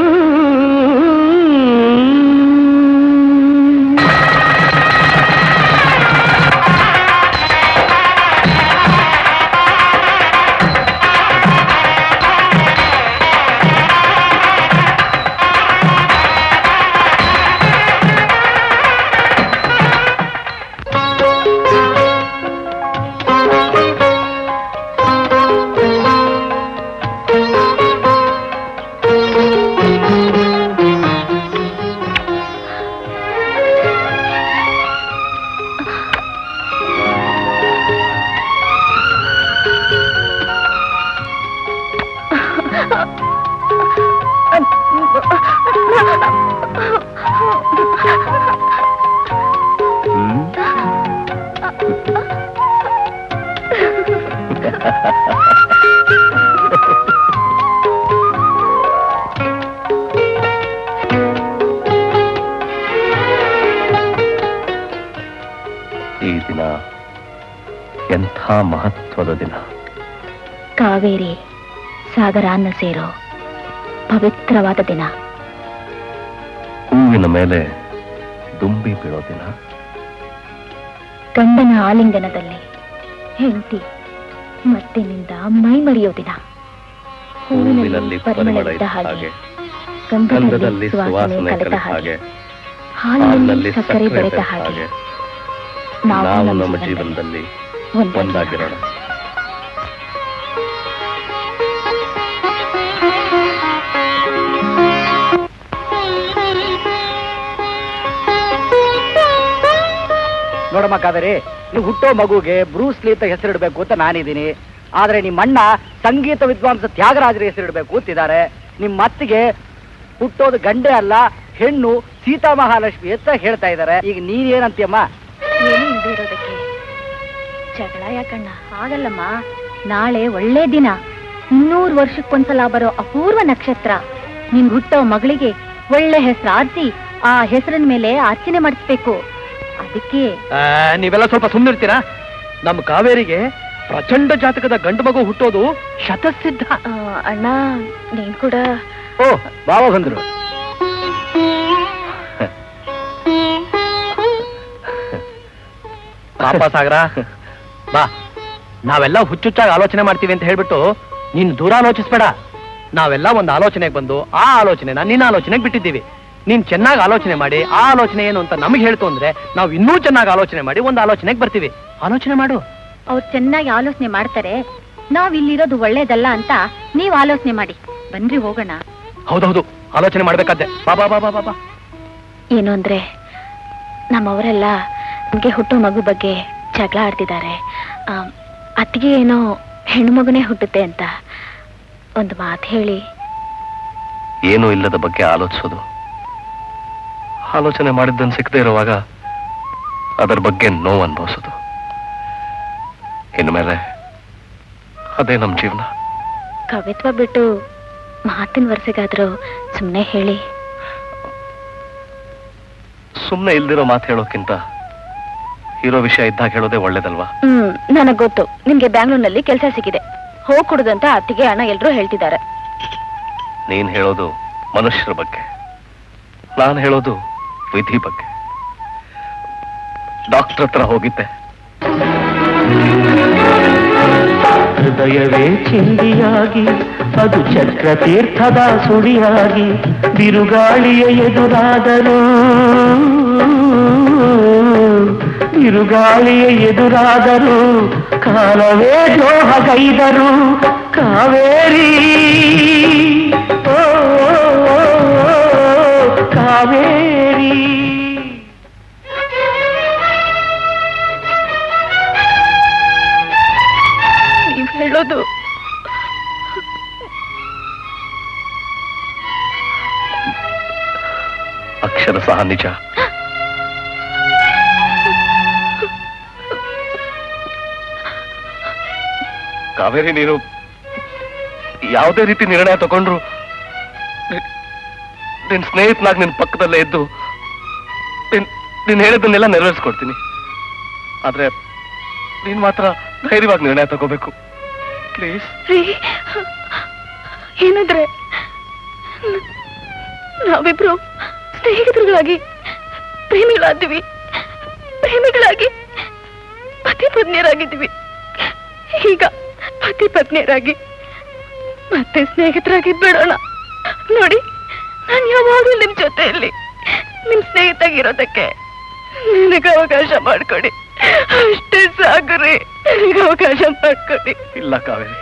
ಈ ದಿನ ಎಂಥ ಮಹತ್ವದ ದಿನ ಕಾವೇರಿ ಸಾಗರಾನ್ನ ಸೇರೋ ಪವಿತ್ರವಾದ ದಿನ ಹೂವಿನ ಮೇಲೆ ದುಂಬಿ ಬೀಳೋ ದಿನ ಗಂಡನ ಆಲಿಂಗನದಲ್ಲಿ ಹೆಂಡತಿ ಮತ್ತಿನಿಂದ ಮೈ ಮರೆಯೋ ದಿನ ಹೂವಿನಲ್ಲಿ ಪರಿಮಳ ಇದ್ದ ಹಾಗೆ ಗಂಧದಲ್ಲಿ ಸುವಾಸನೆ ಕಲಿತ ಹಾಗೆ ಹಾಲಿನಲ್ಲಿ ಸಕ್ಕರೆ ಬೆರೆತ ಹಾಗೆ ನಾವು ನಮ್ಮ ಜೀವನದಲ್ಲಿ ಒಂದಾಗಿರೋಣ ನೋಡಮ್ಮ ಕಾವೇರಿ ನೀವು ಹುಟ್ಟೋ ಮಗುಗೆ ಬ್ರೂಸ್ ಲೀ ಅಂತ ಹೆಸರಿಡಬೇಕು ಅಂತ ನಾನಿದ್ದೀನಿ ಆದ್ರೆ ನಿಮ್ಮ ಅಣ್ಣ ಸಂಗೀತ ವಿದ್ವಾಂಸ ತ್ಯಾಗರಾಜರ ಹೆಸರಿಡಬೇಕು ಅಂತಿದ್ದಾರೆ ನಿಮ್ಮ ಮತ್ತಿಗೆ ಹುಟ್ಟೋದು ಗಂಡೆ ಅಲ್ಲ ಹೆಣ್ಣು ಸೀತಾ ಮಹಾಲಕ್ಷ್ಮಿ ಅಂತ ಹೇಳ್ತಾ ಇದ್ದಾರೆ ಈಗ ನೀನೇನಂತೀಯಮ್ಮ ಏನೂ ಇಲ್ದೇ ಇರೋದಕ್ಕೆ ಜಗಳ ಯಾಕಣ್ಣ ಹಾಗಲ್ಲಮ್ಮ ನಾಳೆ ಒಳ್ಳೆ ದಿನ ಇನ್ನೂರು ವರ್ಷಕ್ಕೊಂದ್ಸಲ ಬರೋ ಅಪೂರ್ವ ನಕ್ಷತ್ರ ನಿನ್ ಹುಟ್ಟೋ ಮಗಳಿಗೆ ಒಳ್ಳೆ ಹೆಸರು ಆರಿಸಿ ಆ ಹೆಸರಿನ ಮೇಲೆ ಅರ್ಚನೆ ಮಾಡಿಸ್ಬೇಕು ಅದಕ್ಕೆ ನೀವೆಲ್ಲ ಸ್ವಲ್ಪ ಸುಮ್ಮನಿರ್ತೀರಾ ನಮ್ಮ ಕಾವೇರಿಗೆ ಪ್ರಚಂಡ ಜಾತಕದ ಗಂಡು ಮಗು ಹುಟ್ಟೋದು ಶತಸಿದ್ಧ ಆ, ಅಣ್ಣ ನೀನ್ ಕೂಡ ಓ ಬಾವ ಬಂದ್ರು ಪಾಪ ಸಾಗರ ಬಾ ನಾವೆಲ್ಲ ಹುಚ್ಚುಚ್ಚಾಗಿ ಆಲೋಚನೆ ಮಾಡ್ತೀವಿ ಅಂತ ಹೇಳ್ಬಿಟ್ಟು ನೀನ್ ದೂರ ಆಲೋಚಿಸ್ಬೇಡ ನಾವೆಲ್ಲ ಒಂದು ಆಲೋಚನೆಗೆ ಬಂದು ಆ ಆಲೋಚನೆನ ನಿನ್ನ ಆಲೋಚನೆಗೆ ಬಿಟ್ಟಿದ್ದೀವಿ ನೀನ್ ಚೆನ್ನಾಗಿ ಆಲೋಚನೆ ಮಾಡಿ ಆ ಆಲೋಚನೆ ಏನು ಅಂತ ನಮಗೆ ಹೇಳ್ತು ಅಂದ್ರೆ ನಾವು ಇನ್ನೂ ಚೆನ್ನಾಗಿ ಆಲೋಚನೆ ಮಾಡಿ ಒಂದು ಆಲೋಚನೆಗೆ ಬರ್ತೀವಿ ಆಲೋಚನೆ ಮಾಡು ಅವ್ರು ಚೆನ್ನಾಗಿ ಆಲೋಚನೆ ಮಾಡ್ತಾರೆ ನಾವ್ ಇಲ್ಲಿರೋದು ಒಳ್ಳೇದಲ್ಲ ಅಂತ ನೀವ್ ಆಲೋಚನೆ ಮಾಡಿ ಬನ್ರಿ ಹೋಗೋಣ ಹೌದೌದು ಆಲೋಚನೆ ಮಾಡ್ಬೇಕಾದ್ದೆ ಬಾ ಬಾ ಬಾ ಬಾ ಬಾ ಬಾ ಏನು ಅಂದ್ರೆ ನಮ್ಮವರೆಲ್ಲ ನಮ್ಗೆ ಹುಟ್ಟೋ ಮಗು ಬಗ್ಗೆ ಜಗಳ ಆಡ್ತಿದ್ದಾರೆ ಆ, ಅತ್ತಿಗೆ ಏನೋ ಹೆಣ್ಣು ಮಗುನೇ ಹುಟ್ಟುತ್ತೆ ಅಂತ ಒಂದು ಮಾತು ಹೇಳಿ ಏನೂ ಇಲ್ಲದ ಬಗ್ಗೆ ಆಲೋಚಿಸೋದು ಆಲೋಚನೆ ಮಾಡಿದ್ದನ್ನು ಸಿಕ್ಕದೆ ಇರುವಾಗ ಅದರ ಬಗ್ಗೆ ನೋವು ಅನುಭವಿಸೋದು ಇನ್ಮೇಲೆ ಅದೇ ನಮ್ಮ ಜೀವನ ಕವಿತ್ವ ಬಿಟ್ಟು ಮಾತಿನ ವರ್ಷಗಾದ್ರೂ ಸುಮ್ಮನೆ ಹೇಳಿ ಸುಮ್ಮನೆ ಇಲ್ದಿರೋ ಮಾತು ಹೇಳೋಕ್ಕಿಂತ ಇರೋ ವಿಷಯ ಇದ್ದಾಗ ಹೇಳೋದೇ ಒಳ್ಳೇದಲ್ವಾ ಹ್ಮ್ ನನಗ್ ಗೊತ್ತು ನಿಮ್ಗೆ ಬ್ಯಾಂಗ್ಳೂರ್ನಲ್ಲಿ ಕೆಲಸ ಸಿಕ್ಕಿದೆ ಹೋಗ್ ಕೊಡುದಂತ ಅತ್ತಿಗೆ ಅಣ್ಣ ಎಲ್ರೂ ಹೇಳ್ತಿದ್ದಾರೆ ನೀನ್ ಹೇಳೋದು ಮನುಷ್ಯರ ಬಗ್ಗೆ ನಾನು ಹೇಳೋದು ವಿಧಿ ಬಗ್ಗೆ ಡಾಕ್ಟರ್ ಹತ್ರ ಹೋಗಿದ್ದೆ ಹೃದಯವೇ ಚಿಂದಿಯಾಗಿ ಅದು ಚಕ್ರತೀರ್ಥದ ಸುಳಿಯಾಗಿ ಬಿರುಗಾಳಿಯ ಎದುರಾದರೂ ಬಿರುಗಾಳಿಯ ಎದುರಾದರೂ ಕಾಲವೇ ದ್ರೋಹಗೈದರು ಕಾವೇರಿ ಓ, ಓ, ಓ, ಕಾವೇರಿ ನೀವ್ ಹೇಳೋದು ಅಕ್ಷರ ಸಹ ನಿಜ ಕಾವೇರಿ ನೀನು ಯಾವುದೇ ರೀತಿ ನಿರ್ಣಯ ತಗೊಂಡ್ರು ನಿ- ನಿನ್ ಸ್ನೇಹಿತನಾಗಿ ನಿನ್ ಪಕ್ಕದಲ್ಲೇ ಇದ್ದು ನಿನ್ ನೀನ್ ಹೇಳಿದ್ದನ್ನೆಲ್ಲ ನೆರವೇರಿಸ್ಕೊಡ್ತೀನಿ ಆದ್ರೆ ನೀನ್ ಮಾತ್ರ ಧೈರ್ಯವಾಗಿ ನಿರ್ಣಯ ತಗೋಬೇಕು ಪ್ಲೀಸ್ ರೀ ಏನಂದ್ರೆ ನ- ನಾವಿಬ್ರು ಸ್ನೇಹಿತರುಗಳಾಗಿ ಪ್ರೇಮಿಗಳಾದ್ವಿ ಪ್ರೇಮಿಗಳಾಗಿ ಪತಿ ಪತ್ನಿಯರಾಗಿದ್ವಿ ಈಗ ಪತಿ ಪತ್ನಿಯರಾಗಿ ಮತ್ತೆ ಸ್ನೇಹಿತರಾಗಿ ಬಿಡೋಣ ನೋಡಿ ನಾನು ಯಾವಾಗಲೂ ನಿಮ್ ಜೊತೆಯಲ್ಲಿ ನಿಮ್ ಸ್ನೇಹಿತಾಗಿರೋದಕ್ಕೆ ನನಗೆ ಅವಕಾಶ ಮಾಡ್ಕೊಡಿ ಅಷ್ಟೇ ಸಾಕು ರೀ ನನಗೆ ಅವಕಾಶ ಮಾಡ್ಕೊಡಿ ಇಲ್ಲ ಕಾವೇರಿ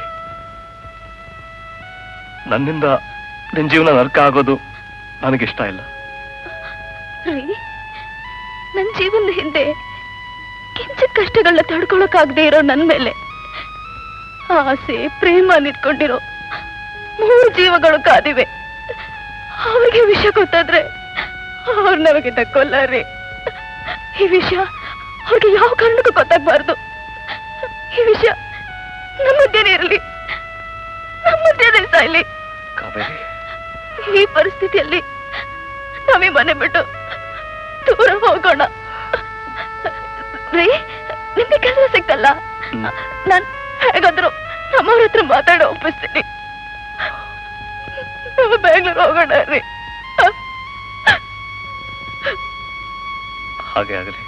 ನನ್ನಿಂದ ನಿನ್ ಜೀವನ ನರ್ಕ ಆಗೋದು ನನಗಿಷ್ಟ ಇಲ್ಲ ರೀ ನನ್ ಜೀವನದ ಹಿಂದೆ ಕಿಂಚಿತ್ ಕಷ್ಟಗಳನ್ನ ತಡ್ಕೊಳಕ್ಕಾಗದೆ ಇರೋ ನನ್ ಮೇಲೆ ಆಸೆ ಪ್ರೇಮ ನಿಂತ್ಕೊಂಡಿರೋ ಮೂರು ಜೀವಗಳು ಕಾದಿವೆ ಅವ್ರಿಗೆ ವಿಷಯ ಗೊತ್ತಾದ್ರೆ ಅವ್ರು ನಮಗೆ ತಕ್ಕೊಲ್ಲ ರೀ ಈ ವಿಷಯ ಅವ್ರಿಗೆ ಯಾವ ಕಾರಣಕ್ಕೂ ಗೊತ್ತಾಗ್ಬಾರ್ದು ಈ ವಿಷಯ ನಮ್ಮ ಮಧ್ಯೆನೇ ಇರಲಿ ನಮ್ಮ ಮಧ್ಯೆನೇ ಸಾಯ್ಲಿ ಕಾವೇರಿ ಈ ಪರಿಸ್ಥಿತಿಯಲ್ಲಿ ನಾವೇ ಮನೆ ಬಿಟ್ಟು ದೂರ ಹೋಗೋಣ ರೀ ನಿಮ್ಗೆ ಕೆಲಸ ಸಿಕ್ತಲ್ಲ ನಾನ್ ಹೇಗಾದ್ರು ನಮ್ಮವ್ರ ಹತ್ರ ಮಾತಾಡ ಒಪ್ಪಿಸ್ತೀನಿ ನಾವು ಬ್ಯಾಂಗ್ಳೂರ್ ಹೋಗೋಣ ರೀ ಹಾಗೆ ಆಗಲಿ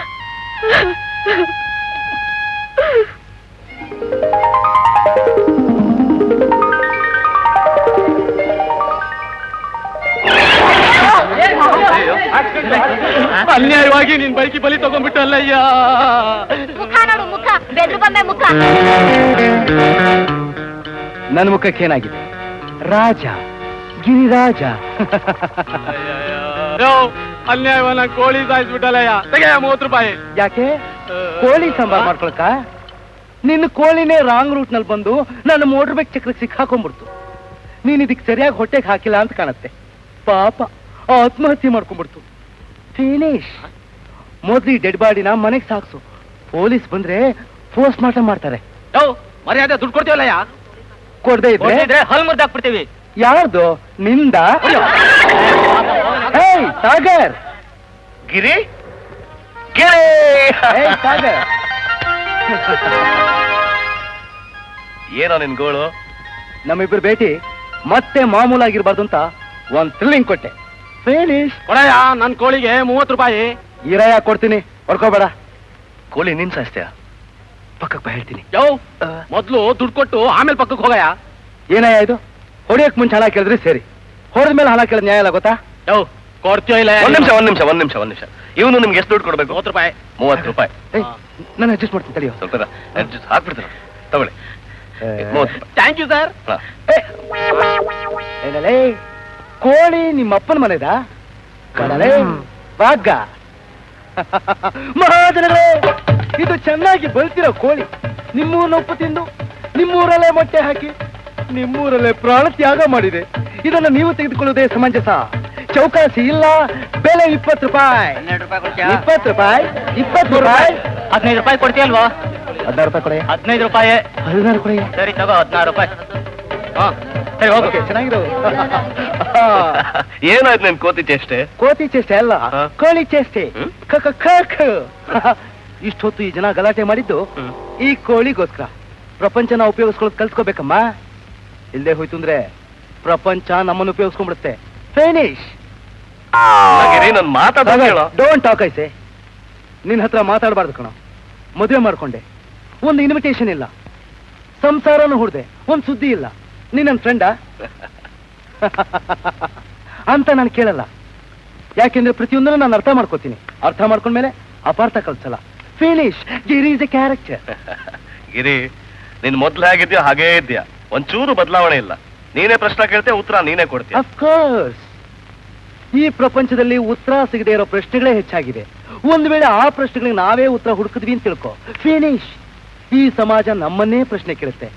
ಅನ್ಯಾಯವಾಗಿ ನಿನ್ ಬೈಕಿ ಬಲಿ ತಗೊಂಡ್ಬಿಟ್ಟು ಅಲ್ಲಯ್ಯ ಮುಖ ನೋಡು ಮುಖ ಬೆದ್ರು ಬೊಮ್ಮೆ ಮುಖ ನನ್ನ ಮುಖಕ್ಕೇನಾಗಿದೆ ರಾಜ ಗಿರಿರಾಜ ಅನ್ಯಾಯವನ್ನ ಕೋಳಿ ಸಾಯಿಸ್ಬಿಟ್ಟಲ್ಲಯ್ಯ ತೆಗೆಯ ಮೂವತ್ತು ರೂಪಾಯಿ ಯಾಕೆ ಕೋಳಿ ಸಾಂಬಾರ್ ಮಾಡ್ಕೊಳಕ ನಿನ್ನ ಕೋಳಿನೇ ರಾಂಗ್ ರೂಟ್ ನಲ್ಲಿ ಬಂದು ನನ್ನ ಮೋಟರ್ ಬೈಕ್ ಚಕ್ರಕ್ಕೆ ಸಿಕ್ಕಾಕೊಂಡ್ಬಿಡ್ತು ನೀನ್ ಇದಕ್ಕೆ ಸರಿಯಾಗಿ ಹೊಟ್ಟೆಗೆ ಹಾಕಿಲ್ಲ ಅಂತ ಕಾಣತ್ತೆ ಪಾಪ ಆತ್ಮಹತ್ಯೆ ಮಾಡ್ಕೊಂಡ್ಬಿಡ್ತು ಫಿನಿಶ್ ಮೊದ್ಲು ಈ ಡೆಡ್ ಬಾಡಿನ ಮನೆಗೆ ಸಾಕ್ಸು ಪೊಲೀಸ್ ಬಂದ್ರೆ ಪೋಸ್ಟ್ ಮಾರ್ಟಮ್ ಮಾಡ್ತಾರೆ ಮರ್ಯಾದೆ ದುಡ್ಡು ಕೊಡ್ತೀವಲ್ಲಯ್ಯ ಕೊಡದೆ ಇದ್ರೆ ಹಲ್ ಮುರ್ದಾಕ್ಬಿಡ್ತೀವಿ ಯಾರ್ದು ನಿಂದ ಹೇಯ್ ಸಾಗರ್ ಗಿರಿ ಗಿರಿ ಹೇಯ್ ಸಾಗರ್ ಏನೋ ನಿನ್ ಗೋಳು ನಮ್ಮಿಬ್ರು ಭೇಟಿ ಮತ್ತೆ ಮಾಮೂಲಾಗಿರ್ಬಾರ್ದು ಅಂತ ಒಂದ್ ಥ್ರಿಲ್ಲಿಂಗ್ ಕೊಟ್ಟೆ ಫಿನಿಶ್ ಕೊಡಯ್ಯ ನನ್ ಕೋಳಿಗೆ ಮೂವತ್ತು ರೂಪಾಯಿ ಈರಯ್ಯ ಕೊಡ್ತೀನಿ ಹೊಡ್ಕೋಬೇಡ ಕೋಳಿ ನಿನ್ ಸಾಯಿಸ್ತೀಯ ಪಕ್ಕಕ್ಕೆ ಬಾ ಹೇಳ್ತೀನಿ ಯೋ ಮೊದ್ಲು ದುಡ್ಡು ಕೊಟ್ಟು ಆಮೇಲೆ ಪಕ್ಕಕ್ಕೆ ಹೋಗಯ್ಯ ಏನಯ್ಯ ಇದು ಹೊಡಿಯಕ್ ಮುಂಚೆ ಹಣ ಕೇಳಿದ್ರೆ ಸರಿ ಹೊಡೆದ ಮೇಲೆ ಹಣ ಕೇಳಿದ್ ನ್ಯಾಯ ಇಲ್ಲ ಗೊತ್ತಾ ಯೋ ಕೊಡ್ತೀಯೋ ಇಲ್ಲ ಒಂದ್ ನಿಮಿಷ ಒಂದ್ ನಿಮಿಷ ಒಂದ್ ನಿಮಿಷ ಒಂದ್ ನಿಮಿಷ ಇವನು ನಿಮ್ಗೆ ಎಷ್ಟು ದುಡ್ಡು ಕೊಡ್ಬೇಕು ಮೂವತ್ತು ರೂಪಾಯಿ ಮೂವತ್ತು ರೂಪಾಯಿ ನಾನು ಅಡ್ಜಸ್ಟ್ ಮಾಡ್ತೀನಿ ತಡಿಯೋ ಸ್ವಲ್ಪ ಅಡ್ಜಸ್ಟ್ ಹಾಕ್ಬಿಡ್ತೀನಿ ತಗೊಳ್ಳಿ ಮೂವತ್ತು ರೂಪಾಯಿ ಥ್ಯಾಂಕ್ ಯು ಸರ್ ಹಾ. ಏನಲೇ ಕೋಳಿ ನಿಮ್ಮ ಅಪ್ಪನ ಮನೆದ ಕಡಲೆ ಭಾಗ ಮಹಾಜನಗಳೇ ಇದು ಚೆನ್ನಾಗಿ ಬೆಳ್ತಿರೋ ಕೋಳಿ ನಿಮ್ಮೂರ್ನ ಉಪ್ಪು ತಿಂದು ನಿಮ್ಮೂರಲ್ಲೇ ಮೊಟ್ಟೆ ಹಾಕಿ ನಿಮ್ಮೂರಲ್ಲೇ ಪ್ರಾಣ ತ್ಯಾಗ ಮಾಡಿದೆ ಇದನ್ನು ನೀವು ತೆಗೆದುಕೊಳ್ಳುವುದೇ ಸಮಂಜಸ ಚೌಕಾಸಿ ಇಲ್ಲ ಬೆಲೆ ಇಪ್ಪತ್ತು ರೂಪಾಯಿ ಇಪ್ಪತ್ತು ರೂಪಾಯಿ ಇಪ್ಪತ್ತು ರೂಪಾಯಿ ಹದಿನೈದು ರೂಪಾಯಿ ಕೊಡ್ತೀಯಲ್ವಾ ಹದಿನಾರು ರೂಪಾಯಿ ಕೊಡಿ ಹದಿನೈದು ರೂಪಾಯಿ ಹದಿನಾರು ಕೊಡಿ ಸರಿ ತಗೋ ಹದಿನಾರು ರೂಪಾಯಿ ಹಾ ಸರಿ ಹೋಗು ಓಕೆ ಚೆನ್ನಾಗಿರೋ ಏನಾಯ್ತು ನಿನ್ ಕೋತಿ ಚೇಷ್ಟೆ ಕೋತಿ ಚೇಷ್ಟೆ ಅಲ್ಲ ಹಾ. ಕೋಳಿ ಚೇಷ್ಟೆ ಹ್ಮ್? ಕ ಕ ಕ ಕ. ಇಷ್ಟೊತ್ತು ಈ ಜನ ಗಲಾಟೆ ಮಾಡಿದ್ದು ಹ್ಮ್. ಈ ಕೋಳಿಗೋಸ್ಕರ ಪ್ರಪಂಚನ ಉಪಯೋಗಿಸ್ಕೊಳ್ಳೋದು ಕಲ್ತ್ಕೋಬೇಕಮ್ಮ ಇಲ್ಲದೆ ಹೋಯ್ತು ಅಂದ್ರೆ ಪ್ರಪಂಚ ನಮ್ಮನ್ನು ಉಪಯೋಗಿಸ್ಕೊಂಡ್ಬಿಡುತ್ತೆ ಫಿನಿಶ್ ಹಾಗೆ ನನ್ ಮಾತಾಡ ಹೇಳೋ ಡೋಂಟ್ ಟಾಕ್ ಐಸೆ ನಿನ್ ಹತ್ರ ಮಾತಾಡಬಾರ್ದು ಕಣ ಮದುವೆ ಮಾಡ್ಕೊಂಡೆ ಒಂದು ಇನ್ವಿಟೇಷನ್ ಇಲ್ಲ ಸಂಸಾರನು ಹುಡ್ದೆ ಒಂದ್ ಸುದ್ದಿ ಇಲ್ಲ ನೀನ್ ನನ್ನ ಫ್ರೆಂಡಾ ಅಂತ ನಾನು ಕೇಳಲ್ಲ ಯಾಕೆಂದ್ರೆ ಪ್ರತಿಯೊಂದನ್ನು ನಾನು ಅರ್ಥ ಮಾಡ್ಕೋತೀನಿ ಅರ್ಥ ಮಾಡ್ಕೊಂಡ್ಮೇಲೆ ಅಪಾರ್ಥ ಕಲ್ಸಲ್ಲ finish Giri is a character Giri ನೀನ್ ಮೊದ್ಲು ಹೇಗಿದ್ಯೋ ಹಾಗೇ ಇದ್ಯಾ ಒಂಚೂರು ಬದಲಾವಣೆ ಇಲ್ಲ ನೀನೇ ಪ್ರಶ್ನೆ ಕೇಳ್ತೆ ಉತ್ತರ ನೀನೇ ಕೊಡ್ತೀಯ ಅಫ್ಕೋರ್ಸ್ ಈ ಪ್ರಪಂಚದಲ್ಲಿ ಉತ್ತರ ಸಿಗದೆ ಇರೋ ಪ್ರಶ್ನೆಗಳೇ ಹೆಚ್ಚಾಗಿದೆ ಒಂದು ವೇಳೆ ಆ ಪ್ರಶ್ನೆಗಳಿಗೆ ನಾವೇ ಉತ್ತರ ಹುಡುಕಿದ್ವಿ ಅಂತ ತಿಳ್ಕೊ ಫಿನಿಶ್ ಈ ಸಮಾಜ ನಮ್ಮನ್ನೇ ಪ್ರಶ್ನೆ ಕೇಳುತ್ತೆ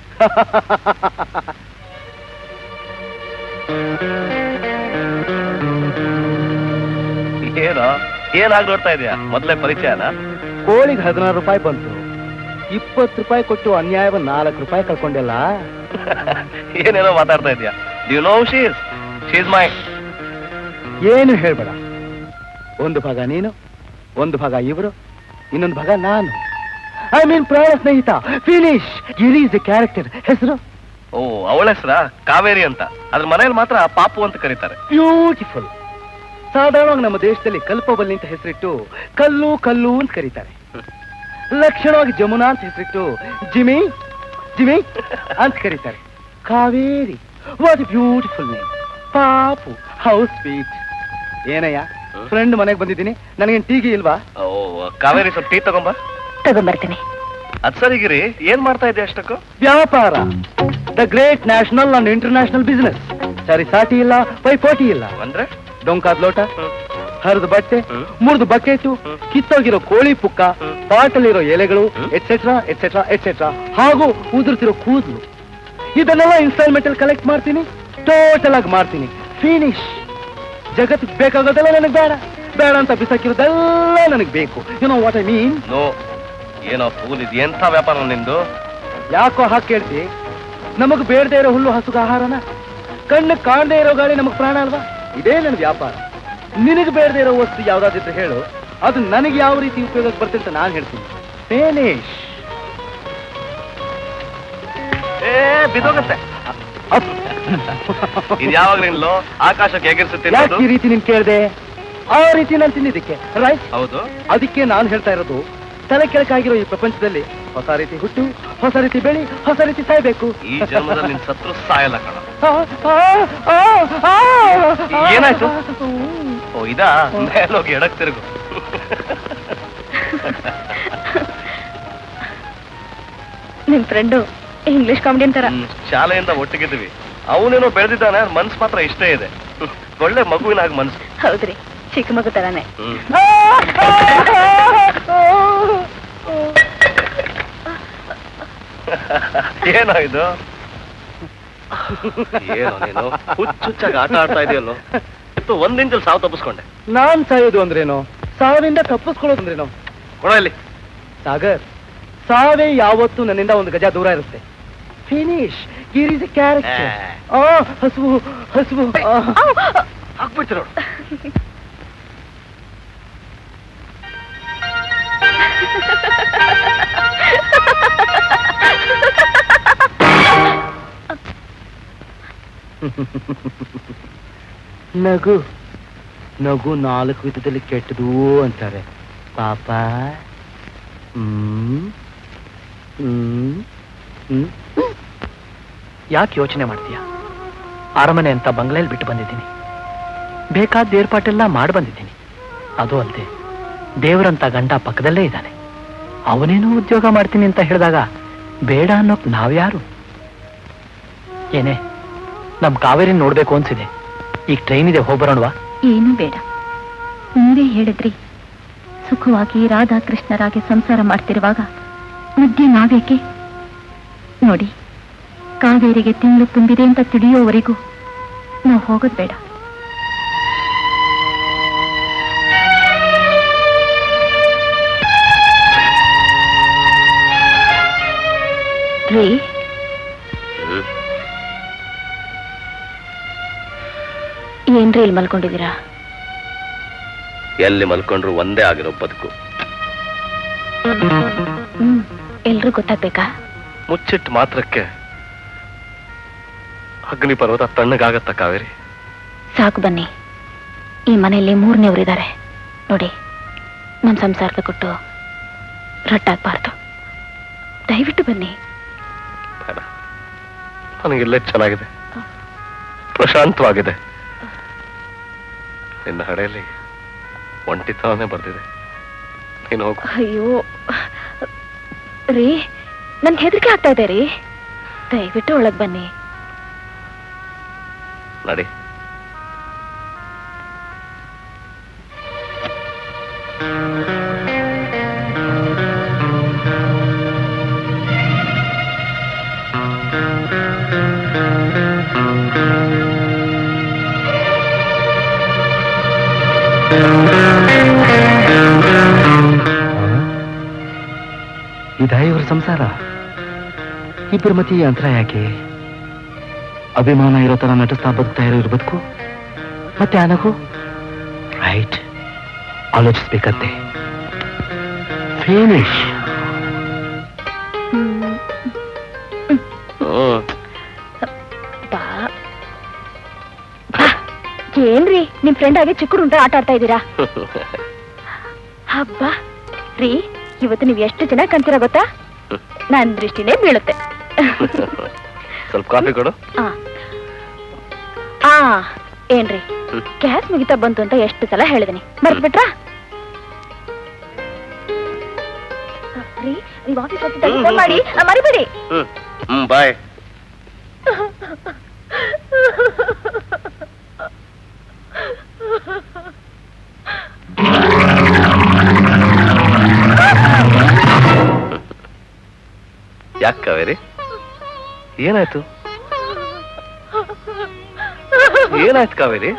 ಏನೋ ಏನಾಗ್ ನೋಡ್ತಾ ಇದೀಯಾ ಮೊದ್ಲೇ ಪರಿಚಯನ ಕೋಳಿಗೆ ಹದಿನಾರು ರೂಪಾಯಿ ಬಂತು ಇಪ್ಪತ್ತು ರೂಪಾಯಿ ಕೊಟ್ಟು ಅನ್ಯಾಯವ ನಾಲ್ಕು ರೂಪಾಯಿ ಕಳ್ಕೊಂಡೆಲ್ಲ ಏನೇನೋ ಮಾತಾಡ್ತಾ ಇದೀಯಾ you know she's she's my ಏನು ಹೇಳ್ಬೇಡ ಒಂದು ಭಾಗ ನೀನು ಒಂದು ಭಾಗ ಇವರು ಇನ್ನೊಂದು ಭಾಗ ನಾನು ಐ ಮೀನ್ ಪ್ರಾಣ ಸ್ನೇಹಿತ finish Giri is a character ಹೆಸರು ಓ ಅವಳ ಹೆಸ್ರ ಕಾವೇರಿ ಅಂತ ಅದ್ರ ಮನೇಲಿ ಮಾತ್ರ ಪಾಪು ಅಂತ ಕರೀತಾರೆ ಬ್ಯೂಟಿಫುಲ್ ಸಾಧಾರಣವಾಗಿ ನಮ್ಮ ದೇಶದಲ್ಲಿ ಕಲ್ಪವಲ್ಲಿ ಅಂತ ಹೆಸರಿಟ್ಟು ಕಲ್ಲು ಕಲ್ಲು ಅಂತ ಕರೀತಾರೆ ಲಕ್ಷಣವಾಗಿ ಜಮುನಾ ಅಂತ ಹೆಸರಿಟ್ಟು ಜಿಮಿ ಜಿಮಿ ಅಂತ ಕರೀತಾರೆ ಕಾವೇರಿ ವಾಟ್ ಬ್ಯೂಟಿಫುಲ್ ನೇಮ್ ಪಾಪು ಹೌಸ್ ಸ್ವೀಟ್ ಏನಯ್ಯ ಫ್ರೆಂಡ್ ಮನೆಗೆ ಬಂದಿದ್ದೀನಿ ನನಗೇನು ಟೀಗಿ ಇಲ್ವಾ ಓ ಕಾವೇರಿ ಸ್ವಲ್ಪ ಟೀ ತಗೊಂಬ ತಗೊಂಬರ್ತೀನಿ ಅದ್ ಸರಿ ಗಿರಿ ಏನ್ ಮಾಡ್ತಾ ಇದೆಯಾ ಅಷ್ಟಕ್ಕೂ ವ್ಯಾಪಾರ the great national and international business ಸರಿ ಸಾಟಿ ಇಲ್ಲ ಪೈಪೋಟಿ ಇಲ್ಲ ಅಂದ್ರೆ ಡೊಂಕಾದ ಲೋಟ ಹ್ಮ್. ಹರಿದ ಬಟ್ಟೆ ಹ್ಮ್. ಮುರಿದು ಬಕೆಟು ಹ್ಮ್. ಕಿತ್ತೋಗಿರೋ ಕೋಳಿ ಪುಕ್ಕ ಹ್ಮ್. ಪಾಟಲ್ಲಿರೋ ಎಲೆಗಳು ಹ್ಮ್. ಎಟ್ಸೆಟ್ರಾ ಎಟ್ಸೆಟ್ರಾ ಎಟ್ಸೆಟ್ರಾ ಹಾಗೂ ಉದುರ್ತಿರೋ ಕೂದಲು ಇದನ್ನೆಲ್ಲ ಇನ್ಸ್ಟಾಲ್ಮೆಂಟ್ ಅಲ್ಲಿ ಕಲೆಕ್ಟ್ ಮಾಡ್ತೀನಿ ಟೋಟಲ್ ಆಗಿ ಮಾಡ್ತೀನಿ ಫಿನಿಶ್ ಜಗತ್ತಿಗೆ ಬೇಕಾಗೋದೆಲ್ಲ ನನಗೆ ಬೇಡ ಬೇಡ ಅಂತ ಬಿಸಾಕಿರೋದೆಲ್ಲ ನನಗೆ ಬೇಕು you know what I mean no ಏನೋ ಫೂಲ್ ಇದು ಎಂಥ ವ್ಯಾಪಾರ ನಿಂದು ಯಾಕೋ ಹಾಕಿ ಕೇಳ್ತಿ ನಮಗ್ ಬೇಡದೇ ಇರೋ ಹುಲ್ಲು ಹಸುಗ ಆಹಾರನ ಕಣ್ಣು ಕಾಣದೇ ಇರೋ ಗಾಳಿ ನಮಗ್ ಪ್ರಾಣ ಅಲ್ವಾ ಇದೇ ನನ್ನ ವ್ಯಾಪಾರ ನಿನಗೆ ಬೇಡದೇ ಇರೋ ವಸ್ತು ಯಾವ್ದಾದಿದ್ರೆ ಹೇಳು ಅದು ನನಗೆ ಯಾವ ರೀತಿ ಉಪಯೋಗಕ್ಕೆ ಬರ್ತದೆ ಅಂತ ನಾನು ಹೇಳ್ತೀನಿ ಫೇನೇಶ್ ಏ ಬಿದೋಗತ್ತೆ ಇದು ಯಾವಾಗ ನಿನ್ಲು ಆಕಾಶಕ್ಕೆ ಎಗರಿಸುತ್ತೆ ಯಾಕೆ ಈ ರೀತಿ ನೀನ್ ಕೇಳ್ದೆ ಆ ರೀತಿ ನಾನು ತಿಂದಿದ್ದಕ್ಕೆ ರೈಟ್ ಹೌದು ಅದಕ್ಕೆ ನಾನು ಹೇಳ್ತಾ ಇರೋದು ತಲೆ ಕೆಳಕಾಗಿರೋ ಈ ಪ್ರಪಂಚದಲ್ಲಿ ಹೊಸ ರೀತಿ ಹುಟ್ಟು ಹೊಸ ರೀತಿ ಬೆಳಿ ಹೊಸ ರೀತಿ ಸಾಯ್ಬೇಕು ಈ ಜನ್ಮದಲ್ಲಿ ನಿನ್ ಸತ್ರು ಸಾಯಲ್ಲ ಕಣ ಆ, ಆ, ಆ, ಆ, ಆ. ಏನಾಯ್ತು? ಓ ಇದಾ ಮೇಲೋಗಿ ಎಡಕ್ ತಿರುಗು ನಿಮ್ ಫ್ರೆಂಡು ಇಂಗ್ಲಿಷ್ ಕಾಮಿಡಿಯನ್ ತರ ಹ್ಮ್, ಶಾಲೆಯಿಂದ ಒಟ್ಟಿಗಿದ್ವಿ ಅವನೇನೋ ಬೆಳೆದಿದ್ದಾನೆ ಮನ್ಸು ಮಾತ್ರ ಇಷ್ಟೇ ಇದೆ ಒಳ್ಳೆ ಮಗುವಿನ ಹಾಗೆ ಮನ್ಸು ಹೌದ್ರಿ ಚಿಕ್ಕ ಮಗು ತರಾನೇ ಹ್ಮ್. ಏನೋ ಇದು ಏನೋ ನೀನು ಹುಚ್ಚುಚ್ಚಾಗಿ ಆಟ ಆಡ್ತಾ ಇದೆಯಲ್ಲೋ ಇತ್ತು ಒಂದ್ ನಿಮಿಷದಲ್ಲಿ ಸಾವು ತಪ್ಪಿಸ್ಕೊಂಡೆ ನಾನ್ ಸಾಯೋದು ಅಂದ್ರೇನು ಸಾವಿಂದ ತಪ್ಪಿಸ್ಕೊಳ್ಳೋದು ಅಂದ್ರೇನು ಕೊಡ ಇಲ್ಲಿ ಸಾಗರ್ ಸಾವೇ ಯಾವತ್ತೂ ನನ್ನಿಂದ ಒಂದು ಗಜ ದೂರ ಇರುತ್ತೆ ಫಿನಿಶ್ ಗಿರ್ ಇಸ್ ಕ್ಯಾರೆಕ್ಟರ್ ಆ ಹಸುವು ಹಸುವು ಆ. ಹಾಕ್ಬಿಡ್ತು ನೋಡು ನಗು ನಗು ನಾಲ್ಕು ವಿಧದಲ್ಲಿ ಕೆಟ್ಟದು ಅಂತಾರೆ ಪಾಪ ಹ್ಮ್ ಹ್ಮ್ ಹ್ಮ್ ಯಾಕೆ ಯೋಚನೆ ಮಾಡ್ತೀಯ ಅರಮನೆ ಅಂತ ಬಂಗ್ಲೆಯಲ್ಲಿ ಬಿಟ್ಟು ಬಂದಿದ್ದೀನಿ ಬೇಕಾದ ಏರ್ಪಾಟೆಲ್ಲ ಮಾಡಿ ಬಂದಿದ್ದೀನಿ ಅದು ಅಲ್ಲದೆ ದೇವರಂತ ಗಂಡ ಪಕ್ಕದಲ್ಲೇ ಇದ್ದಾನೆ ಅವನೇನೋ ಉದ್ಯೋಗ ಮಾಡ್ತೀನಿ ಅಂತ ಹೇಳಿದಾಗ ಬೇಡ ಅನ್ನೋಕ್ ನಾವ್ಯಾರು ಏನೇ ನಮ್ ಕಾವೇರಿ ನೋಡ್ಬೇಕು ಅನ್ಸಿದೆ ಈಗ ಟ್ರೈನ್ ಇದೆ ಹೋಗ್ಬರೋಣವಾ ಏನೂ ಬೇಡ ನೀವೇ ಹೇಳಿದ್ರಿ ಸುಖವಾಗಿ ರಾಧಾ ಕೃಷ್ಣರಾಗಿ ಸಂಸಾರ ಮಾಡ್ತಿರುವಾಗ ಮಧ್ಯೆ ನಾವೇಕೆ ನೋಡಿ ಕಾವೇರಿಗೆ ತಿಂಗಳು ತುಂಬಿದೆ ಅಂತ ತಿಳಿಯೋವರೆಗೂ ನಾವು ಹೋಗೋದು ಬೇಡ ರೀ ಏನ್ರಿ ಇಲ್ಲಿ ಮಲ್ಕೊಂಡಿದ್ದೀರಾ ಎಲ್ಲಿ ಮಲ್ಕೊಂಡ್ರು ಒಂದೇ ಆಗಿರೋ ಬದುಕು ಹ್ಮ್ ಎಲ್ರೂ ಗೊತ್ತಾಗ್ಬೇಕಾ ಮುಚ್ಚಿಟ್ಟು ಮಾತ್ರಕ್ಕೆ ಅಗ್ನಿ ಪರ್ವತ ತಣ್ಣಗಾಗತ್ತ ಕಾವೇರಿ ಸಾಕು ಬನ್ನಿ ಈ ಮನೆಯಲ್ಲಿ ಮೂರನೇವರಿದ್ದಾರೆ ನೋಡಿ ನಮ್ಮ ಸಂಸಾರದ ಕೊಟ್ಟು ರಟ್ಟಾಗಬಾರ್ದು ದಯವಿಟ್ಟು ಬನ್ನಿ ಬೇಡ ನನಗಿಲ್ಲೇ ಚೆನ್ನಾಗಿದೆ ಪ್ರಶಾಂತವಾಗಿದೆ ನಿನ್ನ ಹಡೆಯಲ್ಲಿ ಒಂಟಿತವನೇ ಬರ್ದಿದೆ ನೀನು ಹೋಗು ಅಯ್ಯೋ ರೀ ನನ್ಗೆ ಹೆದರಿಕೆ ಆಗ್ತಾ ಇದೆ ರೀ ದಯವಿಟ್ಟು ಒಳಗ್ ಬನ್ನಿ ನಡಿ ಇದ ಇವ್ರ ಸಂಸಾರ ಇಬ್ಬರ ಮತಿ ಅಂತರ ಯಾಕೆ ಅಭಿಮಾನ ಇರೋ ತರ ನಟಿಸ್ತಾ ಬದುಕ್ತಾ ಇರೋ ಇವ್ರ ಬದುಕು ಮತ್ತೆ ಅನಗು ರೈಟ್ ಆಲೋಚಿಸ್ಬೇಕಂತೆ ಫಿನಿಶ್ ಬಾ ಬಾ. ಏನ್ರಿ ನಿಮ್ ಫ್ರೆಂಡ್ ಆಗಿ ಚಿಕ್ಕ ಉಂಟ ಆಟ ಆಡ್ತಾ ಇದ್ದೀರಾ ಹಬ್ಬ ರೀ ಇವತ್ತು ನೀವ್ ಎಷ್ಟು ಚೆನ್ನಾಗಿ ಕಾಣ್ತೀರಾ ಗೊತ್ತಾ ನನ್ ದೃಷ್ಟಿನೇ ಬೀಳುತ್ತೆ ಸ್ವಲ್ಪ ಕಾಫಿ ಕೊಡು ಆ. ಆ ಏನ್ರಿ ಗ್ಯಾಸ್ ಮುಗಿತಾ ಬಂತು ಅಂತ ಎಷ್ಟು ಸಲ ಹೇಳಿದೀನಿ ಮರ್ತ್ಬಿಟ್ರಾ ರೀ ನೀವ್ ಆಫೀಸ್ ಹೋಗ್ತಿದ್ದಾಗ phone ಮಾಡಿ ಆ, ಮರಿಬೇಡಿ ಹ್ಮ್ ಹ್ಮ್ ಬಾಯ್ ಯಾಕೆ ಕಾವೇರಿ ಏನಾಯ್ತು ಏನಾಯ್ತು ಕಾವೇರಿ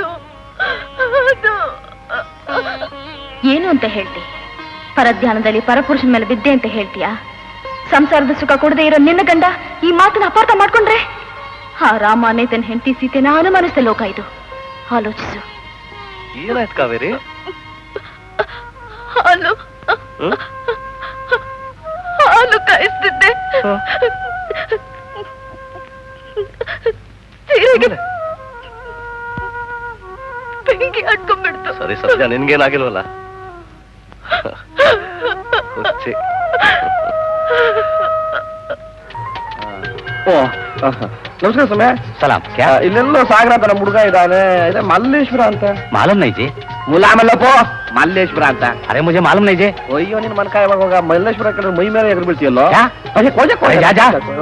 ಏನು ಅಂತ ಹೇಳ್ತಿ ಪರಧ್ಯಾನದಲ್ಲಿ ಪರಪುರುಷನ ಮೇಲೆ ಬಿದ್ದೆ ಅಂತ ಹೇಳ್ತೀಯಾ ಸಂಸಾರದ ಸುಖ ಕೊಡದೆ ಇರೋ ನಿನ್ನ ಗಂಡ ಈ ಮಾತನ್ನ ಅಪಾರ್ಥ ಮಾಡ್ಕೊಂಡ್ರೆ ಆ ರಾಮನೇ ತನ್ನ ಹೆಂಡತಿ ಸೀತೆನ ಅನುಮಾನಿಸಿದ ಲೋಕ ಇದು ಆಲೋಚಿಸು ಏನಾಯ್ತು ಕಾವೇರಿ ಹಾಲು ಹ್ಮ್? ಹಾಲು ಕಾಯಿಸ್ತಿದ್ದೆ ಸೀರೆಗೆ ಬೆಂಕಿ ಹಟ್ಕೊಂಡ್ಬಿಡ್ತು ಸರಿ ಸದ್ಯ ನಿನ್ಗೇನಾಗಿಲ್ವಲ್ಲ ಹುಚ್ಚಿ. ಓ ನಮಸ್ಕಾರ ಸಮಯ ಸಲಾಂ ಕ್ಯಾ ಇಲ್ಲೆಲ್ಲೋ ಸಾಗರ ಅಂತ ನಮ್ಮ ಹುಡುಗ ಇದ್ದಾನೆ ಇದೆ ಮಲ್ಲೇಶ್ವರ ಅಂತ ಮಾಲೂಮ್ ನೈ ಜಿ ಮುಲಾಮಲ್ಲಪ್ಪೋ ಮಲ್ಲೇಶ್ವರ ಅಂತ ಅರೆ ಮುಜೆ ಮಾಲೂಮ್ ನೈ ಜಿ ಅಯ್ಯೋ ನಿನ್ ಮನ್ಕಾಯ ಹೋಗ ಮಲ್ಲೇಶ್ವರ ಕಡೆ ಮೈ ಮೇಲೆ ಎಗರ್ ಬೀಳ್ತೀಯಲ್ಲೋ ಯಾ? ಅದೇ ಕೋಜೆ ಕೋಜೆ ಜಾ, ಜಾ.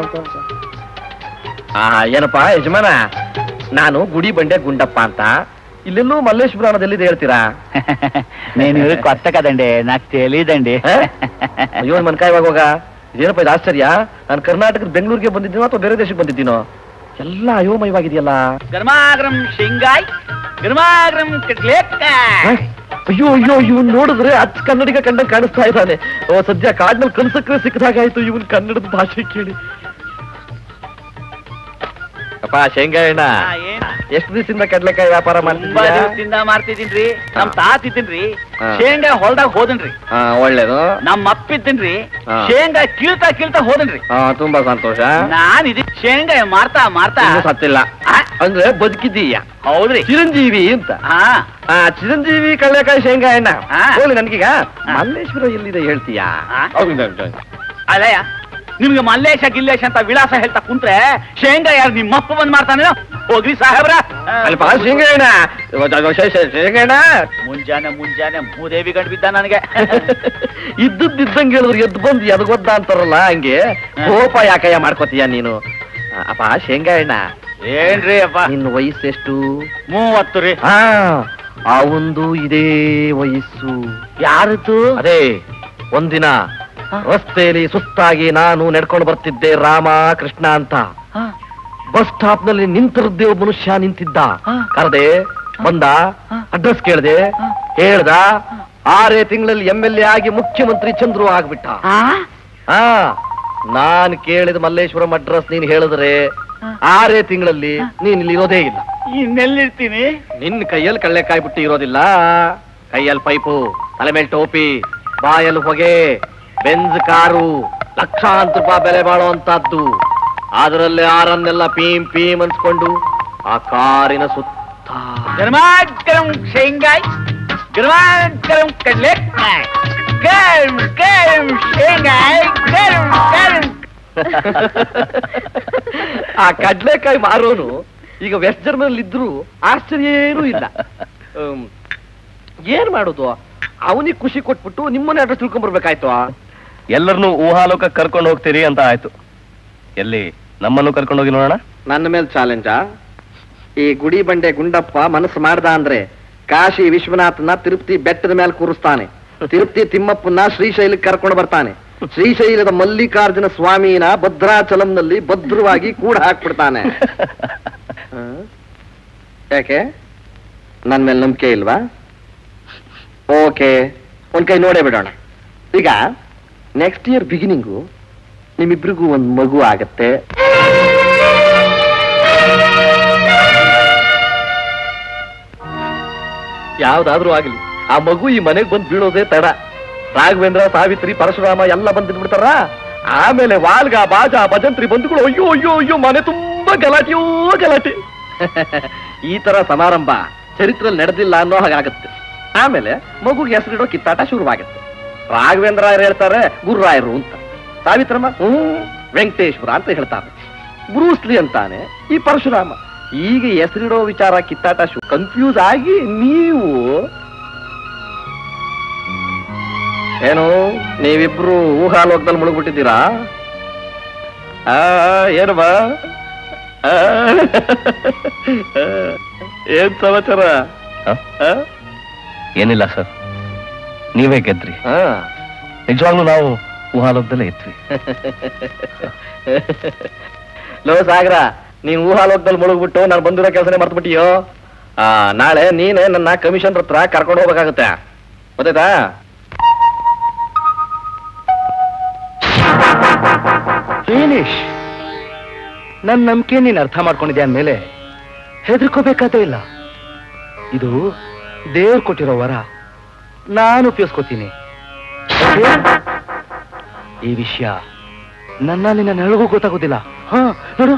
ಆ ಏನಪ್ಪ ಯಜಮಾನ ನಾನು ಗುಡಿ ಬಂಡೆ ಗುಂಡಪ್ಪ ಅಂತ ಇಲ್ಲೆಲ್ಲೂ ಮಲ್ಲೇಶ್ವರ ಅನ್ನೋದೆಲ್ಲಿದೆ ಹೇಳ್ತೀರಾ నేను కొత్త కదండి నాకు తెలియదండి ಹ? ಅಯ್ಯೋ ನಿನ್ ಮನ್ಕಾಯ ಹೋಗ ಇದೇನಪ್ಪ ಇದು ಆಶ್ಚರ್ಯ ನಾನು ಕರ್ನಾಟಕದ ಬೆಂಗಳೂರಿಗೆ ಬಂದಿದ್ದೀನೋ ಅಥವಾ ಬೇರೆ ದೇಶಕ್ಕೆ ಬಂದಿದ್ದೀನೋ ಎಲ್ಲ ಅಯೋಮಯವಾಗಿದೆಯಲ್ಲ ಗರ್ಮಾಗರಂ ಶಿಂಗಾಯ್ ಗರ್ಮಾಗರಂ ಹ? ಅಯ್ಯೋ ಅಯ್ಯೋ ಇವನ್ ನೋಡಿದ್ರೆ ಅಚ್ಚ ಕನ್ನಡಿಗ ಕಂಡಂಗ್ ಕಾಣಿಸ್ತಾ ಇದ್ದಾನೆ ಓ ಸದ್ಯ ಕಾಡ್ನಲ್ಲಿ ಕನ್ಸಕ್ರೆ ಸಿಕ್ಕದಾಗಾಯ್ತು ಇವನ್ ಕನ್ನಡದ ಭಾಷೆ ಕೇಳಿ ಅಪ್ಪ ಶೇಂಗಾ ಎಣ್ಣ ಎಷ್ಟು ದಿವಸದಿಂದ ಕಡ್ಲೆಕಾಯಿ ವ್ಯಾಪಾರ ತುಂಬಾ ಮಾಡ್ತಿದ್ದೀರಾ ದಿವಸದಿಂದ ಮಾಡ್ತಿದ್ದೀನ್ರಿ ನಮ್ ತಾತ ಇದ್ದೀನ್ರಿ ಹಾ. ಶೇಂಗಾ ಹೊಲ್ದಾಗ ಹೋದನ್ರಿ ಹಾ ಒಳ್ಳೇದು ನಮ್ಮ ಅಪ್ಪ ಇದ್ದೀನ್ರಿ ಹಾ. ಶೇಂಗಾ ಕೀಳ್ತಾ ಕೀಳ್ತಾ ಹೋದನ್ರಿ ಹಾ ತುಂಬಾ ಸಂತೋಷ ನಾನ್ ಇದೀನಿ ಶೇಂಗಾ ಮಾರ್ತಾ ಮಾರ್ತಾ ಇನ್ನೂ ಸತ್ತಿಲ್ಲ ಅಂದ್ರೆ ಬದುಕಿದ್ದೀಯ ಹೌದ್ರಿ ಚಿರಂಜೀವಿ ಅಂತ ಹಾ ಆ ಚಿರಂಜೀವಿ ಕಳ್ಳೆಕಾಯಿ ಶೇಂಗಾ ಎಣ್ಣ ಹಾ. ಹೋಗ್ಲಿ ನನ್ಗೀಗ ಮಲ್ಲೇಶ್ವರ ಎಲ್ಲಿದೆ ಹೇಳ್ತೀಯಾ ಹಾ. ಹೌದು, ಹೌದು, ಹೌದು. ಅಲ್ಲಯ್ಯ ನಿಮ್ಗೆ ಮಲ್ಲೇಶ ಗಿಲ್ಲೇಶ ಅಂತ ವಿಳಾಸ ಹೇಳ್ತಾ ಕುಂತ್ರೆ ಶೇಂಗಾ ಯಾರು ನಿಮ್ಮಪ್ಪ ಬಂದ್ ಮಾಡ್ತಾನೇನೋ ಹೋಗ್ರಿ ಸಾಹೇಬ್ರ ಅಲ್ಪ ಶೇಂಗಾ ಎಣ್ಣ ಶೇ- ಶೇ- ಶೇಂಗಾ ಎಣ್ಣ ಮುಂಜಾನೆ ಮುಂಜಾನೆ ಭೂದೇವಿ ಗಂಡು ಬಿದ್ದ ನನಗೆ ಇದ್ದದ್ದಿದ್ದಂಗೆ ಹೇಳಿದ್ರು ಎದ್ದು ಬಂದು ಎದಗೊದ್ದ ಅಂತಾರಲ್ಲ ಹಂಗೆ ಕೋಪ ಯಾಕಯ್ಯ ಮಾಡ್ಕೋತೀಯ ನೀನು ಆ, ಅಪ್ಪ ಶೇಂಗಾ ಎಣ್ಣ ಏನ್ರಿ ಅಪ್ಪ ನಿನ್ನ ವಯಸ್ಸೆಷ್ಟು ಮೂವತ್ತು ರೀ ಹಾ ಅವಂದು ಇದೇ ವಯಸ್ಸು ಯಾರದ್ದು ಅದೇ ಒಂದಿನ ರಸ್ತೆಯಲ್ಲಿ ಸುಸ್ತಾಗಿ ನಾನು ನಡ್ಕೊಂಡು ಬರ್ತಿದ್ದೆ ರಾಮ ಕೃಷ್ಣ ಅಂತ ಬಸ್ ಸ್ಟಾಪ್ ನಲ್ಲಿ ನಿಂತಿರದ್ದೇ ಒಬ್ಬ ಮನುಷ್ಯ ನಿಂತಿದ್ದ ಕರೆದೆ ಬಂದ ಅಡ್ರೆಸ್ ಕೇಳ್ದೆ ಹೇಳ್ದ ಆರೇ ತಿಂಗಳಲ್ಲಿ ಎಂ ಎಲ್ ಎ ಆಗಿ ಮುಖ್ಯಮಂತ್ರಿ ಚಂದ್ರು ಆಗ್ಬಿಟ್ಟ ಹಾ ನಾನ್ ಕೇಳಿದ ಮಲ್ಲೇಶ್ವರಂ ಅಡ್ರೆಸ್ ನೀನ್ ಹೇಳಿದ್ರೆ ಆರೇ ತಿಂಗಳಲ್ಲಿ ನೀನ್ ಇಲ್ಲಿ ಇರೋದೇ ಇಲ್ಲ ಇನ್ನೆಲ್ಲಿರ್ತೀನಿ ನಿನ್ನ ಕೈಯಲ್ಲಿ ಕಳ್ಳೆಕಾಯಿ ಬಿಟ್ಟು ಇರೋದಿಲ್ಲ ಕೈಯಲ್ಲಿ ಪೈಪು ತಲೆ ಮೇಲೆ ಟೋಪಿ ಬಾಯಲ್ಲಿ ಹೊಗೆ ಬೆಂಜ್ ಕಾರು ಲಕ್ಷಾಂತರ ರೂಪಾಯಿ ಬೆಲೆ ಬಾಳುವಂತಹದ್ದು ಅದರಲ್ಲಿ ಆರನ್ನೆಲ್ಲ ಪೀಂ ಪೀಂ ಅನ್ಸ್ಕೊಂಡು ಆ ಕಾರಿನ ಸುತ್ತ ಗರ್ಮಾಗರಂ ಶೇಂಗಾಯ್ ಗರ್ಮಾಗರಂ ಕಡ್ಲೆಕಾಯ್ ಗರಂ ಗರಂ ಶೇಂಗಾಯ್ ಗರಂ ಗರಂ ಆ ಕಡ್ಲೆಕಾಯಿ ಮಾರೋನು ಈಗ ವೆಸ್ಟ್ ಜರ್ಮನಲ್ಲಿ ಇದ್ರು ಆಶ್ಚರ್ಯ ಏನೂ ಇಲ್ಲ ಹ್ಮ್. ಏನ್ ಮಾಡೋದು ಅವನಿಗೆ ಖುಷಿ ಕೊಟ್ಬಿಟ್ಟು ನಿಮ್ಮನೆ ಅಡ್ರೆಸ್ ತಿಳ್ಕೊಂಡ್ ಬರ್ಬೇಕಾಯ್ತು ಎಲ್ಲರನ್ನೂ ಊಹಾಲೋಕ ಕರ್ಕೊಂಡು ಹೋಗ್ತೀರಿ ಅಂತ ಆಯ್ತು ಎಲ್ಲಿ ನಮ್ಮನ್ನು ಕರ್ಕೊಂಡು ಹೋಗಿ ನೋಡೋಣ ನನ್ನ ಮೇಲೆ ಚಾಲೆಂಜಾ ಈ ಗುಡಿ ಬಂಡೆ ಗುಂಡಪ್ಪ ಮನಸ್ಸು ಮಾಡ್ದ ಅಂದ್ರೆ ಕಾಶಿ ವಿಶ್ವನಾಥನ ತಿರುಪತಿ ಬೆಟ್ಟದ ಮೇಲೆ ಕೂರಿಸ್ತಾನೆ ತಿರುಪತಿ ತಿಮ್ಮಪ್ಪನ ಶ್ರೀಶೈಲಕ್ಕೆ ಕರ್ಕೊಂಡು ಬರ್ತಾನೆ ಶ್ರೀಶೈಲದ ಮಲ್ಲಿಕಾರ್ಜುನ ಸ್ವಾಮಿನ ಭದ್ರಾಚಲಂನಲ್ಲಿ ಭದ್ರವಾಗಿ ಕೂಡ ಹಾಕ್ಬಿಡ್ತಾನೆ ಹ? ಯಾಕೆ ನನ್ ಮೇಲೆ ನಂಬಿಕೆ ಇಲ್ವಾ ಓಕೆ ಒಂದ್ ಕೈ ನೋಡೇ ಬಿಡೋಣ ಈಗ ನೆಕ್ಸ್ಟ್ ಇಯರ್ ಬಿಗಿನಿಂಗು ನಿಮ್ಮಿಬ್ರಿಗೂ ಒಂದ್ ಮಗು ಆಗತ್ತೆ ಯಾವ್ದಾದ್ರೂ ಆಗ್ಲಿ ಆ ಮಗು ಈ ಮನೆಗ್ ಬಂದ್ ಬೀಳೋದೇ ತಡ ರಾಘವೇಂದ್ರ ಸಾವಿತ್ರಿ ಪರಶುರಾಮ ಎಲ್ಲ ಬಂದ್ ಬಿಡ್ತಾರ ಆಮೇಲೆ ವಾಲ್ಗ ಬಾಜ ಭಜಂತ್ರಿ ಬಂಧುಗಳು ಅಯ್ಯೋ ಅಯ್ಯೋ ಅಯ್ಯೋ ಮನೆ ತುಂಬಾ ಗಲಾಟೆಯೋ ಗಲಾಟೆ ಈ ತರ ಸಮಾರಂಭ ಚರಿತ್ರೆಯಲ್ಲಿ ನಡೆದಿಲ್ಲ ಅನ್ನೋ ಹಾಗಾಗತ್ತೆ ಆಮೇಲೆ ಮಗುಗೆ ಹೆಸರಿಡೋ ಕಿತ್ತಾಟ ಶುರುವಾಗುತ್ತೆ ರಾಘವೇಂದ್ರ ರಾಯರು ಹೇಳ್ತಾರೆ ಗುರುರಾಯರು ಅಂತ ಸಾವಿತ್ರಮ್ಮ ಹ್ಮ್ ವೆಂಕಟೇಶ್ವರ ಅಂತ ಹೇಳ್ತಾರೆ ಬ್ರೂಸ್ಲಿ ಅಂತಾನೆ ಈ ಪರಶುರಾಮ ಈಗ ಹೆಸರಿಡೋ ವಿಚಾರ ಕಿತ್ತಾಟ ಶು ಕನ್ಫ್ಯೂಸ್ ಆಗಿ ನೀವು ಏನು ನೀವಿಬ್ರು ಊಹಾಲೋಕದಲ್ಲಿ ಮುಳುಗ್ಬಿಟ್ಟಿದ್ದೀರಾ ಆ ಏನು ಬಾ ಆ, ಏನ್ ಸಮಾಚಾರ ಆ? ಏನಿಲ್ಲ ಸರ್ ನೀವೇ ಗೆದ್ರಿ ಆ. ನಿಜವಾಗ್ಲೂ ನಾವು ಊಹಾಲೋಕದಲ್ಲೇ ಇದ್ವಿ ಲೋ ಸಾಗರ ನೀನ್ ಊಹಾಲೋಕದಲ್ಲಿ ಮುಳುಗ್ಬಿಟ್ಟು ನಾನು ಬಂದಿರೋ ಕೆಲಸನೇ ಮರ್ತ್ಬಿಟ್ಟಿಯೋ ಆ ನಾಳೆ ನೀನೆ ನನ್ನ ಕಮಿಷನ್ ಹತ್ರ ಕರ್ಕೊಂಡು ಹೋಗ್ಬೇಕಾಗುತ್ತೆ ಗೊತ್ತಾಯ್ತಾ ಫಿನಿಶ್ ನನ್ನ ನಂಬಿಕೆ ನೀನ್ ಅರ್ಥ ಮಾಡ್ಕೊಂಡಿದ್ಯಾ ಅಂದ್ಮೇಲೆ ಹೆದರ್ಕೋಬೇಕಾದೇ ಇಲ್ಲ ಇದು ದೇವ್ರು ಕೊಟ್ಟಿರೋ ವರ ನಾನು ಉಪಯೋಗಿಸ್ಕೋತೀನಿ Okay? ಈ ವಿಷಯ ನನ್ನ ನಿನ್ನ ನೆಳಗೂ ಗೊತ್ತಾಗೋದಿಲ್ಲ ಹಾ ನೋಡು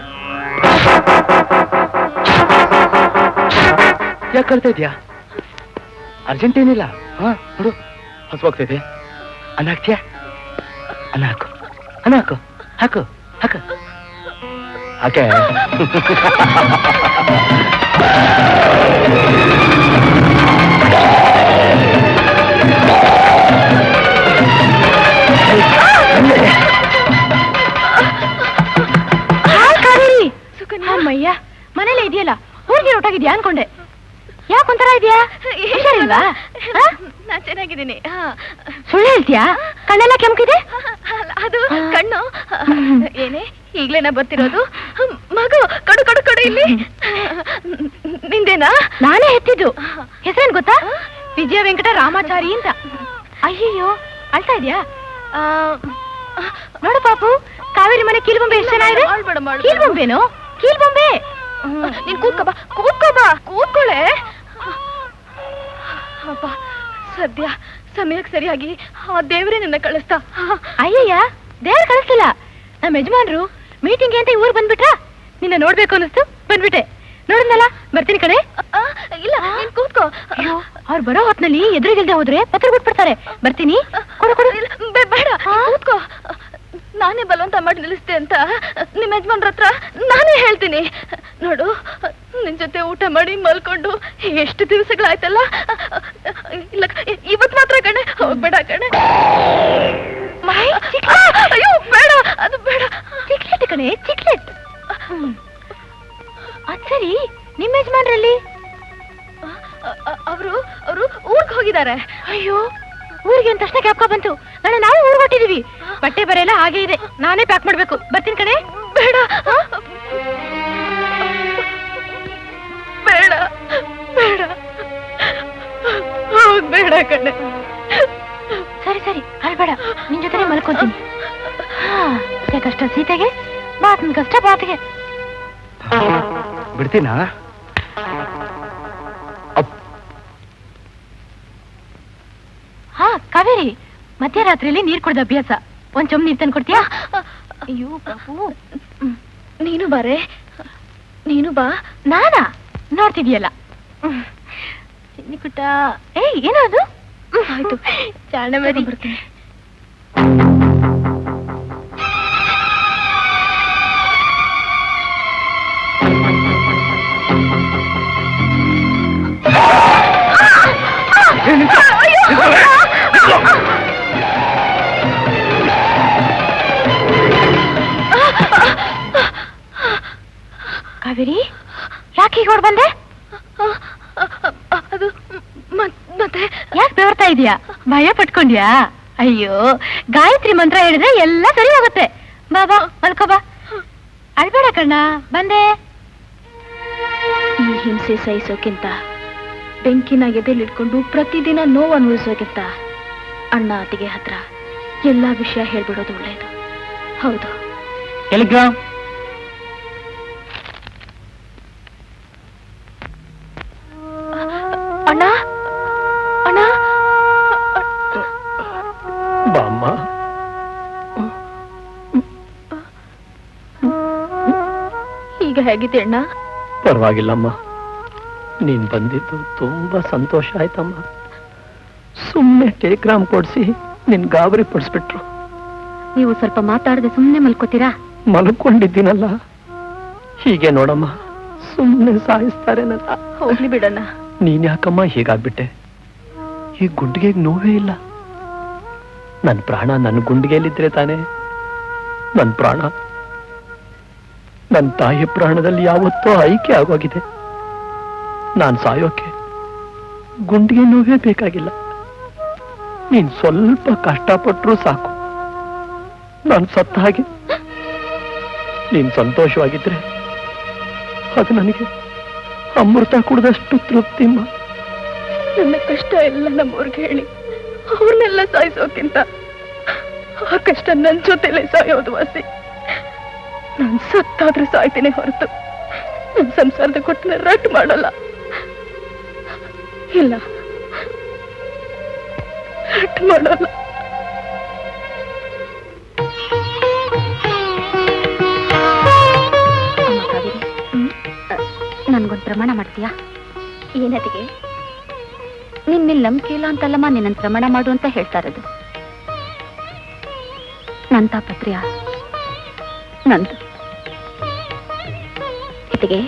ಯಾಕೆ ಕಳ್ತಾ ಇದ್ಯಾ ಅರ್ಜೆಂಟ್ ಏನಿಲ್ಲ ಹಾ ನೋಡು ಹಸುವಾಗ್ತಾ ಇದೆ ಅನ್ನ ಹಾಕ್ತೀಯಾ ಅನ್ನ ಹಾಕು ಅನ್ನ ಹಾಕು ಹಾಕು ಹಾಕು ಹಾಕೆ ಕಾವೇರಿ ಅಮ್ಮಯ್ಯ ಮನೇಲೆ ಇದೆಯಲ್ಲ ಊರಿಗೆ ಹೊರಟಾಗಿದ್ಯಾ ಅನ್ಕೊಂಡೆ ಯಾಕೊಂಥರ ಇದೆಯಾ ಹುಷಾರಿಲ್ವಾ ನಾನ್ ಚೆನ್ನಾಗಿದ್ದೀನಿ ಸುಳ್ಳು ಹೇಳ್ತೀಯಾ ಕಣ್ಣೆಲ್ಲ ಕೆಂಪಿದೆ ಅದು ಕಣ್ಣು ಏನೇ ಈಗ್ಲೇನಾ ಬರ್ತಿರೋದು ಮಗು ಕೊಡು ಕೊಡು ಕೊಡು ಇಲ್ಲಿ ನಿಂದೇನಾ ನಾನೇ ಹೆತ್ತಿದ್ದು ಹೆಸರೇನ್ ಗೊತ್ತಾ ವಿಜಯ ವೆಂಕಟ ರಾಮಾಚಾರಿ ಅಂತ ಅಯ್ಯಯ್ಯೋ ಅಳ್ತಾ ಇದ್ಯಾ ಆ, ನೋಡು ಪಾಪು ಕಾವೇರಿ ಮನೆ ಕೀಲ್ಬೊಂಬೆ ಎಷ್ಟು ಚೆನ್ನಾಗಿದೆ ಮಾಡ್ಬೇಡ, ಮಾಡ್ಬೇಡ. ಕೀಲ್ಬೊಂಬೆನೋ ಕೀಲ್ಬೊಂಬೆ ನೀನ್ ಕೂತ್ಕೋ ಬಾ ಕೂತ್ಕೋ ಬಾ ಕೂತ್ಕೊಳ್ಳೆ ಅಪ್ಪ ಸದ್ಯ ಸಮಯಕ್ಕೆ ಸರಿಯಾಗಿ ಆ ದೇವರೇ ನನ್ನ ಕಳಿಸ್ತಾ ಅಯ್ಯಯ್ಯ ದೇವ್ರು ಕಳಿಸ್ತಿಲ್ಲ ನಮ್ಮ ಯಜಮಾನ್ರು ಮೀಟಿಂಗ್ ಅಂತ ಊರ್ ಬಂದ್ಬಿಟ್ರಾ ನಿನ್ನ ನೋಡ್ಬೇಕು ಅನ್ನಿಸ್ತು ಬಂದ್ಬಿಟ್ಟೆ ನೋಡಿದ್ನಲ್ಲ ಬರ್ತೀನಿ ಕಡೆ ಆ, ಇಲ್ಲ ನೀನ್ ಕೂತ್ಕೋ ಅಯ್ಯೋ ಅವ್ರು ಬರೋ ಹೊತ್ನಲ್ಲಿ ಎದುರಿಗಿಲ್ದೆ ಹೋದ್ರೆ ಪತ್ರ ಬಿಟ್ಬಿಡ್ತಾರೆ ಬರ್ತೀನಿ ಕೊಡು ಕೊಡು ಇಲ್ಲ, ಬೇ- ಬೇಡ ಕೂತ್ಕೋ ನಾನೇ ಬಲವಂತ ಮಾಡಿ ನಿಲ್ಲಿಸ್ತೆ ಅಂತ ನಿಮ್ಮ ಯಜಮಾನ್ರ ಹತ್ರ ನಾನೇ ಹೇಳ್ತೀನಿ ನೋಡು ನಿನ್ ಜೊತೆ ಊಟ ಮಾಡಿ ಮಲ್ಕೊಂಡು ಎಷ್ಟು ದಿವಸಗಳಾಯ್ತಲ್ಲ ಇಲ್ಲ ಇವತ್ ಮಾತ್ರ ಕಣೆ ಹೋಗ್ಬೇಡ ಕಣೆ ಅಯ್ಯೋ ಬೇಡ ಅದು ಬೇಡ ಚಿಕ್ಲೆಟ್ ಕಣೆ ಚಿಕ್ಲೆಟ್ ಅದ್ ಸರಿ ನಿಮ್ಮ ಯಜಮಾನ್ರಲ್ಲಿ ಅವರು ಅವರು ಊರ್ಗ್ ಹೋಗಿದ್ದಾರೆ ಅಯ್ಯೋ ಊರಿಗೆ ಅಂತ ತಕ್ಷಣ ಕ್ಯಾಪ್ಕ ಬಂತು ನಾಳೆ ನಾವು ಊರ್ ಹೊಟ್ಟಿದೀವಿ ಬಟ್ಟೆ ಬರೆ ಎಲ್ಲ ಹಾಗೆ ಇದೆ ನಾನೇ ಪ್ಯಾಕ್ ಮಾಡ್ಬೇಕು ಬರ್ತೀನಿ ಕಡೆ ಬೇಡ ಬೇಡ ಬೇಡ ಹೋಗ್ಬೇಡ ಕಣೆ ಸರಿ ಸರಿ ಅಳ್ಬೇಡ ನಿನ್ ಜೊತೆ ಮಲ್ಕೊಂತೀನಿ ಹಾ, ಸೀತೆ ಕಷ್ಟ ಸೀತೆಗೆ ಬಾತನ್ ಕಷ್ಟ ಬಾತಿಗೆ ಬಿಡ್ತೀನಾ ಹಾ ಕಾವೇರಿ ಮಧ್ಯರಾತ್ರಿಯಲ್ಲಿ ನೀರ್ ಕುಡ್ದ ಅಭ್ಯಾಸ ಒಂದ್ ಚೊಂಬ್ ನೀರ್ ತಂದು ಕೊಡ್ತೀಯಾ ಅಯ್ಯೋ ಬಾಬು ನೀನು ಬಾರೆ ನೀನು ಬಾ ನಾನಾ ನೋಡ್ತಿದ್ಯಲ್ಲ ಚಿನ್ನಿಕುಟ್ಟ ಏಯ್ ಏನೋ ಅದು ಆಯ್ತು ಚಾಣ ಮರಿ ಬರ್ತೀನಿ ಕಾವೇರಿ ಯಾಕೆ ಹೀಗೆ ಹೊಡ್ ಬಂದೆ ಅದು ಮತ್- ಮತ್ತೆ ಯಾಕೆ ಬೆವರ್ತಾ ಇದೀಯಾ ಭಯ ಪಟ್ಕೊಂಡ್ಯಾ ಅಯ್ಯೋ ಗಾಯತ್ರಿ ಮಂತ್ರ ಹೇಳಿದ್ರೆ ಎಲ್ಲ ಸರಿ ಹೋಗುತ್ತೆ ಬಾ ಬಾ ಮಲ್ಕೋ ಬಾ ಅಳ್ಬೇಡ ಕಣ್ಣ ಬಂದೆ ಈ ಹಿಂಸೆ ಸಹಿಸೋಕ್ಕಿಂತ ಬೆಂಕಿನ ಎದೆಲಿಟ್ಕೊಂಡು ಪ್ರತಿದಿನ ನೋವು ಅನುಭವಿಸೋಕ್ಕಿಂತ ಅಣ್ಣ ಅತಿಗೆ ಹತ್ರ ಎಲ್ಲಾ ವಿಷಯ ಹೇಳ್ಬಿಡೋದು ಒಳ್ಳೆಯದು ಹೌದು ಟೆಲಿಗ್ರಾಮ್ ಅಣ್ಣ ಅಣ್ಣ ಬಾಮ್ಮ ಈಗ ಹೇಗಿದೆ ಅಣ್ಣ ಪರವಾಗಿಲ್ಲಮ್ಮ ನೀನ್ ಬಂದಿದ್ದು ತುಂಬಾ ಸಂತೋಷ ಆಯ್ತಮ್ಮ ಸುಮ್ಮನೆ ಟೆಲಿಗ್ರಾಮ್ ಕೊಡ್ಸಿ ನಿನ್ ಗಾಬರಿ ಪಡಿಸ್ಬಿಟ್ರು ನೀವು ಸ್ವಲ್ಪ ಮಾತಾಡದೆ ಸುಮ್ಮನೆ ಮಲ್ಕೋತೀರಾ ಮಲ್ಕೊಂಡಿದ್ದೀನಲ್ಲ ಹೀಗೆ ನೋಡಮ್ಮ ಸುಮ್ಮನೆ ಸಾಯಿಸ್ತಾರೆ ನನ್ನ ಹೋಗ್ಲಿ ಬಿಡಣ್ಣ ನೀನ್ ಯಾಕಮ್ಮ ಹೀಗಾಗ್ಬಿಟ್ಟೆ ಈ ಗುಂಡಿಗೆಗೆ ನೋವೇ ಇಲ್ಲ ನನ್ನ ಪ್ರಾಣ ನನ್ನ ಗುಂಡಿಗೆಯಲ್ಲಿದ್ರೆ ತಾನೇ ನನ್ನ ಪ್ರಾಣ ನನ್ನ ತಾಯಿ ಪ್ರಾಣದಲ್ಲಿ ಯಾವತ್ತೋ ಐಕ್ಯ ಆಗೋಗಿದೆ ನಾನು ಸಾಯೋಕೆ ಗುಂಡಿಗೆ ನೋವೇ ಬೇಕಾಗಿಲ್ಲ ನೀನ್ ಸ್ವಲ್ಪ ಕಷ್ಟಪಟ್ರೂ ಸಾಕು ನಾನು ಸತ್ತ ಹಾಗೆ ನೀನ್ ಸಂತೋಷವಾಗಿದ್ರೆ ಅದು ನನಗೆ ಅಮೃತ ಕುಡಿದಷ್ಟು ತೃಪ್ತಿಮ್ಮ ನನ್ನ ಕಷ್ಟ ಎಲ್ಲ ನಮ್ಮವ್ರಿಗೆ ಹೇಳಿ ಅವ್ರನ್ನೆಲ್ಲ ಸಾಯಿಸೋಕ್ಕಿಂತ ಆ ಕಷ್ಟ ನನ್ನ ಜೊತೆಲೆ ಸಾಯೋದು ವಾಸಿ ನಾನು ಸತ್ತಾದ್ರೂ ಸಾಯ್ತೀನಿ ಹೊರತು ನನ್ನ ಸಂಸಾರದ ಕೊಟ್ಟನ ರಟ್ ಮಾಡಲ್ಲ ಇಲ್ಲ ರಟ್ ಮಾಡಲ್ಲ ಅಮ್ಮ ಕಾವೇರಿ ನನ್ಗೊಂದು ಪ್ರಮಾಣ ಮಾಡ್ತೀಯಾ ಏನದಿಗೆ ನಿನ್ ಮೇಲೆ ನಂಬಿಕೆ ಇಲ್ಲ ಅಂತಲ್ಲಮ್ಮ ನಿನ್ನ ಪ್ರಮಾಣ ಮಾಡು ಅಂತ ಹೇಳ್ತಾ ಇರೋದು ನನ್ ತಾಪತ್ರ್ಯ ನಂದು ಇತಿಗೆ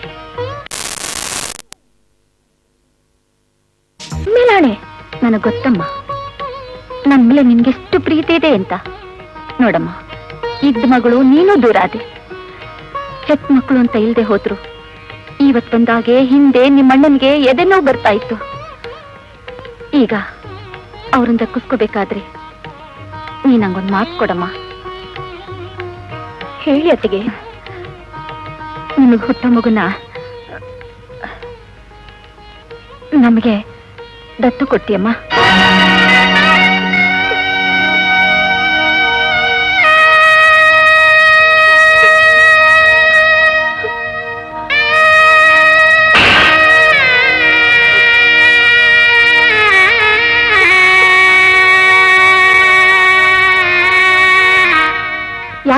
ಮೇಲಾಣೆ ನನಗೆ ಗೊತ್ತಮ್ಮ ನನ್ ಮೇಲೆ ನಿನ್ಗೆಷ್ಟು ಪ್ರೀತಿ ಇದೆ ಅಂತ ನೋಡಮ್ಮ ಇದ್ದ ಮಗಳು ನೀನು ದೂರ ಆದೆ ಹೆತ್ ಮಕ್ಕಳು ಅಂತ ಇಲ್ದೆ ಹೋದ್ರು ಇವತ್ ಬಂದಾಗೆ ಹಿಂದೆ ನಿಮ್ಮಣ್ಣನ್ಗೆ ಎದೆ ನೋವು ಬರ್ತಾ ಇತ್ತು ಈಗ ಅವ್ರನ್ನ ದಕ್ಕಿಸ್ಕೋಬೇಕಾದ್ರೆ ನೀ ನಂಗೊಂದು ಮಾತು ಕೊಡಮ್ಮ ಹೇಳಿ ಅತ್ತಿಗೆ ನಿಮಗೆ ಹುಟ್ಟ ಮಗುನ ನಮಗೆ ದತ್ತು ಕೊಟ್ಟಿಯಮ್ಮ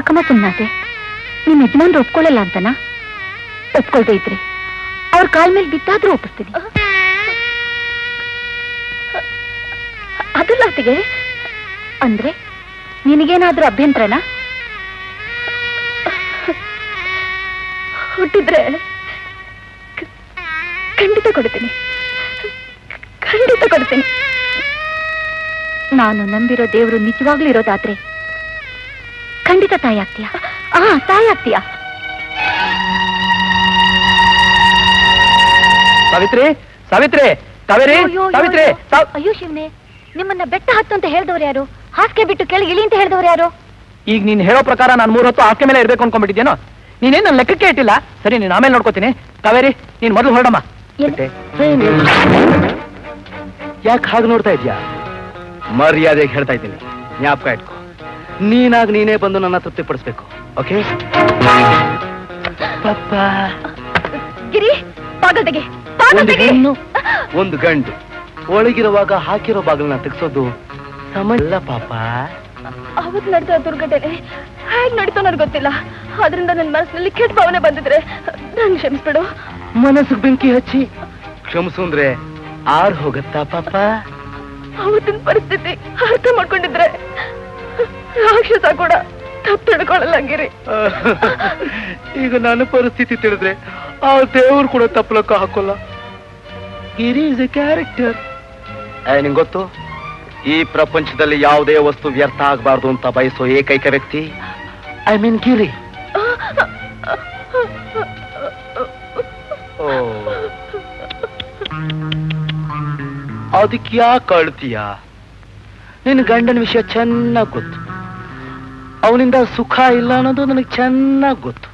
ಯಾಕಮ್ಮ ಸುಮ್ಮನಾದೆ ನಿಮ್ ಯಜಮಾನ್ರು ಒಪ್ಕೊಳ್ಳಲ್ಲ ಅಂತನಾ ಒಪ್ಕೊಳ್ದೇ ಇದ್ರಿ ಅವ್ರ ಕಾಲ್ ಮೇಲೆ ಬಿದ್ದಾದ್ರೂ ಒಪ್ಪಿಸ್ತೀನಿ ಅದಲ್ಲ ಅತ್ತಿಗೆ ಅಂದ್ರೆ ನಿನಗೇನಾದ್ರೂ ಅಭ್ಯಂತರನಾ ಹುಟ್ಟಿದ್ರೆ ಕ- ಖಂಡಿತ ಕೊಡ್ತೀನಿ ಖಂಡಿತ ಕೊಡ್ತೀನಿ ನಾನು ನಂಬಿರೋ ದೇವರು ನಿಜವಾಗ್ಲೂ ಇರೋದಾದ್ರೆ ಖಂಡಿತ ತಾಯಿ ಆಗ್ತೀಯ ಆ ತಾಯಿ ಆಗ್ತೀಯ ಸಾವಿತ್ರಿ ಸಾವಿತ್ರಿ ಕಾವೇರಿ ಅಯ್ಯೋ, ಅಯ್ಯೋ, ಸಾವಿತ್ರಿ ಅಯ್ಯೋ. ಅಯ್ಯೋ ಶಿವನೇ ನಿಮ್ಮನ್ನ ಬೆಟ್ಟ ಹತ್ತು ಅಂತ ಹೇಳ್ದವ್ರು ಯಾರು ಹಾಸಿಗೆ ಬಿಟ್ಟು ಕೆಳಗೆ ಇಳಿ ಅಂತ ಹೇಳ್ದವ್ರು ಯಾರು ಈಗ ನೀನ್ ಹೇಳೋ ಪ್ರಕಾರ ನಾನು ಮೂರ್ ಹೊತ್ತು ಆಸ್ಕೆ ಮೇಲೆ ಇರ್ಬೇಕು ಅನ್ಕೊಂಡ್ಬಿಟ್ಟಿದ್ಯೇನೋ ನೀನೇನ್ ನನ್ನ ಲೆಕ್ಕಕ್ಕೆ ಇಟ್ಟಿಲ್ಲ ಸರಿ ನೀನ್ ಆಮೇಲೆ ನೋಡ್ಕೋತೀನಿ ಕಾವೇರಿ ನೀನ್ ಮೊದಲು ಹೊರಡಮ್ಮ ಯಾಕೆ ಹಾಗೆ ನೋಡ್ತಾ ಇದ್ಯಾ ಮರ್ಯಾದೆಗೆ ಹೇಳ್ತಾ ಇದ್ದೀನಿ ಜ್ಞಾಪಕ ಇಟ್ಕೋ ನೀನಾಗ ನೀನೇ ಬಂದು ನನ್ನ ತೃಪ್ತಿಪಡಿಸ್ಬೇಕು ಓಕೆ ಗಿರಿ ಪಾಗಲ್ತೆಗೆ ಒಂದು ಹೆಣ್ಣು ಒಂದು ಗಂಡು ಒಳಗಿರುವಾಗ ಹಾಕಿರೋ ಬಾಗಿಲನ್ನ ತೆಗ್ಸೋದು ಸಮಲ್ಲ ಪಾಪ ಅವತ್ತು ನಡೆದ ದುರ್ಘಟನೆ ಹೇಗ್ ನಡೀತೋ ನನಗೆ ಗೊತ್ತಿಲ್ಲ ಆದ್ರಿಂದ ನನ್ನ ಮನಸ್ಸಿನಲ್ಲಿ ಕೆಟ್ಟ ಭಾವನೆ ಬಂದಿದ್ರೆ ನನ್ ಕ್ಷಮಿಸ್ಬಿಡು ಮನಸ್ಸಿಗೆ ಬೆಂಕಿ ಹಚ್ಚಿ ಕ್ಷಮಿಸು ಅಂದ್ರೆ ಆರ್ ಹೋಗತ್ತಾ ಪಾಪ ಅವತ್ತಿನ ಪರಿಸ್ಥಿತಿ ಅರ್ಥ ಮಾಡ್ಕೊಂಡಿದ್ರೆ ರಾಕ್ಷಸ ಕೂಡ ತಪ್ಪು ತಿಳ್ಕೊಳ್ಳಲ್ಲ ಗಿರಿ ಈಗ ನನ್ನ ಪರಿಸ್ಥಿತಿ ತಿಳಿದ್ರೆ ಆ ದೇವ್ರು ಕೂಡ ತಪ್ಪಲಕ್ಕ ಹಾಕೋಲ್ಲ ಗಿರಿ ಇಸ್ ಎ ಕ್ಯಾರೆಕ್ಟರ್ ನಿಂಗೆ ಗೊತ್ತು ಈ ಪ್ರಪಂಚದಲ್ಲಿ ಯಾವುದೇ ವಸ್ತು ವ್ಯರ್ಥ ಆಗಬಾರ್ದು ಅಂತ ಬಯಸೋ ಏಕೈಕ ವ್ಯಕ್ತಿ ಐ ಮೀನ್ ಗಿರಿ ಓ ಅದಕ್ಕೆ ಯಾಕೆ ಅಳ್ತೀಯ ನಿನ್ನ ಗಂಡನ ವಿಷಯ ಚೆನ್ನಾಗಿ ಗೊತ್ತು ಅವನಿಂದ ಸುಖ ಇಲ್ಲ ಅನ್ನೋದು ನನಗೆ ಚೆನ್ನಾಗಿ ಗೊತ್ತು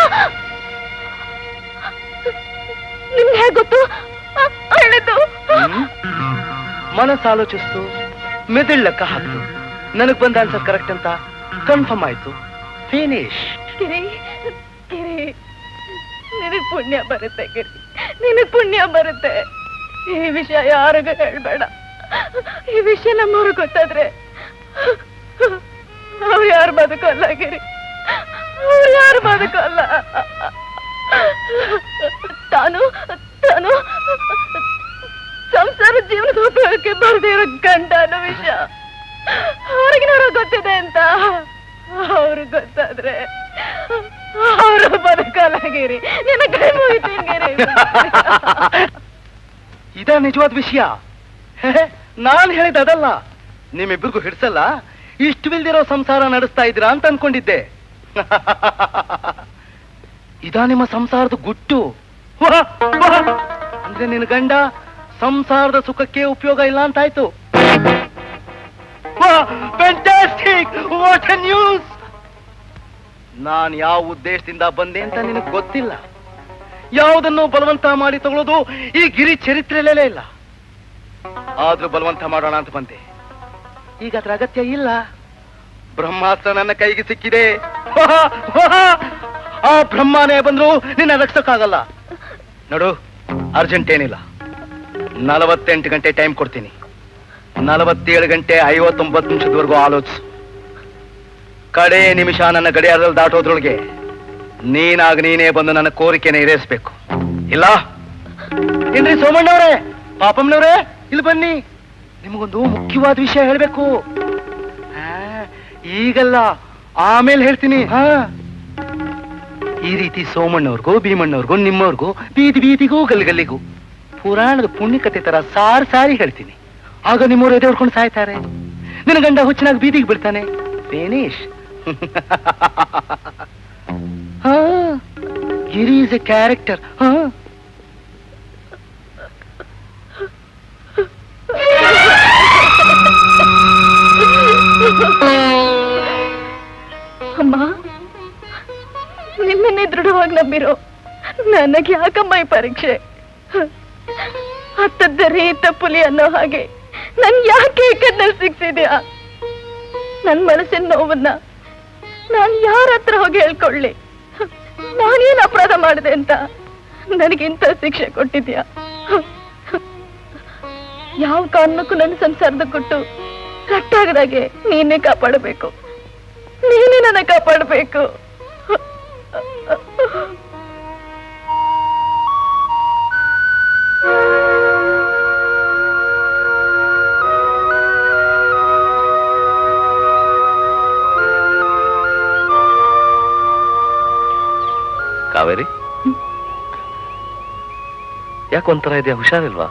ನಿಮ್ಗೆ ಹೇಗ್ ಗೊತ್ತು ಆ, ಹೇಳಿದ್ದು ಮನಸ್ಸು ಆಲೋಚಿಸ್ತು ಮೆದುಳು ಲೆಕ್ಕ ಹಾಕ್ತು ನನಗ್ ಬಂದ ಆನ್ಸರ್ ಕರೆಕ್ಟ್ ಅಂತ ಕನ್ಫರ್ಮ್ ಆಯ್ತು ಫಿನಿಶ್ ಗಿರಿ ಗಿರಿ ನಿನಗ್ ಪುಣ್ಯ ಬರುತ್ತೆ ಗಿರಿ ನಿನಗ್ ಪುಣ್ಯ ಬರುತ್ತೆ ಈ ವಿಷಯ ಯಾರಿಗೂ ಹೇಳ್ಬೇಡ ಈ ವಿಷಯ ನಮ್ಮವ್ರು ಗೊತ್ತಾದ್ರೆ ಅವ್ರು ಯಾರು ಬದುಕಲ್ಲ ಗಿರಿ ಅವ್ರು ಯಾರು ಬದುಕಲ್ಲ ತಾನು ತಾನು ಸಂಸಾರ ಜೀವನದ ಉಪಯೋಗಕ್ಕೆ ಬರ್ದೇ ಇರೋ ಗಂಡ ಅನ್ನೋ ವಿಷಯ ಹೊರಗಿನವ್ರಿಗೆ ಗೊತ್ತಿದೆ ಅಂತ ಅವ್ರು ಗೊತ್ತಾದ್ರೆ ಅವರು ಬದುಕಲಾಗಿರಿ ನಿನ್ನ ಕೈ ಮುಗಿತೀನಿ ಇದ ನಿಜವಾದ ವಿಷಯ ನಾನ್ ಹೇಳಿದ ಅದಲ್ಲ ನಿಮ್ಮಿಬ್ಬರಿಗೂ ಹಿಡ್ಸಲ್ಲ ಇಷ್ಟವಿಲ್ದಿರೋ ಸಂಸಾರ ನಡೆಸ್ತಾ ಇದ್ದೀರಾ ಅಂತ ಅನ್ಕೊಂಡಿದ್ದೆ ಇದಾ ನಿಮ್ಮ ಸಂಸಾರದ ಗುಟ್ಟು ವಾಹ್, ವಾಹ್. ಅಂದ್ರೆ ನಿನ್ನ ಗಂಡ ಸಂಸಾರದ ಸುಖಕ್ಕೆ ಉಪಯೋಗ ಇಲ್ಲ ಅಂತಾಯ್ತು ಫ್ಯಾಂಟಾಸ್ಟಿಕ್ ವಾಟ್ ನ್ಯೂಸ್ ನಾನ್ ಯಾವ ಉದ್ದೇಶದಿಂದ ಬಂದೆ ಅಂತ ನಿನಗೆ ಗೊತ್ತಿಲ್ಲ ಯಾವುದನ್ನು ಬಲವಂತ ಮಾಡಿ ತಗೊಳ್ಳೋದು ಈ ಗಿರಿ ಚರಿತ್ರೆಯಲ್ಲೇ ಇಲ್ಲ ಆದ್ರೂ ಬಲವಂತ ಮಾಡೋಣ ಅಂತ ಬಂದೆ ಈಗ ಅದ್ರ ಅಗತ್ಯ ಇಲ್ಲ ಬ್ರಹ್ಮಾಸ್ತ್ರ ನನ್ನ ಕೈಗೆ ಸಿಕ್ಕಿದೆ ವಾಹ್, ವಾಹ್. ಆ ಬ್ರಹ್ಮನೇ ಬಂದ್ರು ನಿನ್ನ ರಕ್ಷಕ್ಕಾಗಲ್ಲ ನೋಡು ಅರ್ಜೆಂಟ್ ಏನಿಲ್ಲ ನಲವತ್ತೆಂಟು ಗಂಟೆ ಟೈಮ್ ಕೊಡ್ತೀನಿ ನಲವತ್ತೇಳು ಗಂಟೆ ಐವತ್ತೊಂಬತ್ತು ನಿಮಿಷದವರೆಗೂ ಆಲೋಚಿಸು ಕಡೆ ನಿಮಿಷ ನನ್ನ ಗಡಿಯಾರದಲ್ಲಿ ದಾಟೋದ್ರೊಳಗೆ ನೀನಾಗ ನೀನೇ ಬಂದು ನನ್ನ ಕೋರಿಕೆನ ಈಡೇರಿಸ್ಬೇಕು ಇಲ್ಲ ಏನ್ರಿ ಸೋಮಣ್ಣವ್ರೆ ಪಾಪಮ್ಮನವ್ರೆ ಇಲ್ಲಿ ಬನ್ನಿ ನಿಮಗೊಂದು ಮುಖ್ಯವಾದ ವಿಷಯ ಹೇಳ್ಬೇಕು ಆ, ಈಗಲ್ಲ ಆಮೇಲೆ ಹೇಳ್ತೀನಿ ಹಾ ಈ ರೀತಿ ಸೋಮಣ್ಣವ್ರಿಗೂ ಭೀಮಣ್ಣವ್ರಿಗೂ ನಿಮ್ಮವ್ರಿಗೂ ಬೀದಿ ಬೀದಿಗೂ ಗಲ್ಲಿಗಲ್ಲಿಗೂ ಪುರಾಣದ ಪುಣ್ಯಕತೆ ತರ ಸಾರಿ ಸಾರಿ ಹೇಳ್ತೀನಿ ಆಗ ನಿಮ್ಮವ್ರು ಎದೆ ಹೊಡ್ಕೊಂಡು ಸಾಯ್ತಾರೆ ನಿನ್ನ ಗಂಡ ಹುಚ್ಚಿನಾಗ ಬೀದಿಗೆ ಬೀಳ್ತಾನೆ ಫಿನಿಶ್ ಹಾ ಗಿರಿ ಇಸ್ ಎ ಕ್ಯಾರೆಕ್ಟರ್ ಹಾ ಅಮ್ಮ ನಿಮ್ಮನ್ನೇ ದೃಢವಾಗಿ ನಂಬಿರೋ ನನಗೆ ಯಾಕಮ್ಮ ಈ ಪರೀಕ್ಷೆ ಹತ್ತದ್ದರಿ ತಪ್ಪುಲಿ ಅನ್ನೋ ಹಾಗೆ ನನ್ ಯಾಕೆ ಕಣ್ಣಲ್ಲಿ ಸಿಕ್ಸಿದ್ಯಾ ನನ್ ಮನಸ್ಸಿನ ನೋವನ್ನ ನಾನ್ ಯಾರ ಹತ್ರ ಹೋಗಿ ಹೇಳ್ಕೊಳ್ಳಿ ನಾನೇನ್ ಅಪರಾಧ ಮಾಡಿದೆ ಅಂತ ನನಗಿಂತ ಶಿಕ್ಷೆ ಕೊಟ್ಟಿದ್ಯಾ ಯಾವ ಕಾರಣಕ್ಕೂ ನನ್ನ ಸಂಸಾರದ ಕೊಟ್ಟು ಕಟ್ಟಾಗದಾಗೆ ನೀನೇ ಕಾಪಾಡಬೇಕು ನೀನೇ ನನ್ನ ಕಾಪಾಡಬೇಕು ಕಾವೇರಿ ಯಾಕೊಂಥರ ಇದೆಯಾ ಹುಷಾರಿಲ್ವಾ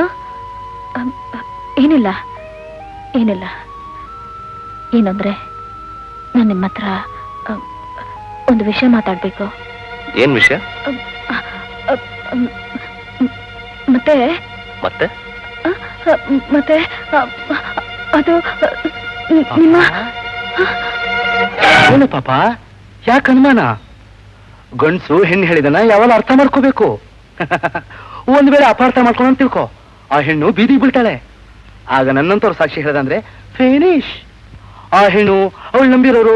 ಏನಿಲ್ಲ ಏನಿಲ್ಲ ಏನಂದ್ರೆ ನಾನು ನಿಮ್ಮ ಹತ್ರ ಅ, ಒಂದು ವಿಷಯ ಮಾತಾಡ್ಬೇಕು ಏನ್ ವಿಷಯ ಅ, ಮ್, ಮ್, ಮತ್ತೆ ಮತ್ತೆ ಅ, ಅ, ಮತ್ತೆ ಅ, ಅದು ಅ, ನಿ- ನಿಮ್ಮ ಏನು ಪಾಪ ಯಾಕೆ ಅನುಮಾನ ಗಂಡ್ಸು ಹೆಣ್ಣು ಹೇಳಿದನ ಯಾವಾಗ ಅರ್ಥ ಮಾಡ್ಕೋಬೇಕು ಒಂದ್ ವೇಳೆ ಅಪಾರ್ಥ ಮಾಡ್ಕೊಂಡು ತಿಳ್ಕೊ ಆ ಹೆಣ್ಣು ಬೀದಿ ಬೀಳ್ತಾಳೆ ಆಗ ನನ್ನಂತವ್ರು ಸಾಕ್ಷಿ ಹೇಳ್ದಂದ್ರೆ ಫಿನಿಶ್ ಆ ಹೆಣ್ಣು ಅವಳು ನಂಬಿರೋರು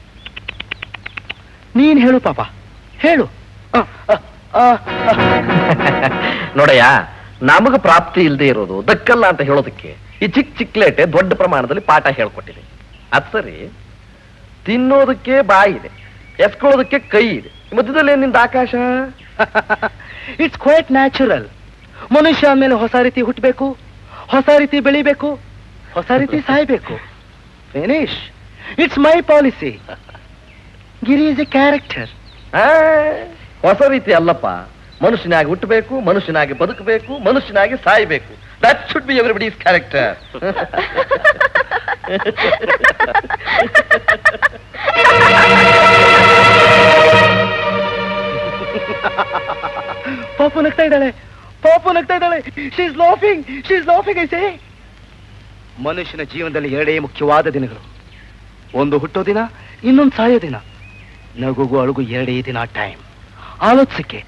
ನೀನ್ ಹೇಳು ಪಾಪ ಹೇಳು ಆ, ಆ, ಆ, ಆ. ನೋಡಯ್ಯ ನಮಗ ಪ್ರಾಪ್ತಿ ಇಲ್ಲದೆ ಇರೋದು ದಕ್ಕಲ್ಲ ಅಂತ ಹೇಳೋದಕ್ಕೆ ಈ ಚಿಕ್ಕ ಚಿಕ್ಕಲೇಟೆ ದೊಡ್ಡ ಪ್ರಮಾಣದಲ್ಲಿ ಪಾಠ ಹೇಳ್ಕೊಟ್ಟಿದೆ ಅದ್ ಸರಿ ತಿನ್ನೋದಕ್ಕೆ ಬಾಯಿ ಇದೆ ಎಸ್ಕೊಳ್ಳೋದಕ್ಕೆ ಕೈ ಇದೆ ಈ ಮಧ್ಯದಲ್ಲಿ ಏನ್ ನಿಂದ ಆಕಾಶ ಇಟ್ಸ್ ಕ್ವೈಟ್ ನ್ಯಾಚುರಲ್ ಮನುಷ್ಯ ಮೇಲೆ ಹೊಸ ರೀತಿ ಹುಟ್ಟಬೇಕು ಹೊಸ ರೀತಿ ಬೆಳಿಬೇಕು ಹೊಸ ರೀತಿ ಸಾಯ್ಬೇಕು finish it's my policy Giri is a character ಆ, ಹೊಸ ರೀತಿ ಅಲ್ಲಪ್ಪ ಮನುಷ್ಯನಾಗಿ ಹುಟ್ಟಬೇಕು ಮನುಷ್ಯನಾಗಿ ಬದುಕಬೇಕು ಮನುಷ್ಯನಾಗಿ ಸಾಯ್ಬೇಕು that should be everybody's character ಪಾಪು ನಗ್ತಾ ಇದ್ದಾಳೆ ಪಾಪು ನಗ್ತಾ ಇದ್ದಾಳೆ ಶೀಸ್ ಲಾಫಿಂಗ್ ಶೀಸ್ ಲಾಫಿಂಗ್ ಐಸೆ ಮನುಷ್ಯನ ಜೀವನದಲ್ಲಿ ಎರಡೇ ಮುಖ್ಯವಾದ ದಿನಗಳು ಒಂದು ಹುಟ್ಟೋ ದಿನ ಇನ್ನೊಂದು ಸಾಯೋ ದಿನ ನಗುಗು ಅಳುಗು ಎರಡೇ ದಿನ ಟೈಮ್ ಆಲೋಚಿಸಕ್ಕೆ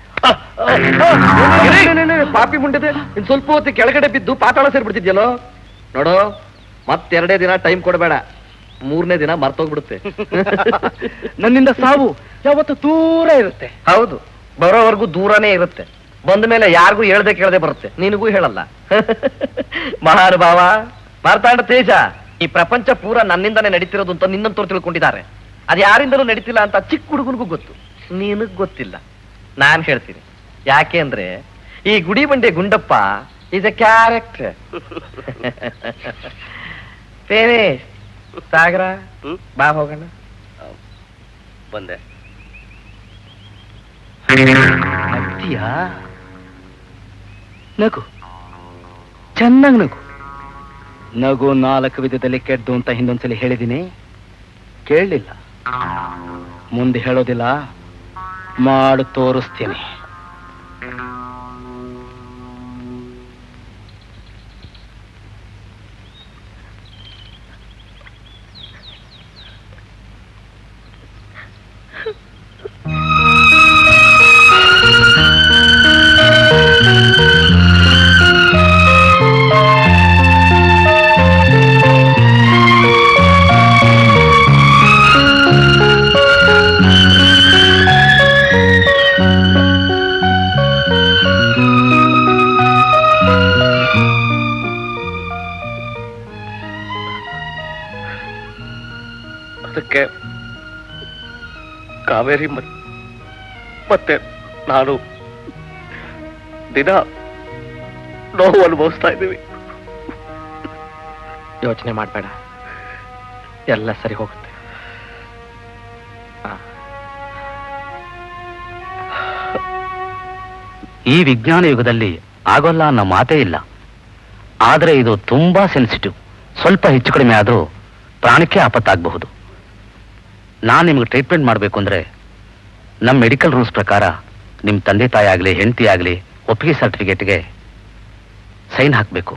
ಪಾಪಿ ಮುಂಡಿದೆ ಇನ್ ಸ್ವಲ್ಪ ಹೊತ್ತು ಕೆಳಗಡೆ ಬಿದ್ದು ಪಾತಾಳ ಸೇರ್ಬಿಡ್ತಿದ್ಯಲ್ಲೋ ನೋಡು ಮತ್ತೆರಡೇ ದಿನ ಟೈಮ್ ಕೊಡಬೇಡ ಮೂರನೇ ದಿನ ಮರ್ತೋಗ್ಬಿಡುತ್ತೆ ನನ್ನಿಂದ ಸಾವು ಯಾವತ್ತು ದೂರ ಇರುತ್ತೆ ಹೌದು ಬರೋವರೆಗೂ ದೂರನೇ ಇರುತ್ತೆ ಬಂದ ಮೇಲೆ ಯಾರಿಗೂ ಹೇಳ್ದೆ ಕೇಳದೆ ಬರುತ್ತೆ ನಿನಗೂ ಹೇಳಲ್ಲ ಮಹಾನುಭಾವ ಮಾರ್ತಾಂಡ ತೇಜ ಈ ಪ್ರಪಂಚ ಪೂರ ನನ್ನಿಂದನೇ ನಡೀತಿರೋದು ಅಂತ ನಿನ್ನಂತವ್ರು ತಿಳ್ಕೊಂಡಿದ್ದಾರೆ ಅದು ಯಾರಿಂದಲೂ ನಡೀತಿಲ್ಲ ಅಂತ ಚಿಕ್ಕ ಹುಡುಗನಿಗೂ ಗೊತ್ತು ನಿನಗ್ ಗೊತ್ತಿಲ್ಲ ನಾನ್ ಹೇಳ್ತೀನಿ ಯಾಕೆ ಅಂದ್ರೆ ಈ Gudi Bande Gundappa is a character finish ಸಾಗರ ಬಾ ಹೋಗೋಣ ಬಂದೆ ನಗ್ತೀಯಾ ನಗು ಚೆನ್ನಾಗಿ ನಗು ನಗು ನಾಲ್ಕು ವಿಧದಲ್ಲಿ ಕೆಡ್ದು ಅಂತ ಹಿಂದೊಂದ್ಸಲಿ ಹೇಳಿದ್ದೀನಿ ಕೇಳಲಿಲ್ಲ ಮುಂದೆ ಹೇಳೋದಿಲ್ಲ ಮಾಡು ತೋರಿಸ್ತೀನಿ ಅದಕ್ಕೆ ಕಾವೇರಿ ಮತ್- ಮತ್ತೆ ನಾನು ದಿನ ನೋವು ಅನುಭವಿಸ್ತಾ ಇದ್ದೀವಿ ಯೋಚನೆ ಮಾಡಬೇಡ ಎಲ್ಲ ಸರಿ ಹೋಗುತ್ತೆ ಈ ವಿಜ್ಞಾನ ಯುಗದಲ್ಲಿ ಆಗೋಲ್ಲ ಅನ್ನೋ ಮಾತೇ ಇಲ್ಲ ಆದರೆ ಇದು ತುಂಬಾ ಸೆನ್ಸಿಟಿವ್ ಸ್ವಲ್ಪ ಹೆಚ್ಚು ಕಡಿಮೆ ಆದರೂ ಪ್ರಾಣಕ್ಕೆ ಆಪತ್ತಾಗಬಹುದು ನಾನು ನಿಮಗೆ ಟ್ರೀಟ್ಮೆಂಟ್ ಮಾಡಬೇಕು ಅಂದರೆ ನಮ್ಮ ಮೆಡಿಕಲ್ ರೂಲ್ಸ್ ಪ್ರಕಾರ ನಿಮ್ಮ ತಂದೆ ತಾಯಿ ಆಗಲಿ ಹೆಂಡತಿ ಆಗಲಿ ಒಪ್ಪಿಗೆ ಸರ್ಟಿಫಿಕೇಟ್ಗೆ ಸೈನ್ ಹಾಕಬೇಕು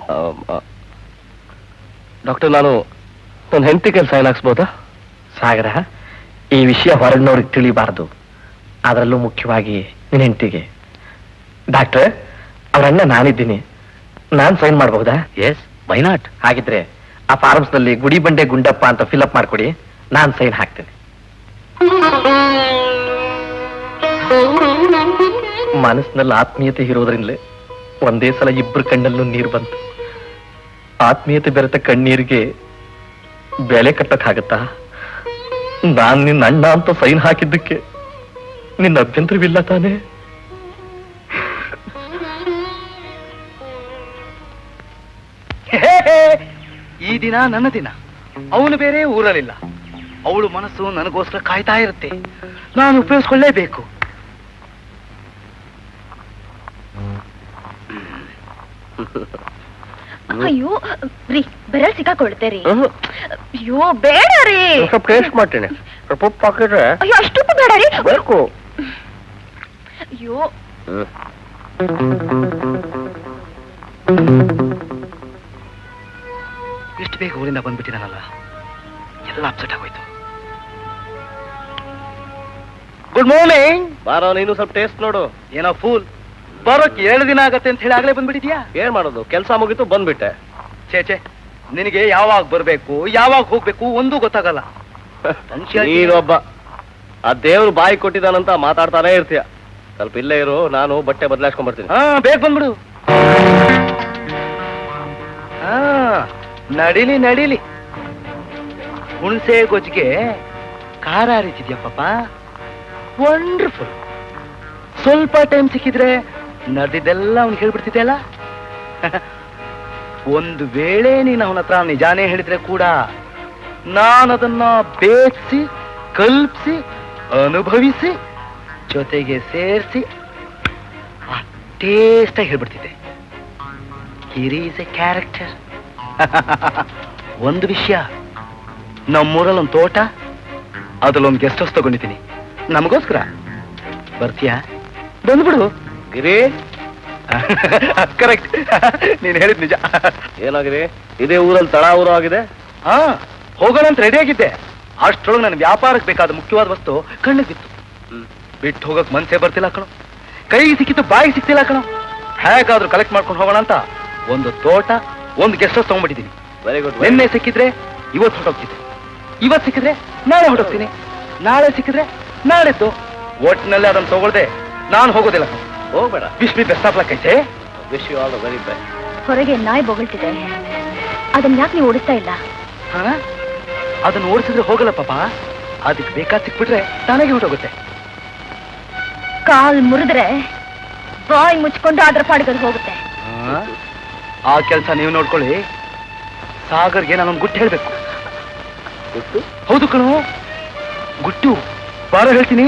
ಡಾಕ್ಟರ್ ನಾನು ನನ್ನ ಹೆಂಡತಿ ಕೈಲಿ ಸೈನ್ ಹಾಕ್ಸ್ಬೋದಾ ಸಾಗರ ಈ ವಿಷಯ ಹೊರಗಿನವ್ರಿಗೆ ತಿಳಿಬಾರ್ದು ಅದರಲ್ಲೂ ಮುಖ್ಯವಾಗಿ ನಿನ್ನ ಹೆಂಡತಿಗೆ ಡಾಕ್ಟರ್ ಅವ್ರ ಅಣ್ಣ ನಾನಿದ್ದೀನಿ ನಾನ್ ಸೈನ್ ಮಾಡಬಹುದಾ ಎಸ್ ವೈ ನಾಟ್ ಹಾಗಿದ್ರೆ ಆ ಫಾರ್ಮ್ಸ್ ನಲ್ಲಿ ಗುಡಿ ಬಂಡೆ ಗುಂಡಪ್ಪ ಅಂತ ಫಿಲ್ಅಪ್ ಮಾಡ್ಕೊಡಿ ನಾನ್ ಸೈನ್ ಹಾಕ್ತೇನೆ ಮನಸ್ಸಿನಲ್ಲಿ ಆತ್ಮೀಯತೆ ಇರೋದ್ರಿಂದಲೇ ಒಂದೇ ಸಲ ಇಬ್ಬರು ಕಣ್ಣಲ್ಲೂ ನೀರು ಬಂತು ಆತ್ಮೀಯತೆ ಬೆರೆತ ಕಣ್ಣೀರಿಗೆ ಬೆಲೆ ಕಟ್ಟಕ್ಕಾಗತ್ತಾ ನಾನ್ ನಿನ್ನ ಅಣ್ಣ ಅಂತ ಸೈನ್ ಹಾಕಿದ್ದಕ್ಕೆ ನಿನ್ನ ಅಭ್ಯಂತರವಿಲ್ಲ ತಾನೇ ಈ ದಿನ ನನ್ನ ದಿನ ಅವನು ಬೇರೆ ಊರಲಿಲ್ಲ ಅವಳು ಮನಸ್ಸು ನನಗೋಸ್ಕರ ಕಾಯ್ತಾ ಇರುತ್ತೆ ನಾನು ಉಪಯೋಗಿಸ್ಕೊಳ್ಳೇಬೇಕು ಅಯ್ಯೋ ರೀ ಬೆರಳ್ ಸಿಕ್ಕಾಕೊಳ್ತೇರಿ ಅಯ್ಯೋ ಬೇಡ ರೀ ಸ್ವಲ್ಪ ಟೇಸ್ಟ್ ಮಾಡ್ತೇನೆ ಸ್ವಲ್ಪ ಉಪ್ಪು ಹಾಕಿದ್ರೆ ಅಯ್ಯೋ ಅಷ್ಟುಪ್ಪು ಬೇಡ ರೀ ಬೇಕು ಅಯ್ಯೋ ಇಷ್ಟು ಬೇಗ ಊರಿಂದ ಬಂದ್ಬಿಟ್ಟಿದಾನಲ್ಲ ಎಲ್ಲ ಅಪ್ಸೆಟ್ ಆಗೋಯ್ತು ಗುಡ್ ಮಾರ್ನಿಂಗ್ ಬಾರೋ ನೀನು ಸ್ವಲ್ಪ ಟೇಸ್ಟ್ ನೋಡು ಏನೋ ಫೂಲ್ ಬರೋಕ್ ಎರಡು ದಿನ ಆಗತ್ತೆ ಅಂತ ಹೇಳಿ ಆಗ್ಲೇ ಬಂದ್ಬಿಟ್ಟಿದ್ಯಾ ಏನ್ ಮಾಡೋದು ಕೆಲಸ ಮುಗಿತು ಬಂದ್ಬಿಟ್ಟೆ ಛೇ ಛೇ ನಿನಗೆ ಯಾವಾಗ ಬರ್ಬೇಕು ಯಾವಾಗ ಹೋಗ್ಬೇಕು ಒಂದೂ ಗೊತ್ತಾಗಲ್ಲ ನೀನೊಬ್ಬ ಆ ದೇವ್ರು ಬಾಯಿ ಕೊಟ್ಟಿದ್ದಾನಂತ ಮಾತಾಡ್ತಾನೆ ಇರ್ತೀಯ ಸ್ವಲ್ಪ ಇಲ್ಲೇ ಇರು ನಾನು ಬಟ್ಟೆ ಬದಲಾಯಿಸ್ಕೊಂಡ್ ಬರ್ತೀನಿ ಹಾ ಬೇಗ ಬಂದ್ಬಿಡು ಹಾ ನಡಿಲಿ ನಡಿಲಿ ಹುಣಸೆ ಗೊಜ್ಜಿಗೆ ಖಾರ ಹರಿತಿದ್ಯಾ ಪಾಪ ವಂಡರ್ಫುಲ್ ಸ್ವಲ್ಪ ಟೈಮ್ ಸಿಕ್ಕಿದ್ರೆ ನಡೆದಿದ್ದೆಲ್ಲ ಅವ್ನು ಹೇಳ್ಬಿಡ್ತಿದ್ದೆ ಅಲ್ಲ ಒಂದು ವೇಳೆ ನೀನು ಅವನ ಹತ್ರ ನಿಜಾನೇ ಹೇಳಿದ್ರೆ ಕೂಡ ನಾನದನ್ನ ಬೇಯಿಸಿ ಕಲ್ಪಿಸಿ ಅನುಭವಿಸಿ ಜೊತೆಗೆ ಸೇರಿಸಿ ಆ ಟೇಸ್ಟಾಗಿ ಹೇಳ್ಬಿಡ್ತಿದ್ದೆ ಹಿರ್ ಈಸ್ ಎ ಕ್ಯಾರೆಕ್ಟರ್ ಒಂದು ವಿಷಯ ನಮ್ಮೂರಲ್ಲಿ ಒಂದು ತೋಟ ಅದ್ರಲ್ಲಿ ಒಂದು ಗೆಸ್ಟ್ ಹೌಸ್ ತಗೊಂಡಿದ್ದೀನಿ ನಮಗೋಸ್ಕರ ಬರ್ತೀಯಾ ಬಂದ್ಬಿಡು ಗಿರಿ ಕರೆಕ್ಟ್ ನೀನ್ ಹೇಳಿದ್ ನಿಜ ಏನಾಗಿದೆ ಇದೇ ಊರಲ್ಲಿ ತಳ ಊರು ಆಗಿದೆ ಹಾ ಹೋಗೋಣ ಅಂತ ರೆಡಿ ಆಗಿದ್ದೆ ಅಷ್ಟ್ರೊಳಗೆ ನನ್ನ ವ್ಯಾಪಾರಕ್ಕೆ ಬೇಕಾದ ಮುಖ್ಯವಾದ ವಸ್ತು ಕಣ್ಣಿಗೆ ಬಿತ್ತು ಬಿಟ್ಟು ಹೋಗಕ್ ಮನ್ಸೇ ಬರ್ತಿಲ್ಲ ಕಣೋ ಕೈಗೆ ಸಿಕ್ಕಿತ್ತು ಬಾಯಿಗೆ ಸಿಕ್ತಿಲ್ಲ ಕಣೋ ಹೇಗಾದ್ರೂ ಕಲೆಕ್ಟ್ ಮಾಡ್ಕೊಂಡು ಹೋಗೋಣ ಅಂತ ಒಂದು ತೋಟ ಒಂದು ಗೆಸ್ಟ್ ಹೌಸ್ ತಗೊಂಡ್ಬಿಟ್ಟಿದ್ದೀನಿ ವೆರಿ ಗುಡ್ ನಿನ್ನೆ ಸಿಕ್ಕಿದ್ರೆ ಇವತ್ತು ಹೊರಟೋಗ್ತಿದ್ದೆ ಇವತ್ತು ಸಿಕ್ಕಿದ್ರೆ ನಾಳೆ ಹೊರಟೋಗ್ತೀನಿ ನಾಳೆ ಸಿಕ್ಕಿದ್ರೆ ನಾಳೆದ್ದು ಒಟ್ಟಿನಲ್ಲಿ ಅದನ್ನ ತಗೊಳ್ದೆ ನಾನು ಹೋಗೋದಿಲ್ಲ ಹೋಗ್ಬೇಡ wish be best of luck ಐತೆ wish you all the very best ಹೊರಗೆ ನಾಯಿ ಬೊಗಳ್ತಿದೆ ಅದನ್ನ ಯಾಕೆ ನೀವು ಓಡಿಸ್ತಾ ಇಲ್ಲ ಹಾ ಅದನ್ನ ಓಡಿಸಿದ್ರೆ ಹೋಗಲ್ಲ ಪಾಪ ಅದಕ್ಕೆ ಬೇಕಾದ್ ಸಿಕ್ಬಿಟ್ರೆ ತಾನಾಗೆ ಹೊರಟೋಗುತ್ತೆ ಕಾಲ್ ಮುರಿದ್ರೆ ಬಾಯಿ ಮುಚ್ಕೊಂಡು ಅದ್ರ ಪಾಡಿಗೆ ಅದು ಹೋಗುತ್ತೆ ಹಾ? ಆ ಕೆಲಸ ನೀವು ನೋಡ್ಕೊಳ್ಳಿ ಸಾಗರ್ಗೆ ನಾನೊಂದು ಗುಟ್ಟು ಹೇಳ್ಬೇಕು ಗುಟ್ಟು ಹೌದು ಕಣೋ ಗುಟ್ಟು ಬಾರ ಹೇಳ್ತೀನಿ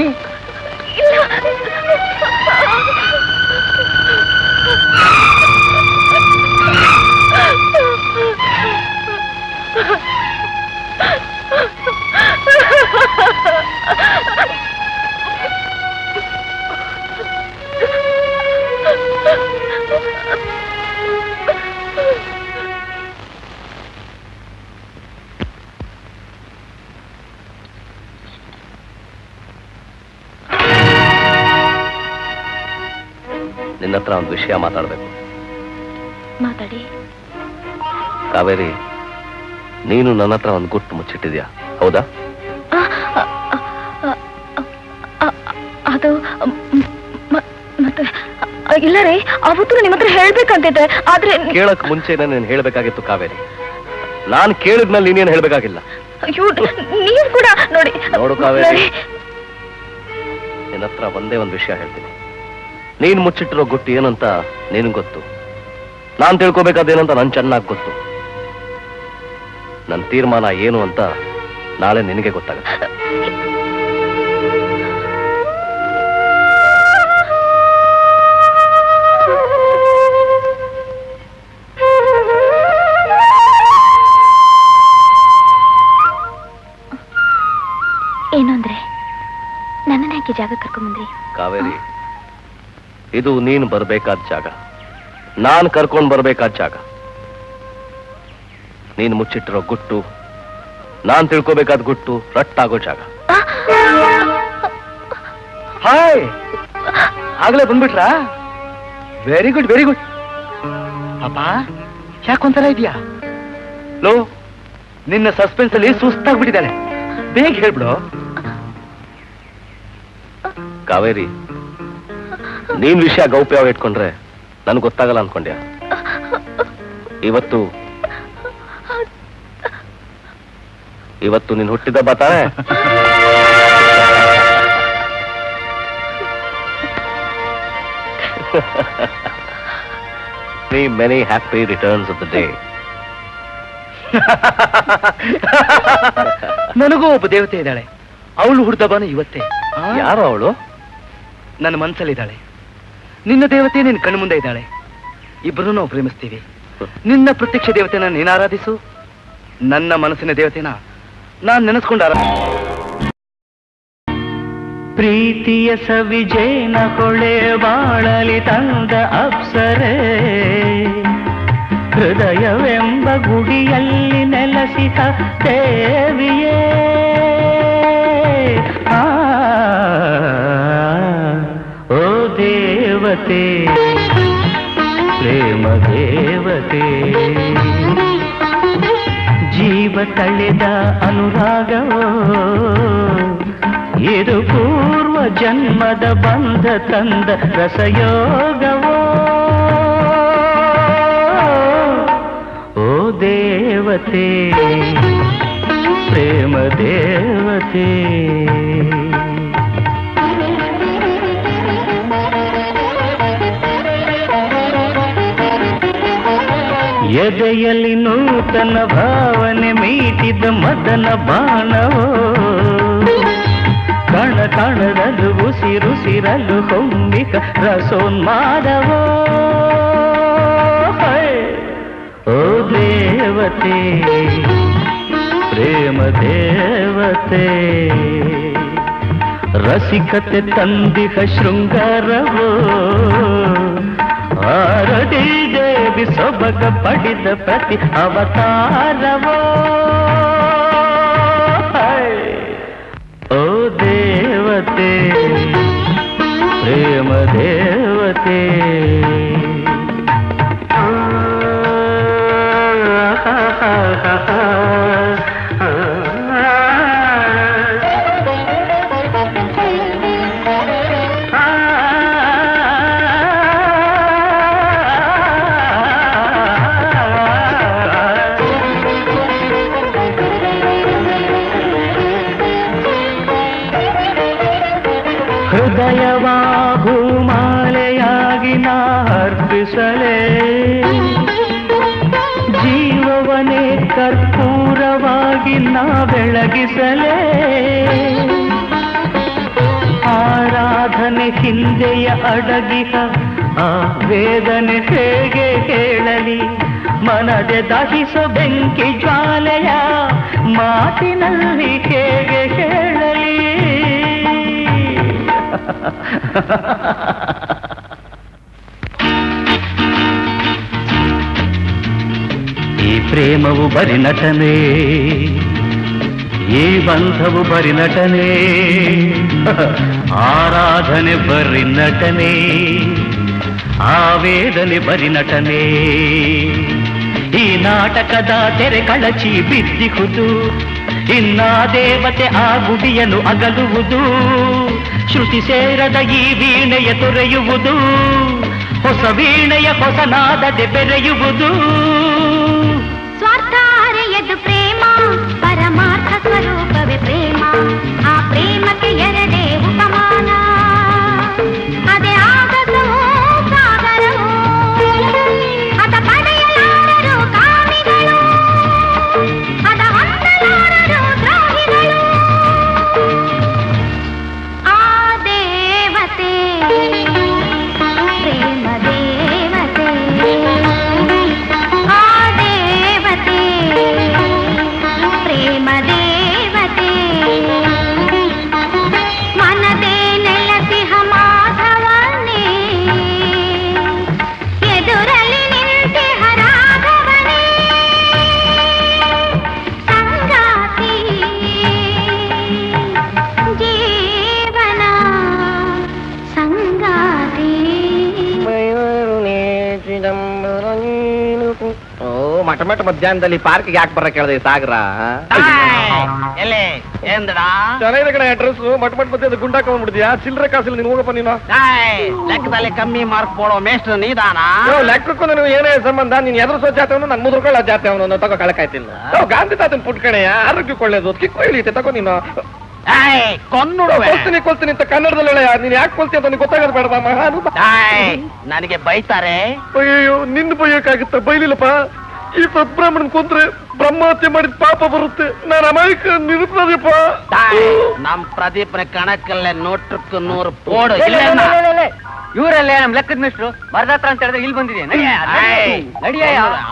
ನಿನ್ನ ಹತ್ರ ಒಂದು ವಿಷಯ ಮಾತಾಡ್ಬೇಕು ಮಾತಾಡಿ ಕಾವೇರಿ ನೀನು ನನ್ನ ಹತ್ರ ಒಂದು ಗುಟ್ಟು ಮುಚ್ಚಿಟ್ಟಿದ್ಯಾ ಹೌದಾ ಅದು ಮ್- ಮ- ಮತ್ತೆ ಅ, ಇಲ್ಲ ರೀ ಅವತ್ತು ನಿಮ್ಮ ಹತ್ರ ಹೇಳ್ಬೇಕಂತಿದ್ದೆ ಆದ್ರೆ ಕೇಳಕ್ ಮುಂಚೆನೆ ನೀನು ಹೇಳ್ಬೇಕಾಗಿತ್ತು ಕಾವೇರಿ ನಾನು ಕೇಳಿದ್ಮೇಲೆ ನೀನೇನು ಹೇಳ್ಬೇಕಾಗಿಲ್ಲ ಅಯ್ಯೋ ನೀವು ಕೂಡ ನೋಡಿ ನೋಡು ಕಾವೇರಿ ನೋಡಿ. ನಿನ್ನ ಹತ್ರ ಒಂದೇ ಒಂದು ವಿಷಯ ಹೇಳ್ತೀನಿ ನೀನ್ ಮುಚ್ಚಿಟ್ಟಿರೋ ಗುಟ್ಟು ಏನಂತ ನೀನು ಗೊತ್ತು ನಾನ್ ತಿಳ್ಕೊಬೇಕಾದೇನಂತ ನನ್ ಚೆನ್ನಾಗಿ ಗೊತ್ತು ನನ್ನ ತೀರ್ಮಾನ ಏನು ಅಂತ ನಾಳೆ ನಿನಗೆ ಗೊತ್ತಾಗುತ್ತೆ ಏನು ಅಂದ್ರೆ ನನ್ನನ್ನ ಯಾಕೆ ಜಾಗ ಕರ್ಕೊಂಬಂದ್ರಿ ಕಾವೇರಿ ಇದು ನೀನು ಬರ್ಬೇಕಾದ ಜಾಗ ನಾನ್ ಕರ್ಕೊಂಡ್ ಬರ್ಬೇಕಾದ ಜಾಗ ನೀನು ಮುಚ್ಚಿಟ್ಟಿರೋ ಗುಟ್ಟು ನಾನ್ ತಿಳ್ಕೊಬೇಕಾದ ಗುಟ್ಟು ರಟ್ಟಾಗೋ ಜಾಗ ಹಾಯ್ ಆಗ್ಲೇ ಬಂದ್ಬಿಟ್ರಾ ವೆರಿ ಗುಡ್ ವೆರಿ ಗುಡ್ ಪಾಪ ಯಾಕೊಂತರ ಇದೆಯಾ ಲೋ ನಿನ್ನ ಸಸ್ಪೆನ್ಸ್ ಅಲ್ಲಿ ಸುಸ್ತಾಗ್ಬಿಟ್ಟಿದ್ದಾಳೆ ಬೇಗ ಹೇಳ್ಬಿಡು ಕಾವೇರಿ ನೀನ್ ವಿಷಯ ಗೌಪ್ಯವಾಗಿ ಇಟ್ಕೊಂಡ್ರೆ ನನ್ಗೆ ಗೊತ್ತಾಗಲ್ಲ ಅನ್ಕೊಂಡ್ಯಾ ಇವತ್ತು ಇವತ್ತು ನೀನ್ ಹುಟ್ಟಿದಬ್ಬ ತಾನೆ many happy returns of the day ನನಗೂ ಒಬ್ಬ ದೇವತೆ ಇದ್ದಾಳೆ ಅವಳು ಹುಡ್ದಬ್ಬನು ಇವತ್ತೇ ಯಾರು ಅವಳು ನನ್ನ ಮನಸ್ಸಲ್ಲಿದ್ದಾಳೆ ನಿನ್ನ ದೇವತೆ ನಿನ್ನ ಕಣ್ಣು ಮುಂದೆ ಇದ್ದಾಳೆ ಇಬ್ಬರೂ ನಾವು ಪ್ರೇಮಿಸ್ತೀವಿ ನಿನ್ನ ಪ್ರತ್ಯಕ್ಷ ದೇವತೆನ ನೀನು ಆರಾಧಿಸು ನನ್ನ ಮನಸ್ಸಿನ ದೇವತೆನ ನಾನ್ ನೆನೆಸ್ಕೊಂಡು ಆರಾ ಪ್ರೀತಿಯ ಸವಿಜೇನ ಕೊಳೆ ಬಾಳಲಿ ತಂದ ಅಪ್ಸರೆ ಹೃದಯವೆಂಬ ಗುಡಿಯಲ್ಲಿ ನೆಲೆಸಿದ ದೇವಿಯೇ ಆ, ಓ ದೇವತೆ ಪ್ರೇಮ ದೇವತೆ ಜೀವ ತಳೆದ ಅನುರಾಗವೋ ಇದು ಪೂರ್ವ ಜನ್ಮದ ಬಂಧ ತಂದ ರಸಯೋಗವೋ ಓ ದೇವತೆ ಪ್ರೇಮ ದೇವತೆ ಎದೆಯಲ್ಲಿ ನೂತನ ಭಾವನೆ ಮೀಟಿದ ಮದನ ಬಾಣವೋ ಕಣ ಕಣದಲು ಉಸಿರುಸಿರಲು ಹೊಂಬಿಕ ರಸೋನ್ಮಾದವೋ ಹೈ. ಓ ದೇವತೆ ಪ್ರೇಮ ದೇವತೆ ರಸಿಕತೆ ತಂದಿಹ ಶೃಂಗಾರವೋ ಆರದಿ ದೇವಿ ಸೊಬಗ ಪಡಿದ ಪ್ರತಿ ಅವತಾರವೋ ಹೈ. ಓ ದೇವತೆ ಪ್ರೇಮ ದೇವತೆ ಹೃದಯವಾಹು ಮಾಲೆಯಾಗಿ ನಾ ಅರ್ಪಿಸಲೇ ಜೀವವನೇ ಕರ್ಪೂರವಾಗಿ ನಾ ಬೆಳಗಿಸಲೇ ಆರಾಧನೆ ಹಿಂದೆಯ ಅಡಗಿಹ ಆ ವೇದನೆ ಹೇಗೆ ಹೇಳಲಿ ಮನದೆ ದಹಿಸೋ ಬೆಂಕಿ ಜ್ವಾಲೆಯ ಮಾತಿನಲ್ಲಿ ಹೇಗೆ ಹೇಳಲಿ ಈ ಪ್ರೇಮವು ಬರಿ ನಟನೆ ಈ ಬಂಧವು ಬರಿ ನಟನೆ ಆರಾಧನೆ ಬರಿ ನಟನೆ ಆವೇದನೆ ಬರಿ ನಟನೆ ಈ ನಾಟಕದ ತೆರೆ ಕಳಚಿ ಬಿದ್ದಿಹುದು ಇನ್ನ ದೇವತೆ ಆ ಗುಡಿಯನ್ನು ಅಗಲುವುದು ಶ್ರುತಿ ಸೇರದ ಈ ವೀಣೆಯ ತೊರೆಯುವುದು ಹೊಸ ವೀಣೆಯ ಹೊಸ ನಾದದೆ ಬೆರೆಯುವುದು ಸ್ವಾರ್ಥ ಅರೆಯದು ಪ್ರೇಮ ಪರಮಾರ್ಥ ಸ್ವರೂಪವೇ ಪ್ರೇಮ ಆ ಪ್ರೇಮಕ್ಕೆ ಎರಡೇ ಉಪಮಾನ ಅದೇ ಆಗಸವೋ ಸಾಗರವೋ ಅದ ಪಡೆಯಲಾರರು ಕಾಮಿಗಳು ಅದ ಹೊಂದಲಾರರು ದ್ರೋಹಿಗಳು ಆ ದೇವತೆ ಪ್ರೇಮ ದೇವತೆ ಆ ಟೊಮೆಟೊ ಮಧ್ಯಾಹ್ನದಲ್ಲಿ ಪಾರ್ಕ್ಗೆ ಯಾಕೆ ಬರಕ್ ಕೇಳಿದೆ ಸಾಗರ ಎಲ್ಲಿ ಎಂದಡಾ ಚೆನ್ನಾಗಿದೆ ಕಡೆ ಅಡ್ರೆಸ್ ಮಟ್ ಮಟ್ ಮತ್ತೆ ಗುಂಡಾ ಬಿಡ್ತೀಯಾ ಚಿಲ್ಲರೆ ಕಾಸಿಲ್ಲ ನೀನು ಹೋಗಪ್ಪ ನೀನು ಲೆಕ್ಕದಲ್ಲಿ ಕಮ್ಮಿ ಮಾರ್ಕ್ ಕೊಡೋ ಮೇಷ್ಟ್ರು ನೀದಾನ ಯೋ, ಲೆಕ್ಕಕ್ಕೂ ನನಗೆ ಏನೇ ಸಂಬಂಧ ನೀನ್ ಎದುರು ಸೋ ಜಾತಿ ಅವನು ನನ್ ಮುದ್ರಕೊಳ್ಳೋ ಜಾತಿ ಅವನು ತಗೋ ಕಳಕಾಯ್ತಿಲ್ಲ ಯೋ, ಗಾಂಧಿ ತಾತನ ಪುಟ್ ಕಣೆಯ ಆರೋಗ್ಯಕ್ಕೆ ಒಳ್ಳೇದು ಕಿಕ್ಕು ಇಳಿಯುತ್ತೆ ತಗೋ ನೀನು ಕೊನ್ನುಡುವೆ ಕೊಲ್ತೀನಿ ಕೊಲ್ತೀನಿ ಅಂತ ಕನ್ನಡದಲ್ಲಿ ಹೇಳ ನೀನ್ ಯಾಕೆ ಕೊಲ್ತಿ ಅಂತ ನಿನ್ ಗೊತ್ತಾಗೋದು ಬೇಡವಾ ಮಹಾನು ನನಗೆ ಬೈತಾರೆ ಅಯ್ಯೋ ನಿನ್ನ ಬೈಯಕ್ಕಾಗುತ್ತ ಬೈಲಿಲ್ಲಪ್ಪ ಈ ಸದ್ಬ್ರಾಹ್ಮಣನ್ ಕೊಂದ್ರೆ ಬ್ರಹ್ಮಹತ್ಯೆ ಮಾಡಿದ ಪಾಪ ಬರುತ್ತೆ ನಾನು ಅಮಾಯಕ ನಿರುಪದಪ್ಪ ನಮ್ ಪ್ರದೀಪನ ಕಣಕ್ಕಲ್ಲೇ ನೂಟಕ್ಕೆ ನೂರು ಪೋಡು ಇವರಲ್ಲೇ ನಮ್ ಲೆಕ್ಕದ ಮಿಸ್ಟ್ರು ಬರದಾತ್ರ ಅಂತ ಹೇಳಿದ್ರೆ ಇಲ್ಲಿ ಬಂದಿದೆ ನಡಿಯ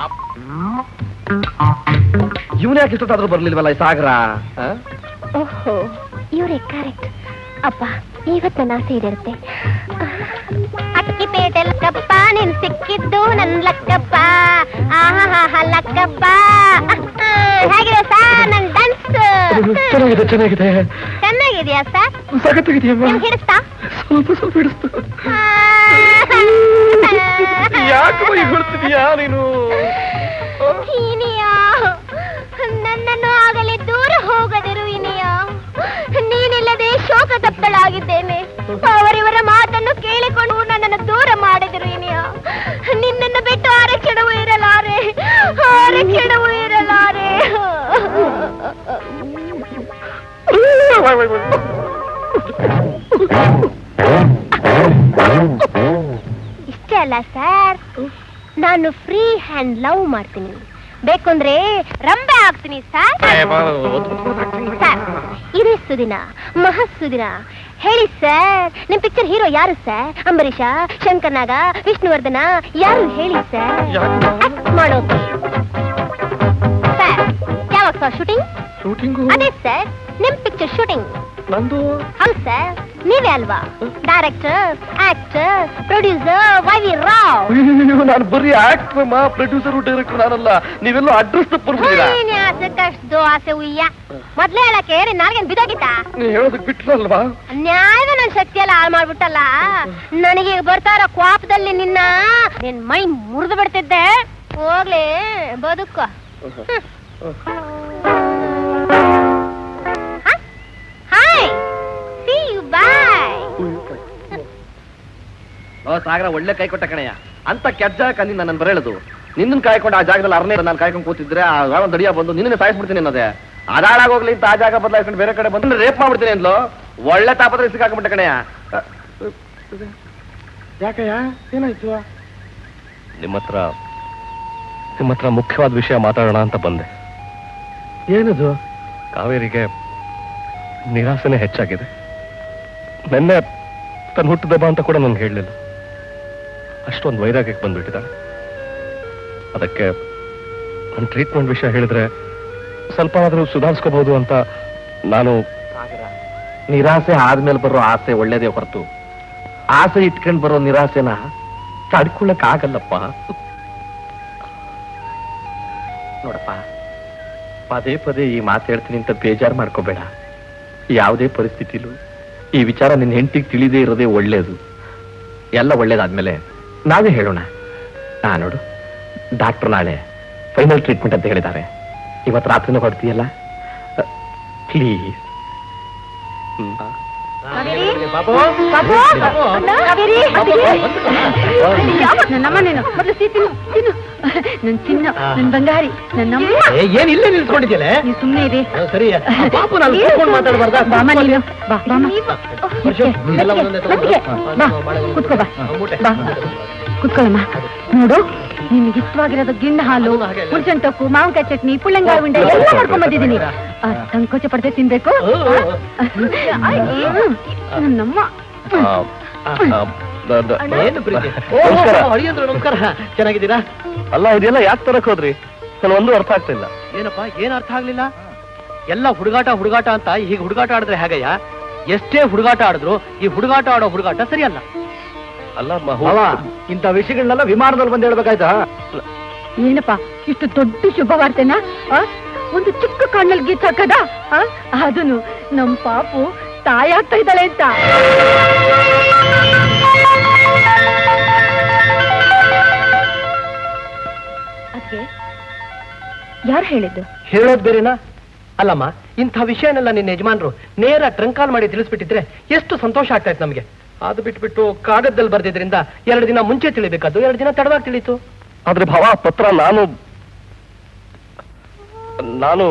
ಇವನ್ ಯಾಕೆ ಇಷ್ಟೊತ್ತಾದ್ರೂ ಬರ್ಲಿಲ್ವಲ್ಲ ಈ ಸಾಗರ ಆ? ಓಹೋ ಇವರೇ ಕರೆಕ್ಟ್ ಅಪ್ಪ ಇವತ್ತು ನನ್ನ ಆಸೆ ಈಡೇರುತ್ತೆ ಅಕ್ಕಿ ಪೇಟೆ ಲಕ್ಕಪ್ಪ ನೀನ್ ಸಿಕ್ಕಿದ್ದು ನನ್ ಲಕ್ಕಪ್ಪ ಆಹಾ ಲಕ್ಕಪ್ಪ ಹೇಗಿದೆ ಸರ್ ನನ್ ಡಾನ್ಸ್ ಚೆನ್ನಾಗಿದೆ ಚೆನ್ನಾಗಿದೆ ಚೆನ್ನಾಗಿದ್ಯಾ ಸರ್ ಸಗತ್ತಾಗಿದೆಯಮ್ಮ ನಿಮ್ಗೆ ಹಿಡಿಸ್ತಾ ಸ್ವಲ್ಪ ಸ್ವಲ್ಪ ಹಿಡಿಸ್ತು ಯಾಕೆ ಬೈ ಹೊಡ್ತಿದೀಯಾ ನೀನು ಇನಿಯ ನನ್ನನ್ನು ಆಗಲೇ ದೂರ ಹೋಗದಿರು ಇನಿಯ ನೀನಿಲ್ಲದೆ ಶೋಕ ತಪ್ತಳಾಗಿದ್ದೇನೆ ಅವರಿವರ ಮಾತನ್ನು ಕೇಳಿಕೊಂಡು ನನ್ನನ್ನು ದೂರ ಮಾಡಿದರು ಇನಿಯ ನಿನ್ನನ್ನು ಬಿಟ್ಟು ಆರ ಕೆಡವು ಇರಲಾರೆ ಆರ ಕೆಡವು ಇರಲಾರೆ ಇಷ್ಟೇ ಅಲ್ಲ ಸರ್ ನಾನು ಫ್ರೀ ಹ್ಯಾಂಡ್ ಲವ್ ಮಾಡ್ತೀನಿ ಬೇಕಂದ್ರೆ ರಂಬೆ ಆಗ್ತೀನಿ ಸರ್ ಸರ್ ಇದೇ ಸುದಿನ ಮಹಸುದಿನ ಹೇಳಿ ಸರ್ ನಿಮ್ ಪಿಕ್ಚರ್ ಹೀರೋ ಯಾರು ಸರ್ ಅಂಬರೀಷ ಶಂಕರ್ನಾಗ ವಿಷ್ಣುವರ್ಧನ ಯಾರು ಹೇಳಿ ಸರ್ Act ಮಾಡೋಕೆ ಸರ್ ಯಾವಾಗ ಸರ್ ಶೂಟಿಂಗ್ ಶೂಟಿಂಗು ಅದೇ ಸರ್ ನಿಮ್ ಪಿಕ್ಚರ್ ಶೂಟಿಂಗ್ ನಂದು ಹೌದು ಸರ್ ನೀವೇ ಅಲ್ವಾ director actor producer Y V Rao ಅಯ್ಯೋ ನಾನು ಬರೀ ಆಕ್ಟರ್ ಮಾ ಪ್ರೊಡ್ಯೂಸರ್ ಡೈರೆಕ್ಟರ್ ನಾನಲ್ಲ ನೀವೆಲ್ಲೋ ಅಡ್ರೆಸ್ ತಪ್ಪಿರ್ಬಿದ್ದೀರಾ ನೀನೇ ಆಸೆಕಷ್ಟು ಆಸೆ ಉಯ್ಯ ಮೊದ್ಲೇ ಹೇಳಕ್ಕೆ ನಿನ್ ನಾಲ್ಗೇನ್ ಬಿದ್ದೋಗಿತ್ತ ನೀ ಹೇಳೋದಕ್ಕೆ ಬಿಟ್ರಲ್ವಾ ನ್ಯಾಯದ ನನ್ ಶಕ್ತಿ ಎಲ್ಲ ಹಾಳು ಮಾಡ್ಬಿಟ್ಟಲ್ಲ ನನಗೆ ಬರ್ತಾ ಇರೋ ಕ್ವಾಪದಲ್ಲಿ ನಿನ್ನ ನಿನ್ ಮೈ ಮುರಿದು ಬಿಡ್ತಿದ್ದೆ ಹೋಗ್ಲಿ ಬದುಕ ಹಾಯ್ ಸಿ ಯು ಬಾಯ್ ಓ ಸಾಗರ ಒಳ್ಳೆ ಕೈ ಕೊಟ್ಟ ಕಣಯ್ಯ ಅಂತ ಕೆಟ್ಟ ಜಾಗ ನೀನ್ ನನ್ನ ಬರೇಳದು ನಿನ್ನನ್ ಕಾಯ್ಕೊಂಡು ಆ ಜಾಗದಲ್ಲಿ ಅರ್ನೇ ನಾನು ಕಾಯ್ಕೊಂಡು ಕೂತಿದ್ರೆ ಆ ಯಾವ ದಡಿಯ ಬಂದು ನಿನ್ನೆ ಸಾಯಿಸ್ಬಿಡ್ತೀನಿ ಅನ್ನೋದೇ ಅದಾಳಾಗೋಗ್ಲಿ ಅಂತ ಆ ಜಾಗ ಬದಲಾಯಿಸ್ಕೊಂಡು ಬೇರೆ ಕಡೆ ಬಂದು ರೇಪ್ ಮಾಡ್ಬಿಡ್ತೀನಿ ಅಂದ್ಲು ಒಳ್ಳೆ ತಾಪತ್ರ ಸಿಕ್ಕಾಕೊಂಡ್ಬಿಟ್ಟ ಕಣಯ್ಯ ಯಾಕಯ್ಯ ಏನಾಯ್ತು ನಿಮ್ಮ ಹತ್ರ ನಿಮ್ಮ ಹತ್ರ ಮುಖ್ಯವಾದ ವಿಷಯ ಮಾತಾಡೋಣ ಅಂತ ಬಂದೆ ಏನದು ಕಾವೇರಿಗೆ ನಿರಾಸೆನೆ ಹೆಚ್ಚಾಗಿದೆ ನಿನ್ನೆ ತನ್ನ ಹುಟ್ಟಿದಬ್ಬ ಅಂತ ಕೂಡ ನನ್ಗೆ ಹೇಳಲಿಲ್ಲ ಅಷ್ಟೊಂದು ವೈರಾಗ್ಯಕ್ಕೆ ಬಂದ್ಬಿಟ್ಟಿದ್ದಾಳೆ ಅದಕ್ಕೆ ನನ್ನ ಟ್ರೀಟ್ಮೆಂಟ್ ವಿಷಯ ಹೇಳಿದ್ರೆ ಸ್ವಲ್ಪ ಆದರೂ ಸುಧಾರಿಸ್ಕೋಬಹುದು ಅಂತ ನಾನು ನಿರಾಸೆ ಆದ್ಮೇಲೆ ಬರೋ ಆಸೆ ಒಳ್ಳೇದೇ ಹೊರತು ಆಸೆ ಇಟ್ಕೊಂಡ್ ಬರೋ ನಿರಾಸೆನ ತಡ್ಕೊಳಕ್ ಆಗಲ್ಲಪ್ಪ ನೋಡಪ್ಪ ಪದೇ ಪದೇ ಈ ಮಾತು ಹೇಳ್ತೀನಿ ಅಂತ ಬೇಜಾರು ಮಾಡ್ಕೋಬೇಡ ಯಾವುದೇ ಪರಿಸ್ಥಿತಿಲೂ ಈ ವಿಚಾರ ನಿನ್ನ ಹೆಂಡತಿಗೆ ತಿಳಿದೇ ಇರೋದೇ ಒಳ್ಳೇದು ಎಲ್ಲ ಒಳ್ಳೇದಾದ್ಮೇಲೆ ನಾವೇ ಹೇಳೋಣ ಹಾ ನೋಡು ಡಾಕ್ಟರ್ ನಾಳೆ ಫೈನಲ್ ಟ್ರೀಟ್ಮೆಂಟ್ ಅಂತ ಹೇಳಿದ್ದಾರೆ ಇವತ್ತು ರಾತ್ರಿನೂ ಹೊಡ್ತೀಯಲ್ಲ ಪ್ಲೀಸ್ ನನ್ನಮ್ಮ ನೀನು ಮೊದಲು ಸೀ ತಿನ್ನು ತಿನ್ನು ನನ್ ಚಿನ್ನ ನನ್ ಬಂಗಾರಿ ನನ್ನಮ್ಮ ಏನ್ ಇಲ್ಲೇ ನಿಲ್ಸ್ಕೊಂಡಿದ್ಯಲ್ಲ ನೀ ಸುಮ್ನೆ ಇದೆ ಸರಿ ಆ ಪಾಪು ನಾನು ಕೂತ್ಕೊಂಡು ಮಾತಾಡ್ಬಾರ್ದಾ ಬಾಮ ನೀನು ಬಾ ಬಾಮ ಎಲ್ಲ ಒಂದೊಂದೇ ತಗೊಂಡು. ಬಾ ಕುತ್ಕೋ ಬಾ ಬಾ ಕುತ್ಕೊಳ್ಳಮ್ಮ ನೋಡು ನಿನ್ಗೆ ಇಷ್ಟವಾಗಿರೋದು ಗಿಣ್ಣ ಹಾಲು ಹುಡ್ಸನ್ ತೊಕ್ಕು ಮಾವಿನಕಾಯಿ ಚಟ್ನಿ ಪುಳ್ಳಂಗಾಯಿ ಉಂಡೆ ಎಲ್ಲ ಮಾಡ್ಕೊಂಡ್ ಬಂದಿದ್ದೀನಿ ಆ, ಸಂಕೋಚ ಪಡದೆ ತಿನ್ಬೇಕು ಹ್ಮ್. ನನ್ನಮ್ಮ ಏನು ಪ್ರೀತಿ ಓ ನಮಸ್ಕಾರ. ಅಳಿಯಂದ್ರು ನಮಸ್ಕಾರ ಚೆನ್ನಾಗಿದ್ದೀರಾ ಅಲ್ಲ ಇದೆಲ್ಲ ಯಾಕೆ ತರಕ್ ಹೋದ್ರಿ ನಾನು ಒಂದು ಅರ್ಥ ಆಗ್ತಾ ಇಲ್ಲ ಏನಪ್ಪ ಏನ್ ಅರ್ಥ ಆಗ್ಲಿಲ್ಲ ಎಲ್ಲ ಹುಡುಗಾಟ ಹುಡುಗಾಟ ಅಂತ ಹೀಗೆ ಹುಡುಗಾಟ ಆಡಿದ್ರೆ ಹೇಗಯ್ಯ ಎಷ್ಟೇ ಹುಡುಗಾಟ ಆಡಿದ್ರು ಈ ಹುಡುಗಾಟ ಆಡೋ ಹುಡುಗಾಟ ಸರಿಯಲ್ಲ ಅಲ್ಲ ಮಹು ಇಂಥ ವಿಷಯಗಳನ್ನೆಲ್ಲ ವಿಮಾನದಲ್ಲಿ ಬಂದು ಹೇಳ್ಬೇಕಾಯ್ತಾ ಏನಪ್ಪ ಇಷ್ಟು ದೊಡ್ಡ ಶುಭ ವಾರ್ತೆನ ಆ? ಒಂದು ಚಿಕ್ಕ ಕಣ್ಣಲ್ಲಿ ಗೀತ್ ಹಾಕದ ಅದನ್ನು ನಮ್ ಪಾಪು ತಾಯಿ ಆಗ್ತಾ ಇದ್ದಾಳೆ ಅಂತ ಅದ್ಕೆ ಯಾರು ಹೇಳಿದ್ದು ಹೇಳೋದ್ ಬೇರೆನಾ ಅಲ್ಲಮ್ಮ ಇಂಥ ವಿಷಯನೆಲ್ಲ ನಿನ್ನ ಯಜಮಾನ್ರು ನೇರ ಟ್ರಂಕಾಲ್ ಮಾಡಿ ತಿಳಿಸ್ಬಿಟ್ಟಿದ್ರೆ ಎಷ್ಟು ಸಂತೋಷ ಆಗ್ತಾ ಇತ್ತು ನಮಗೆ ಅದು ಬಿಟ್ಬಿಟ್ಟು ಕಾಗದದಲ್ಲಿ ಬರ್ದಿದ್ರಿಂದ ಎರಡು ದಿನ ಮುಂಚೆ ತಿಳಿಬೇಕಾದ್ದು ಎರಡು ದಿನ ತಡವಾಗಿ ತಿಳಿತು ಆದ್ರೆ ಭಾವ ಆ ಪತ್ರ ನಾನು ನಾನು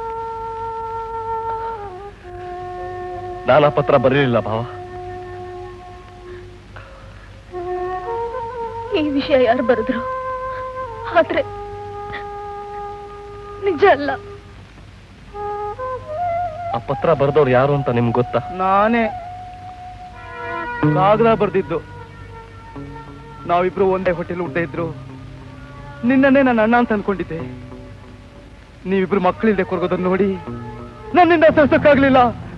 ನಾನು ಆ ಪತ್ರ ಬರೀಲಿಲ್ಲ ಭಾವ ಈ ವಿಷಯ ಯಾರು ಬರೆದ್ರು ಆದ್ರೆ ನಿಜ ಅಲ್ಲ ಆ ಪತ್ರ ಬರೆದವ್ರು ಯಾರು ಅಂತ ನಿಮ್ಗೆ ಗೊತ್ತಾ ನಾನೇ ಕಾಗದ ಬರ್ದಿದ್ದು ನಾವಿಬ್ರು ಒಂದೇ ಹೋಟೆಲ್ ಊಟ ಇದ್ರು ನಿನ್ನನ್ನೇ ನನ್ನ ಅಣ್ಣ ಅಂತ ಅನ್ಕೊಂಡಿದ್ದೆ ನೀವಿಬ್ರು ಮಕ್ಕಳಿಲ್ದೆ ಕೊರ್ಗೋದನ್ನ ನೋಡಿ ನನ್ನಿಂದ ಸಹಿಸಕ್ಕಾಗ್ಲಿಲ್ಲ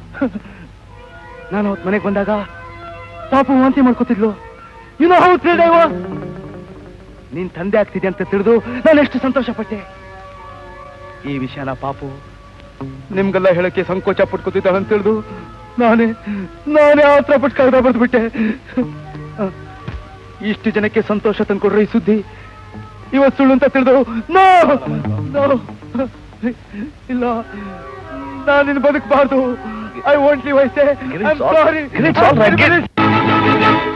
ನಾನು ಅವತ್ ಮನೆಗೆ ಬಂದಾಗ ಪಾಪು ವಾಂತಿ ಮಾಡ್ಕೋತಿದ್ಲು ಇನ್ನು ಹೌದು ತಿಳಿದೇವ ನೀನ್ ತಂದೆ ಆಗ್ತಿದ್ದೆ ಅಂತ ತಿಳಿದು ನಾನು ಎಷ್ಟು ಸಂತೋಷ ಪಟ್ಟೆ ಈ ವಿಷಯನ ಪಾಪು ನಿಮ್ಗೆಲ್ಲ ಹೇಳಕ್ಕೆ ಸಂಕೋಚ ಪಟ್ಕೋತಿದ್ದಾಳೆ ಅಂತ ತಿಳಿದು ನಾನೇ ನಾನೇ ಆತ್ರ ಪಟ್ಟು ಕಾಗದ ಬರೆದ್ಬಿಟ್ಟೆ ಇಷ್ಟು ಜನಕ್ಕೆ ಸಂತೋಷ ತಂದ್ಕೊಡ್ರೆ ಈ ಸುದ್ದಿ ಇವತ್ತು ಸುಳ್ಳು ಅಂತ ತಿಳಿದು ನೋ ನೋ ಇಲ್ಲ ನಾನು ನಿನ್ನ ಬದುಕಬಾರ್ದು I want live I say I am sorry It's all right. Get-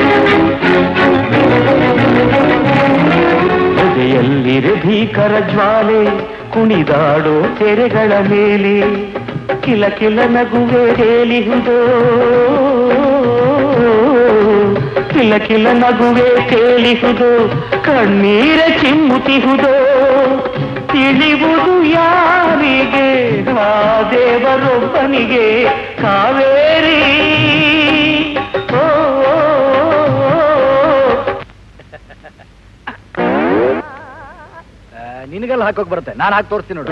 ಎದೆಯಲ್ಲಿರೆ ಭೀಕರ ಜ್ವಾಲೆ ಕುಣಿದಾಡೋ ತೆರೆಗಳ ಮೇಲೆ ಕಿಲ ಕಿಲ ನಗುವೆ ತೇಲಿಹುದೋ ಕಿಲ ಕಿಲ ನಗುವೆ ತೇಲಿಹುದೋ ಕಣ್ಣೀರ ಚಿಮ್ಮುತಿಹುದೋ ತಿಳಿಯುವುದು ಯಾರಿಗೆ ಆ ದೇವರೊಬ್ಬನಿಗೆ ಕಾವೇರಿ ಓ, ಓ, ಓ, ಓ. ನಿನಗೆಲ್ಲ ಹಾಕೋಕ್ ಬರುತ್ತೆ ನಾನು ಹಾಕಿ ತೋರಿಸ್ತೀನಿ ನೋಡು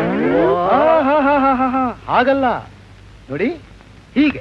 ಹಾಗಲ್ಲ ನೋಡಿ ಹೀಗೆ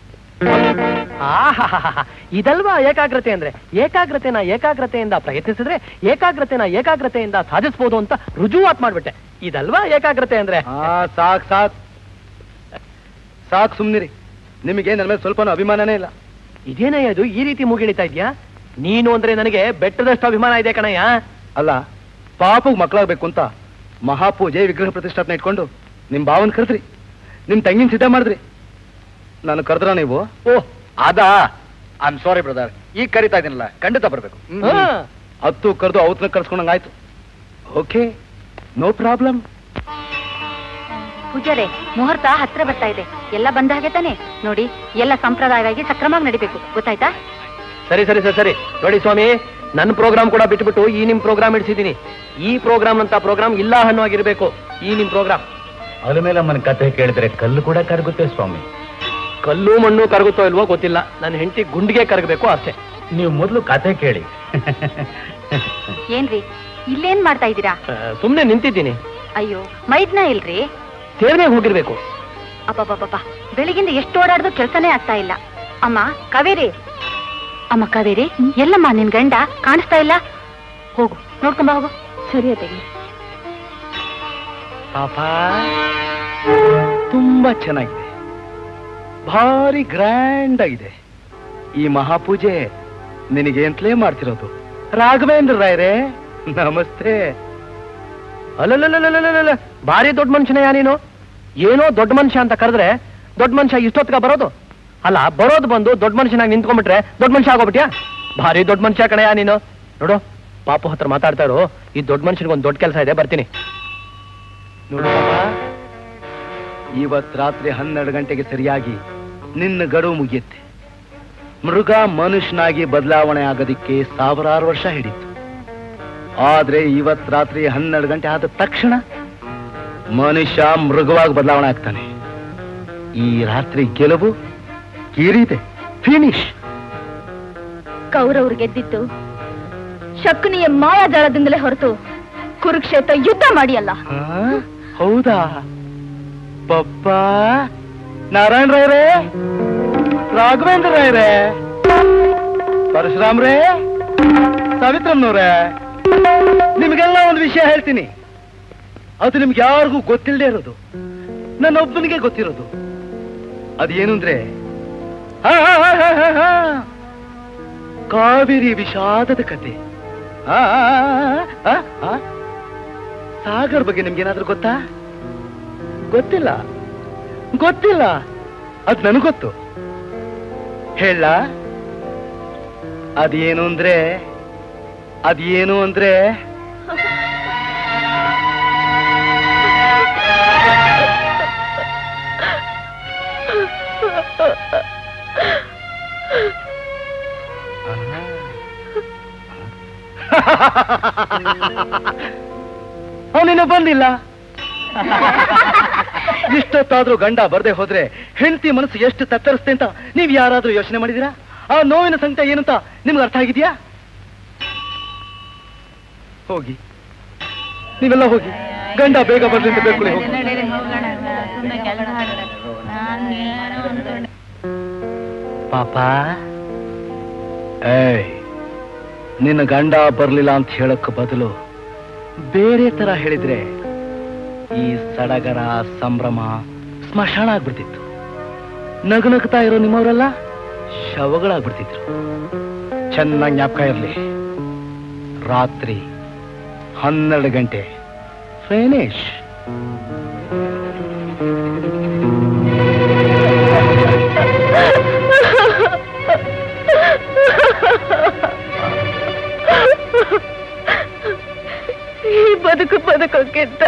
ಆಹಾಹಾಹಾ. ಇದಲ್ವಾ ಏಕಾಗ್ರತೆ ಅಂದ್ರೆ ಏಕಾಗ್ರತೆನ ಏಕಾಗ್ರತೆಯಿಂದ ಪ್ರಯತ್ನಿಸಿದ್ರೆ ಏಕಾಗ್ರತೆನ ಏಕಾಗ್ರತೆಯಿಂದ ಸಾಧಿಸಬಹುದು ಅಂತ ರುಜುವಾತ್ ಮಾಡ್ಬಿಟ್ಟೆ ಇದಲ್ವಾ ಏಕಾಗ್ರತೆ ಅಂದ್ರೆ ಹಾ ಸಾಕ್ ಸಾಕ್ ಸಾಕ್ ಸುಮ್ನಿರಿ ನಿಮಗೆ ನನ್ನ ಮೇಲೆ ಸ್ವಲ್ಪನೂ ಅಭಿಮಾನನೇ ಇಲ್ಲ ಇದೇನಯ್ಯ ಇದು ಈ ರೀತಿ ಮುಗಿಳಿತಾ ಇದ್ಯಾ ನೀನು ಅಂದ್ರೆ ನನಗೆ ಬೆಟ್ಟದಷ್ಟು ಅಭಿಮಾನ ಇದೆ ಕಣಯ್ಯ ಅಲ್ಲ ಪಾಪಗ್ ಮಕ್ಕಳಾಗ್ಬೇಕು ಅಂತ ಮಹಾಪೂಜೆ ವಿಗ್ರಹ ಪ್ರತಿಷ್ಠಾಪನೆ ಇಟ್ಕೊಂಡು ನಿಮ್ ಭಾವನ್ ಕರೆದ್ರಿ ನಿಮ್ ತಂಗಿನ ಸಿದ್ಧ ಮಾಡಿದ್ರಿ ನಾನು ಕರೆದ್ರ ನೀವು ಓಹ್ ಅದಾ ಐ ಆಮ್ ಸಾರಿ ಬ್ರದರ್ ಈಗ ಕರಿತಾ ಇದೀನಲ್ಲ ಖಂಡಿತ ಬರ್ಬೇಕು ಹಾ. ಹತ್ತು ಕರೆದು ಅವತ್ರ ಕರ್ಸ್ಕೊಂಡಂಗಾಯ್ತು ಓಕೆ ನೋ ಪ್ರಾಬ್ಲಮ್ ಪೂಜಾರೆ ಮುಹೂರ್ತ ಹತ್ರ ಬರ್ತಾ ಇದೆ ಎಲ್ಲ ಬಂದ ಹಾಗೆ ತಾನೆ ನೋಡಿ ಎಲ್ಲ ಸಂಪ್ರದಾಯವಾಗಿ ಸಕ್ರಮವಾಗಿ ನಡಿಬೇಕು ಗೊತ್ತಾಯ್ತಾ ಸರಿ ಸರಿ ಸರಿ ಸರಿ ನೋಡಿ ಸ್ವಾಮಿ ನನ್ನ ಪ್ರೋಗ್ರಾಮ್ ಕೂಡ ಬಿಟ್ಬಿಟ್ಟು ಈ ನಿಮ್ ಪ್ರೋಗ್ರಾಮ್ ಇಡ್ಸಿದೀನಿ ಈ ಪ್ರೋಗ್ರಾಮ್ ಅಂತ ಪ್ರೋಗ್ರಾಮ್ ಇಲ್ಲ ಅನ್ನುವಾಗಿರ್ಬೇಕು ಈ ನಿಮ್ ಪ್ರೋಗ್ರಾಮ್ ಅಲಮೇಲಮ್ಮನ ಕಥೆ ಕೇಳಿದ್ರೆ ಕಲ್ಲು ಕೂಡ ಕರಗುತ್ತೆ ಸ್ವಾಮಿ ಕಲ್ಲು ಮಣ್ಣು ಕರಗುತ್ತೋ ಇಲ್ವೋ ಗೊತ್ತಿಲ್ಲ ನನ್ನ ಹೆಂಡತಿ ಗುಂಡಿಗೆ ಕರಗಬೇಕು ಅಷ್ಟೇ ನೀವು ಮೊದಲು ಕಥೆ ಕೇಳಿ ಏನ್ರಿ ಇಲ್ಲೇನ್ ಮಾಡ್ತಾ ಇದ್ದೀರಾ ಸುಮ್ನೆ ನಿಂತಿದ್ದೀನಿ ಅಯ್ಯೋ ಮೈದ್ನ ಇಲ್ರಿ ಸೇವನೆಗೆ ಹೋಗಿರ್ಬೇಕು ಅಬ್ಬಬ್ಬಬ್ಬ ಬೆಳಿಗಿಂದ ಎಷ್ಟು ಓಡಾಡ್ದು ಕೆಲ್ಸನೇ ಆಗ್ತಾ ಇಲ್ಲ ಅಮ್ಮ ಕಾವೇರಿ ಅಮ್ಮ ಕಾವೇರಿ ಎಲ್ಲಮ್ಮ ನಿನ್ ಗಂಡ ಕಾಣಿಸ್ತಾ ಇಲ್ಲ ಹೋಗು ನೋಡ್ಕೊಂಬ ಹೋಗು ಸರಿ ಅತ್ತಗೆ ಪಾಪ ತುಂಬಾ ಚೆನ್ನಾಗಿದೆ ಭಾರಿ ಗ್ರ್ಯಾಂಡ್ ಆಗಿದೆ ಈ ಮಹಾಪೂಜೆ ನಿನಗೆ ಅಂತಲೇ ಮಾಡ್ತಿರೋದು ರಾಘವೇಂದ್ರ ರಾಯರೇ ನಮಸ್ತೆ ಅಲ್ಲಲ್ಲಲ್ಲಲ್ಲಲ್ಲಲ್ಲ ಭಾರಿ ದೊಡ್ಡ ಮನುಷ್ಯನಯ್ಯ ನೀನು ಏನೋ ದೊಡ್ಡ ಮನುಷ್ಯ ಅಂತ ಕರೆದ್ರೆ ದೊಡ್ಡ ಮನುಷ್ಯ ಇಷ್ಟೊತ್ತಿಗೆ ಬರೋದು ಅಲ್ಲ ಬರೋದು ಬಂದು ದೊಡ್ಡ ಮನುಷ್ಯನಾಗಿ ನಿಂತ್ಕೊಂಡ್ಬಿಟ್ರೆ ದೊಡ್ಡ ಮನುಷ್ಯ ಆಗೋಗ್ಬಿಟ್ಯಾ ಭಾರಿ ದೊಡ್ಡ ಮನುಷ್ಯ ಕಣಯ್ಯ ನೀನು ನೋಡು ಪಾಪು ಹತ್ರ ಮಾತಾಡ್ತಾ ಇರು ಈ ದೊಡ್ಡ ಮನುಷ್ಯನಿಗೆ ಒಂದು ದೊಡ್ಡ ಕೆಲಸ ಇದೆ ಬರ್ತೀನಿ ನೋಡು ಪಾಪ ಇವತ್ ರಾತ್ರಿ ಹನ್ನೆರಡು ಗಂಟೆಗೆ ಸರಿಯಾಗಿ ನಿನ್ನ ಗಡುವು ಮುಗಿಯುತ್ತೆ ಮೃಗ ಮನುಷ್ಯನಾಗಿ ಬದಲಾವಣೆ ಆಗೋದಿಕ್ಕೆ ಸಾವಿರಾರು ವರ್ಷ ಹಿಡಿತು ಆದ್ರೆ ಇವತ್ ರಾತ್ರಿ ಹನ್ನೆರಡು ಗಂಟೆ ಆದ ತಕ್ಷಣ ಮನುಷ್ಯ ಮೃಗವಾಗಿ ಬದಲಾವಣೆ ಆಗ್ತಾನೆ ಈ ರಾತ್ರಿ ಗೆಲುವು ಕೀರಿದೆ ಫಿನಿಶ್ ಕೌರವ್ರು ಗೆದ್ದಿತ್ತು ಶಕುನಿಯ ಮಾಯಾಜಾಲದಿಂದಲೇ ಹೊರತು ಕುರುಕ್ಷೇತ್ರ ಯುದ್ಧ ಮಾಡಿ ಅಲ್ಲ ಹೌದಾ ಪಪ್ಪ ನಾರಾಯಣ ರಾಯರೇ ರಾಘವೇಂದ್ರ ರಾಯರೇ ಪರಶುರಾಮ್ರೇ ಸಾವಿತ್ರಮ್ಮನವ್ರೆ ನಿಮಗೆಲ್ಲ ಒಂದು ವಿಷಯ ಹೇಳ್ತೀನಿ ಅದು ನಿಮ್ಗೆ ಯಾರಿಗೂ ಗೊತ್ತಿಲ್ಲದೆ ಇರೋದು ನನ್ನೊಬ್ಬನಿಗೆ ಗೊತ್ತಿರೋದು ಅದೇನು ಅಂದ್ರೆ ಹಾ, ಹಾ, ಹಾ, ಹಾ, ಹಾ, ಹಾ. ಕಾವೇರಿ ವಿಷಾದದ ಕತೆ ಆ, ಆ, ಆ, ಆ, ಆ. ಸಾಗರ್ ಬಗ್ಗೆ ನಿಮ್ಗೇನಾದ್ರೂ ಗೊತ್ತಾ ಗೊತ್ತಿಲ್ಲ ಗೊತ್ತಿಲ್ಲ ಅದ್ ನನಗ್ ಗೊತ್ತು ಹೇಳ ಅದೇನು ಅಂದ್ರೆ ಅದೇನು ಅಂದ್ರೆ ಅವನಿನ್ನ ಬಂದಿಲ್ಲ ಇಷ್ಟೊತ್ತಾದ್ರೂ ಗಂಡ ಬರ್ದೆ ಹೋದ್ರೆ ಹೆಂಡತಿ ಮನಸ್ಸು ಎಷ್ಟು ತತ್ತರಿಸ್ತೆ ಅಂತ ನೀವ್ ಯಾರಾದ್ರೂ ಯೋಚನೆ ಮಾಡಿದೀರಾ ಆ ನೋವಿನ ಸಂಕಟ ಏನಂತ ನಿಮ್ಗೆ ಅರ್ಥ ಆಗಿದ್ಯಾ ಹೋಗಿ ನೀವೆಲ್ಲ ಹೋಗಿ ಗಂಡ ಬೇಗ ಬರ್ಲಿ ಅಂತ ಬೇಡ್ಕೊಳ್ಳಿ ಹೋಗಿ ಪಾಪ ಏಯ್ ನಿನ್ನ ಗಂಡ ಬರ್ಲಿಲ್ಲ ಅಂತ ಹೇಳಕ್ ಬದಲು ಬೇರೆ ತರ ಹೇಳಿದ್ರೆ ಈ ಸಡಗರ ಸಂಭ್ರಮ ಸ್ಮಶಾನ ಆಗ್ಬಿಡ್ತಿತ್ತು ನಗನಗ್ತಾ ಇರೋ ನಿಮ್ಮವರೆಲ್ಲ ಶವಗಳಾಗ್ಬಿಡ್ತಿದ್ರು ಚೆನ್ನಾಗಿ ಜ್ಞಾಪಕ ಇರಲಿ ರಾತ್ರಿ ಹನ್ನೆರಡು ಗಂಟೆ ಫಿನಿಶ್ ಈ ಬದುಕು ಬದುಕೋಕ್ಕಿಂತ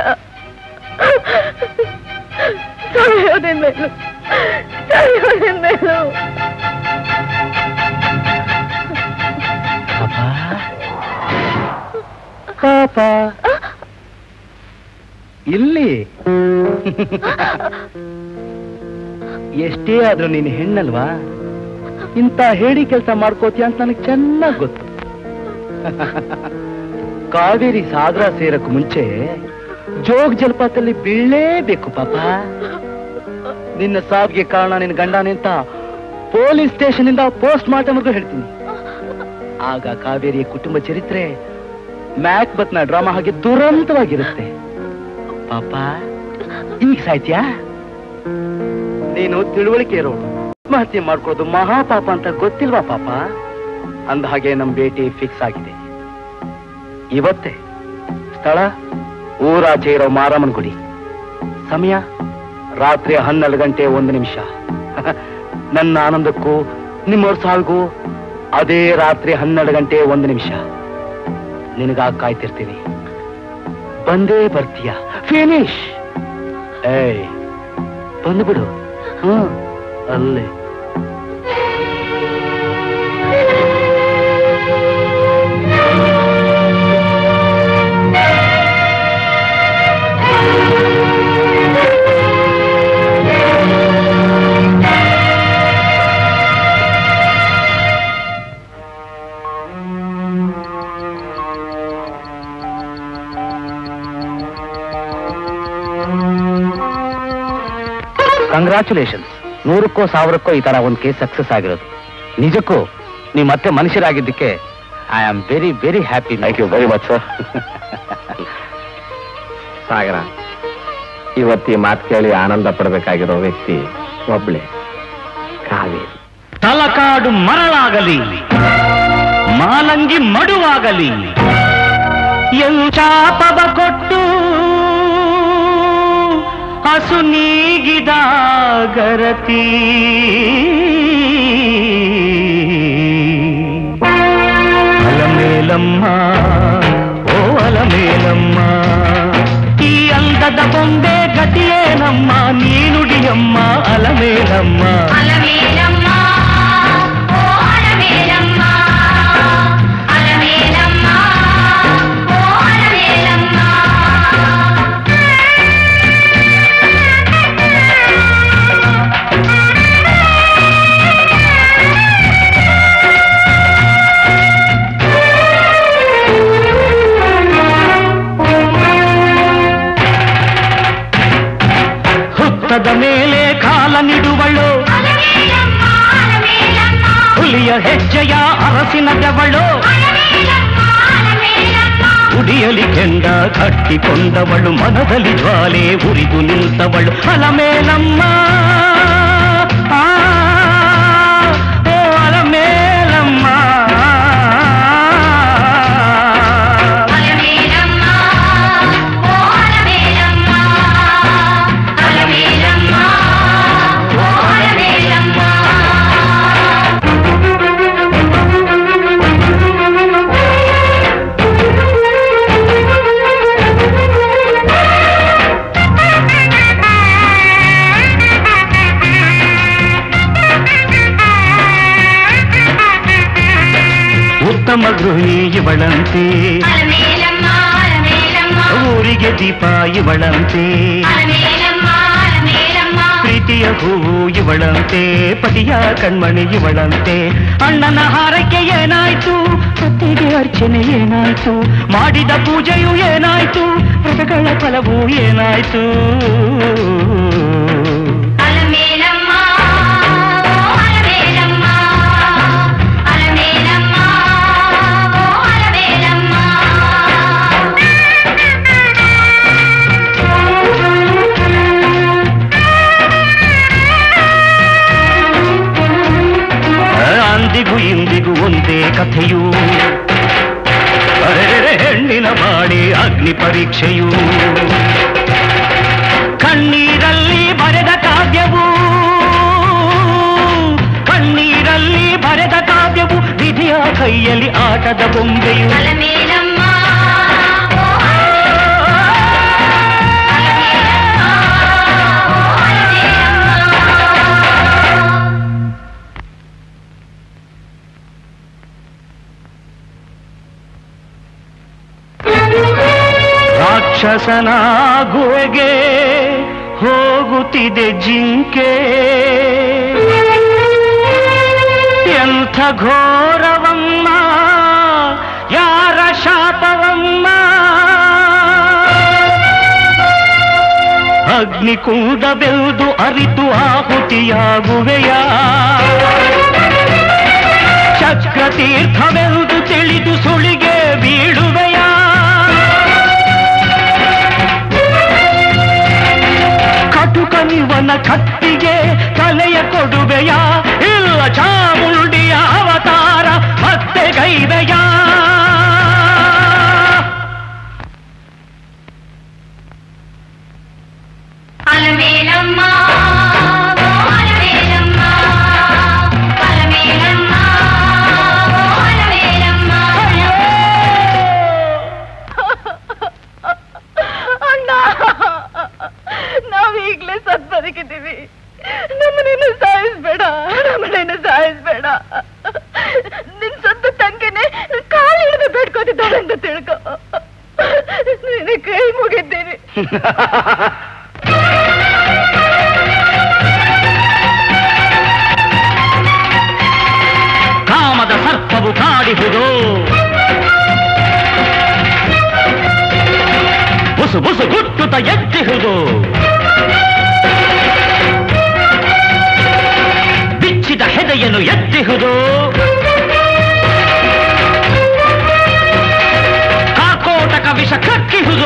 ಸಾಯೋದೇ ಮೇಲು ಸಾಯೋದೇ ಮೇಲು ಪಾಪ ಇಲ್ಲಿ ಎಷ್ಟೇ ಆದ್ರೂ ನೀನು ಹೆಣ್ಣಲ್ವಾ ಇಂಥ ಹೇಳಿ ಕೆಲಸ ಮಾಡ್ಕೋತೀಯ ಅಂತ ನನಗೆ ಚೆನ್ನಾಗ್ ಗೊತ್ತು ಕಾವೇರಿ ಸಾಗರ ಸೇರಕ್ ಮುಂಚೆ ಜೋಗ ಜಲಪಾತದಲ್ಲಿ ಬೀಳಲೇಬೇಕು ಪಾಪ ನಿನ್ನ ಸಾವಿಗೆ ಕಾರಣ ನಿನ್ನ ಗಂಡನೇ ಅಂತ ಪೊಲೀಸ್ ಸ್ಟೇಷನ್ ಇಂದ ಪೋಸ್ಟ್ ಮಾರ್ಟಮ್ಗೂ ಹೇಳ್ತೀನಿ ಆಗ ಕಾವೇರಿಯ ಕುಟುಂಬ ಚರಿತ್ರೆ ಮ್ಯಾಕ್ ಬತ್ನ ಡ್ರಾಮಾ ಹಾಗೆ ದುರಂತವಾಗಿರುತ್ತೆ ಪಾಪ ಈಗ ಸಾಯ್ತ್ಯಾ ನೀನು ತಿಳುವಳಿಕೆ ಇರೋಳು ಆತ್ಮಹತ್ಯೆ ಮಾಡ್ಕೊಳ್ಳೋದು ಮಹಾಪಾಪ ಅಂತ ಗೊತ್ತಿಲ್ವಾ ಪಾಪ ಅಂದ ಹಾಗೆ ನಮ್ ಭೇಟಿ ಫಿಕ್ಸ್ ಆಗಿದೆ ಇವತ್ತೇ ಸ್ಥಳ ಊರಾಚೆ ಇರೋ ಮಾರಮ್ಮನ ಗುಡಿ ಸಮಯ ರಾತ್ರಿ ಹನ್ನೆರಡು ಗಂಟೆ ಒಂದು ನಿಮಿಷ ನನ್ನ ಆನಂದಕ್ಕೂ ನಿಮ್ಮವ್ರ ಸಾಲ್ಗೂ ಅದೇ ರಾತ್ರಿ ಹನ್ನೆರಡು ಗಂಟೆ ಒಂದು ನಿಮಿಷ ನಿನಗಾಗಿ ಕಾಯ್ತಿರ್ತೀನಿ ಬಂದೇ ಬರ್ತೀಯ ಫಿನಿಶ್ ಏಯ್ ಬಂದ್ಬಿಡು ಹ್ಮ್ ಅಲ್ಲೇ ಕಂಗ್ರ್ಯಾಚುಲೇಷನ್ಸ್ ನೂರಕ್ಕೋ ಸಾವಿರಕ್ಕೋ ಈ ತರ ಒಂದು ಕೇಸ್ ಸಕ್ಸಸ್ ಆಗಿರೋದು ನಿಜಕ್ಕೂ ನೀವು ಮತ್ತೆ ಮನುಷ್ಯರಾಗಿದ್ದಕ್ಕೆ I am very very happy thank you very much sir Sagara ಇವತ್ತಿ ಮಾತು ಕೇಳಿ ಆನಂದ ಪಡಬೇಕಾಗಿರೋ ವ್ಯಕ್ತಿ ಒಬ್ಳೆ ಕಾವೇರಿ ತಲಕಾಡು ಮರಳಾಗಲಿ ಮಾಲಂಗಿ ಮಡುವಾಗಲಿ ಎಂಚಾಪದ ಕೊಟ್ಟು ಹಸು ನೀಗಿದ ಗರತಿ ಅಲಮೇಲಮ್ಮ ಓ ಅಲಮೇಲಮ್ಮ ಈ ಅಂದದ ಬೊಂಬೆ ಗತಿಯೇನಮ್ಮ ನೀನುಡಿಯಮ್ಮ ಅಲಮೇಲಮ್ಮ ಅಲಮೇಲಮ್ಮ ಓ ಅಲಮೇಲಮ್ಮ ಅಲಮೇಲಮ್ಮ ಓ ಅಲಮೇಲಮ್ಮ ಹುತ್ತದ ಮೇಲೆ ಕಾಲ ನಿಡುವಳು ಹುಲಿಯ ಹೆಜ್ಜೆಯ ಅರಸಿನ ದೆವಳು ಉಡಿಯಲಿ ಕೆಂಡ ಕಟ್ಟಿಕೊಂಡವಳು ಮನದಲ್ಲಿ ಜ್ವಾಲೆ ಉರಿದು ನಿಂತವಳು ಅಲಮೇಲಮ್ಮ ಆ, ಓ ಅಲಮೇಲಮ್ಮ ಅಲಮೇಲಮ್ಮ ಓ ಇವಳಂತೆ ಊರಿಗೆ ದೀಪ ಇವಳಂತೆ ಪ್ರೀತಿಯ ಹೂವು ಇವಳಂತೆ ಪತಿಯ ಕಣ್ಮಣಿ ಇವಳಂತೆ ಅಣ್ಣನ ಹಾರಕ್ಕೆ ಏನಾಯ್ತು ಸತ್ತಿಗೆ ಅರ್ಚನೆ ಏನಾಯ್ತು ಮಾಡಿದ ಪೂಜೆಯು ಏನಾಯ್ತು ವ್ರತಗಳ ಫಲವು ಏನಾಯ್ತು ಅಂದಿಗೂ ಇಂದಿಗೂ ಒಂದೇ ಕಥೆಯು ಅರೆರೆ ಹೆಣ್ಣಿನ ಬಾಡಿ ಅಗ್ನಿ ಪರೀಕ್ಷೆಯು ಕಣ್ಣೀರಲ್ಲಿ ಬರೆದ ಕಾವ್ಯವು ಕಣ್ಣೀರಲ್ಲಿ ಬರೆದ ಕಾವ್ಯವು ವಿಧಿಯ ಕೈಯಲ್ಲಿ ಆಟದ ಬೊಂಬೆಯು ರಾಕ್ಷಸನ ಗುಹೆಗೆ ಹೋಗುತ್ತಿದೆ ಜಿಂಕೆ ಎಂಥ ಘೋರವಮ್ಮ ಯಾರ ಶಾಪವಮ್ಮ ಅಗ್ನಿಕುಂಡವೆಲ್ದು ಅರಿತು ಆಹುತಿಯಾಗುವೆಯ ಚಕ್ರತೀರ್ಥವೆಲ್ದು ತಿಳಿದು ಸುಳಿಗೆ ಬೀಳುವೆಯ ಕಟುಕನಿವನ ಕತ್ತಿಗೆ ತಲೆಯ ಕೊಡುವೆಯ ಇಲ್ಲ ಚಾಮುಂಡಿಯ ಅವತಾರ ಮತ್ತೆ ಗೈವೆಯ ಅಣ್ಣ ನಾವ್ ಈಗ್ಲೇ ಸತ್ ಬದುಕಿದ್ದೀವಿ ನಮ್ಮನೇನು ಸಾಯಿಸ್ಬೇಡ ನಮ್ಮನೇನು ಸಾಯಿಸ್ಬೇಡ ನಿನ್ ಸ್ವಂತ ತಂಗಿನೇ ಕಾಲು ಹಿಡಿದು ಬೇಡ್ಕೋತಿದ್ದಾಳೆ ಅಂತ ತಿಳ್ಕೊ ನಿನ್ನ ಕೈ ಮುಗಿದ್ದೀನಿ ಕಾಮದ ಸರ್ಪವು ಕಾಡಿಹುದು ಬುಸು ಬುಸು ಗುಟ್ಟುತ್ತ ಎದ್ದಿಹುದು ಬಿಚ್ಚಿದ ಹೆದೆಯನ್ನು ಎತ್ತಿಹುದು ಕಾಕೋಟಕ ವಿಷ ಕಕ್ಕಿಹುದು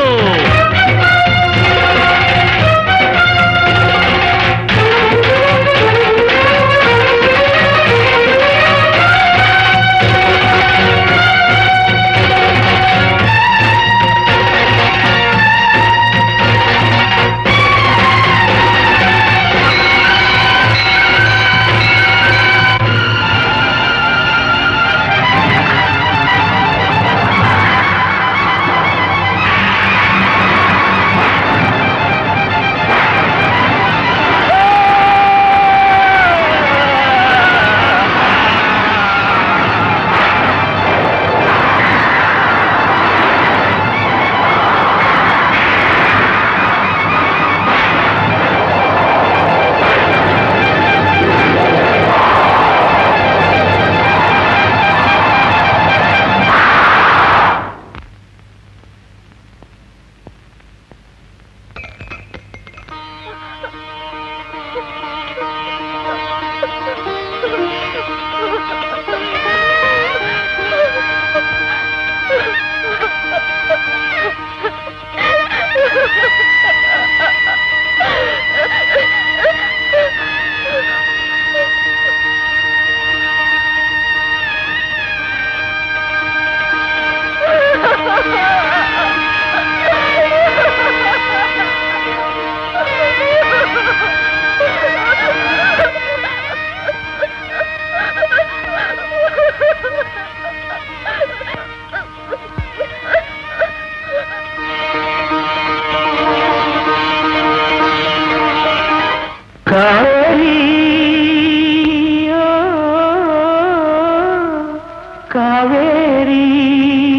ಕಾವೇರಿ ಕಾವೇರಿ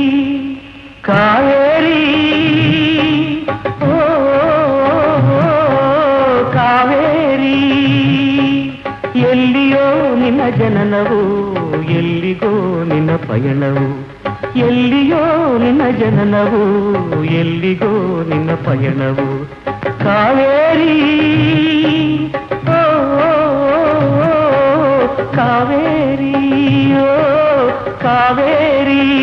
ಜನನವು ಎಲ್ಲಿಗೋ ನಿನ್ನ ಪಯಣವು ಎಲ್ಲಿಯೋ ನಿನ್ನ ಜನನವು ಎಲ್ಲಿಗೋ ನಿನ್ನ ಪಯಣವು ಕಾವೇರಿ ಓ, ಓ, ಓ, ಕಾವೇರಿ ಓ ಕಾವೇರಿ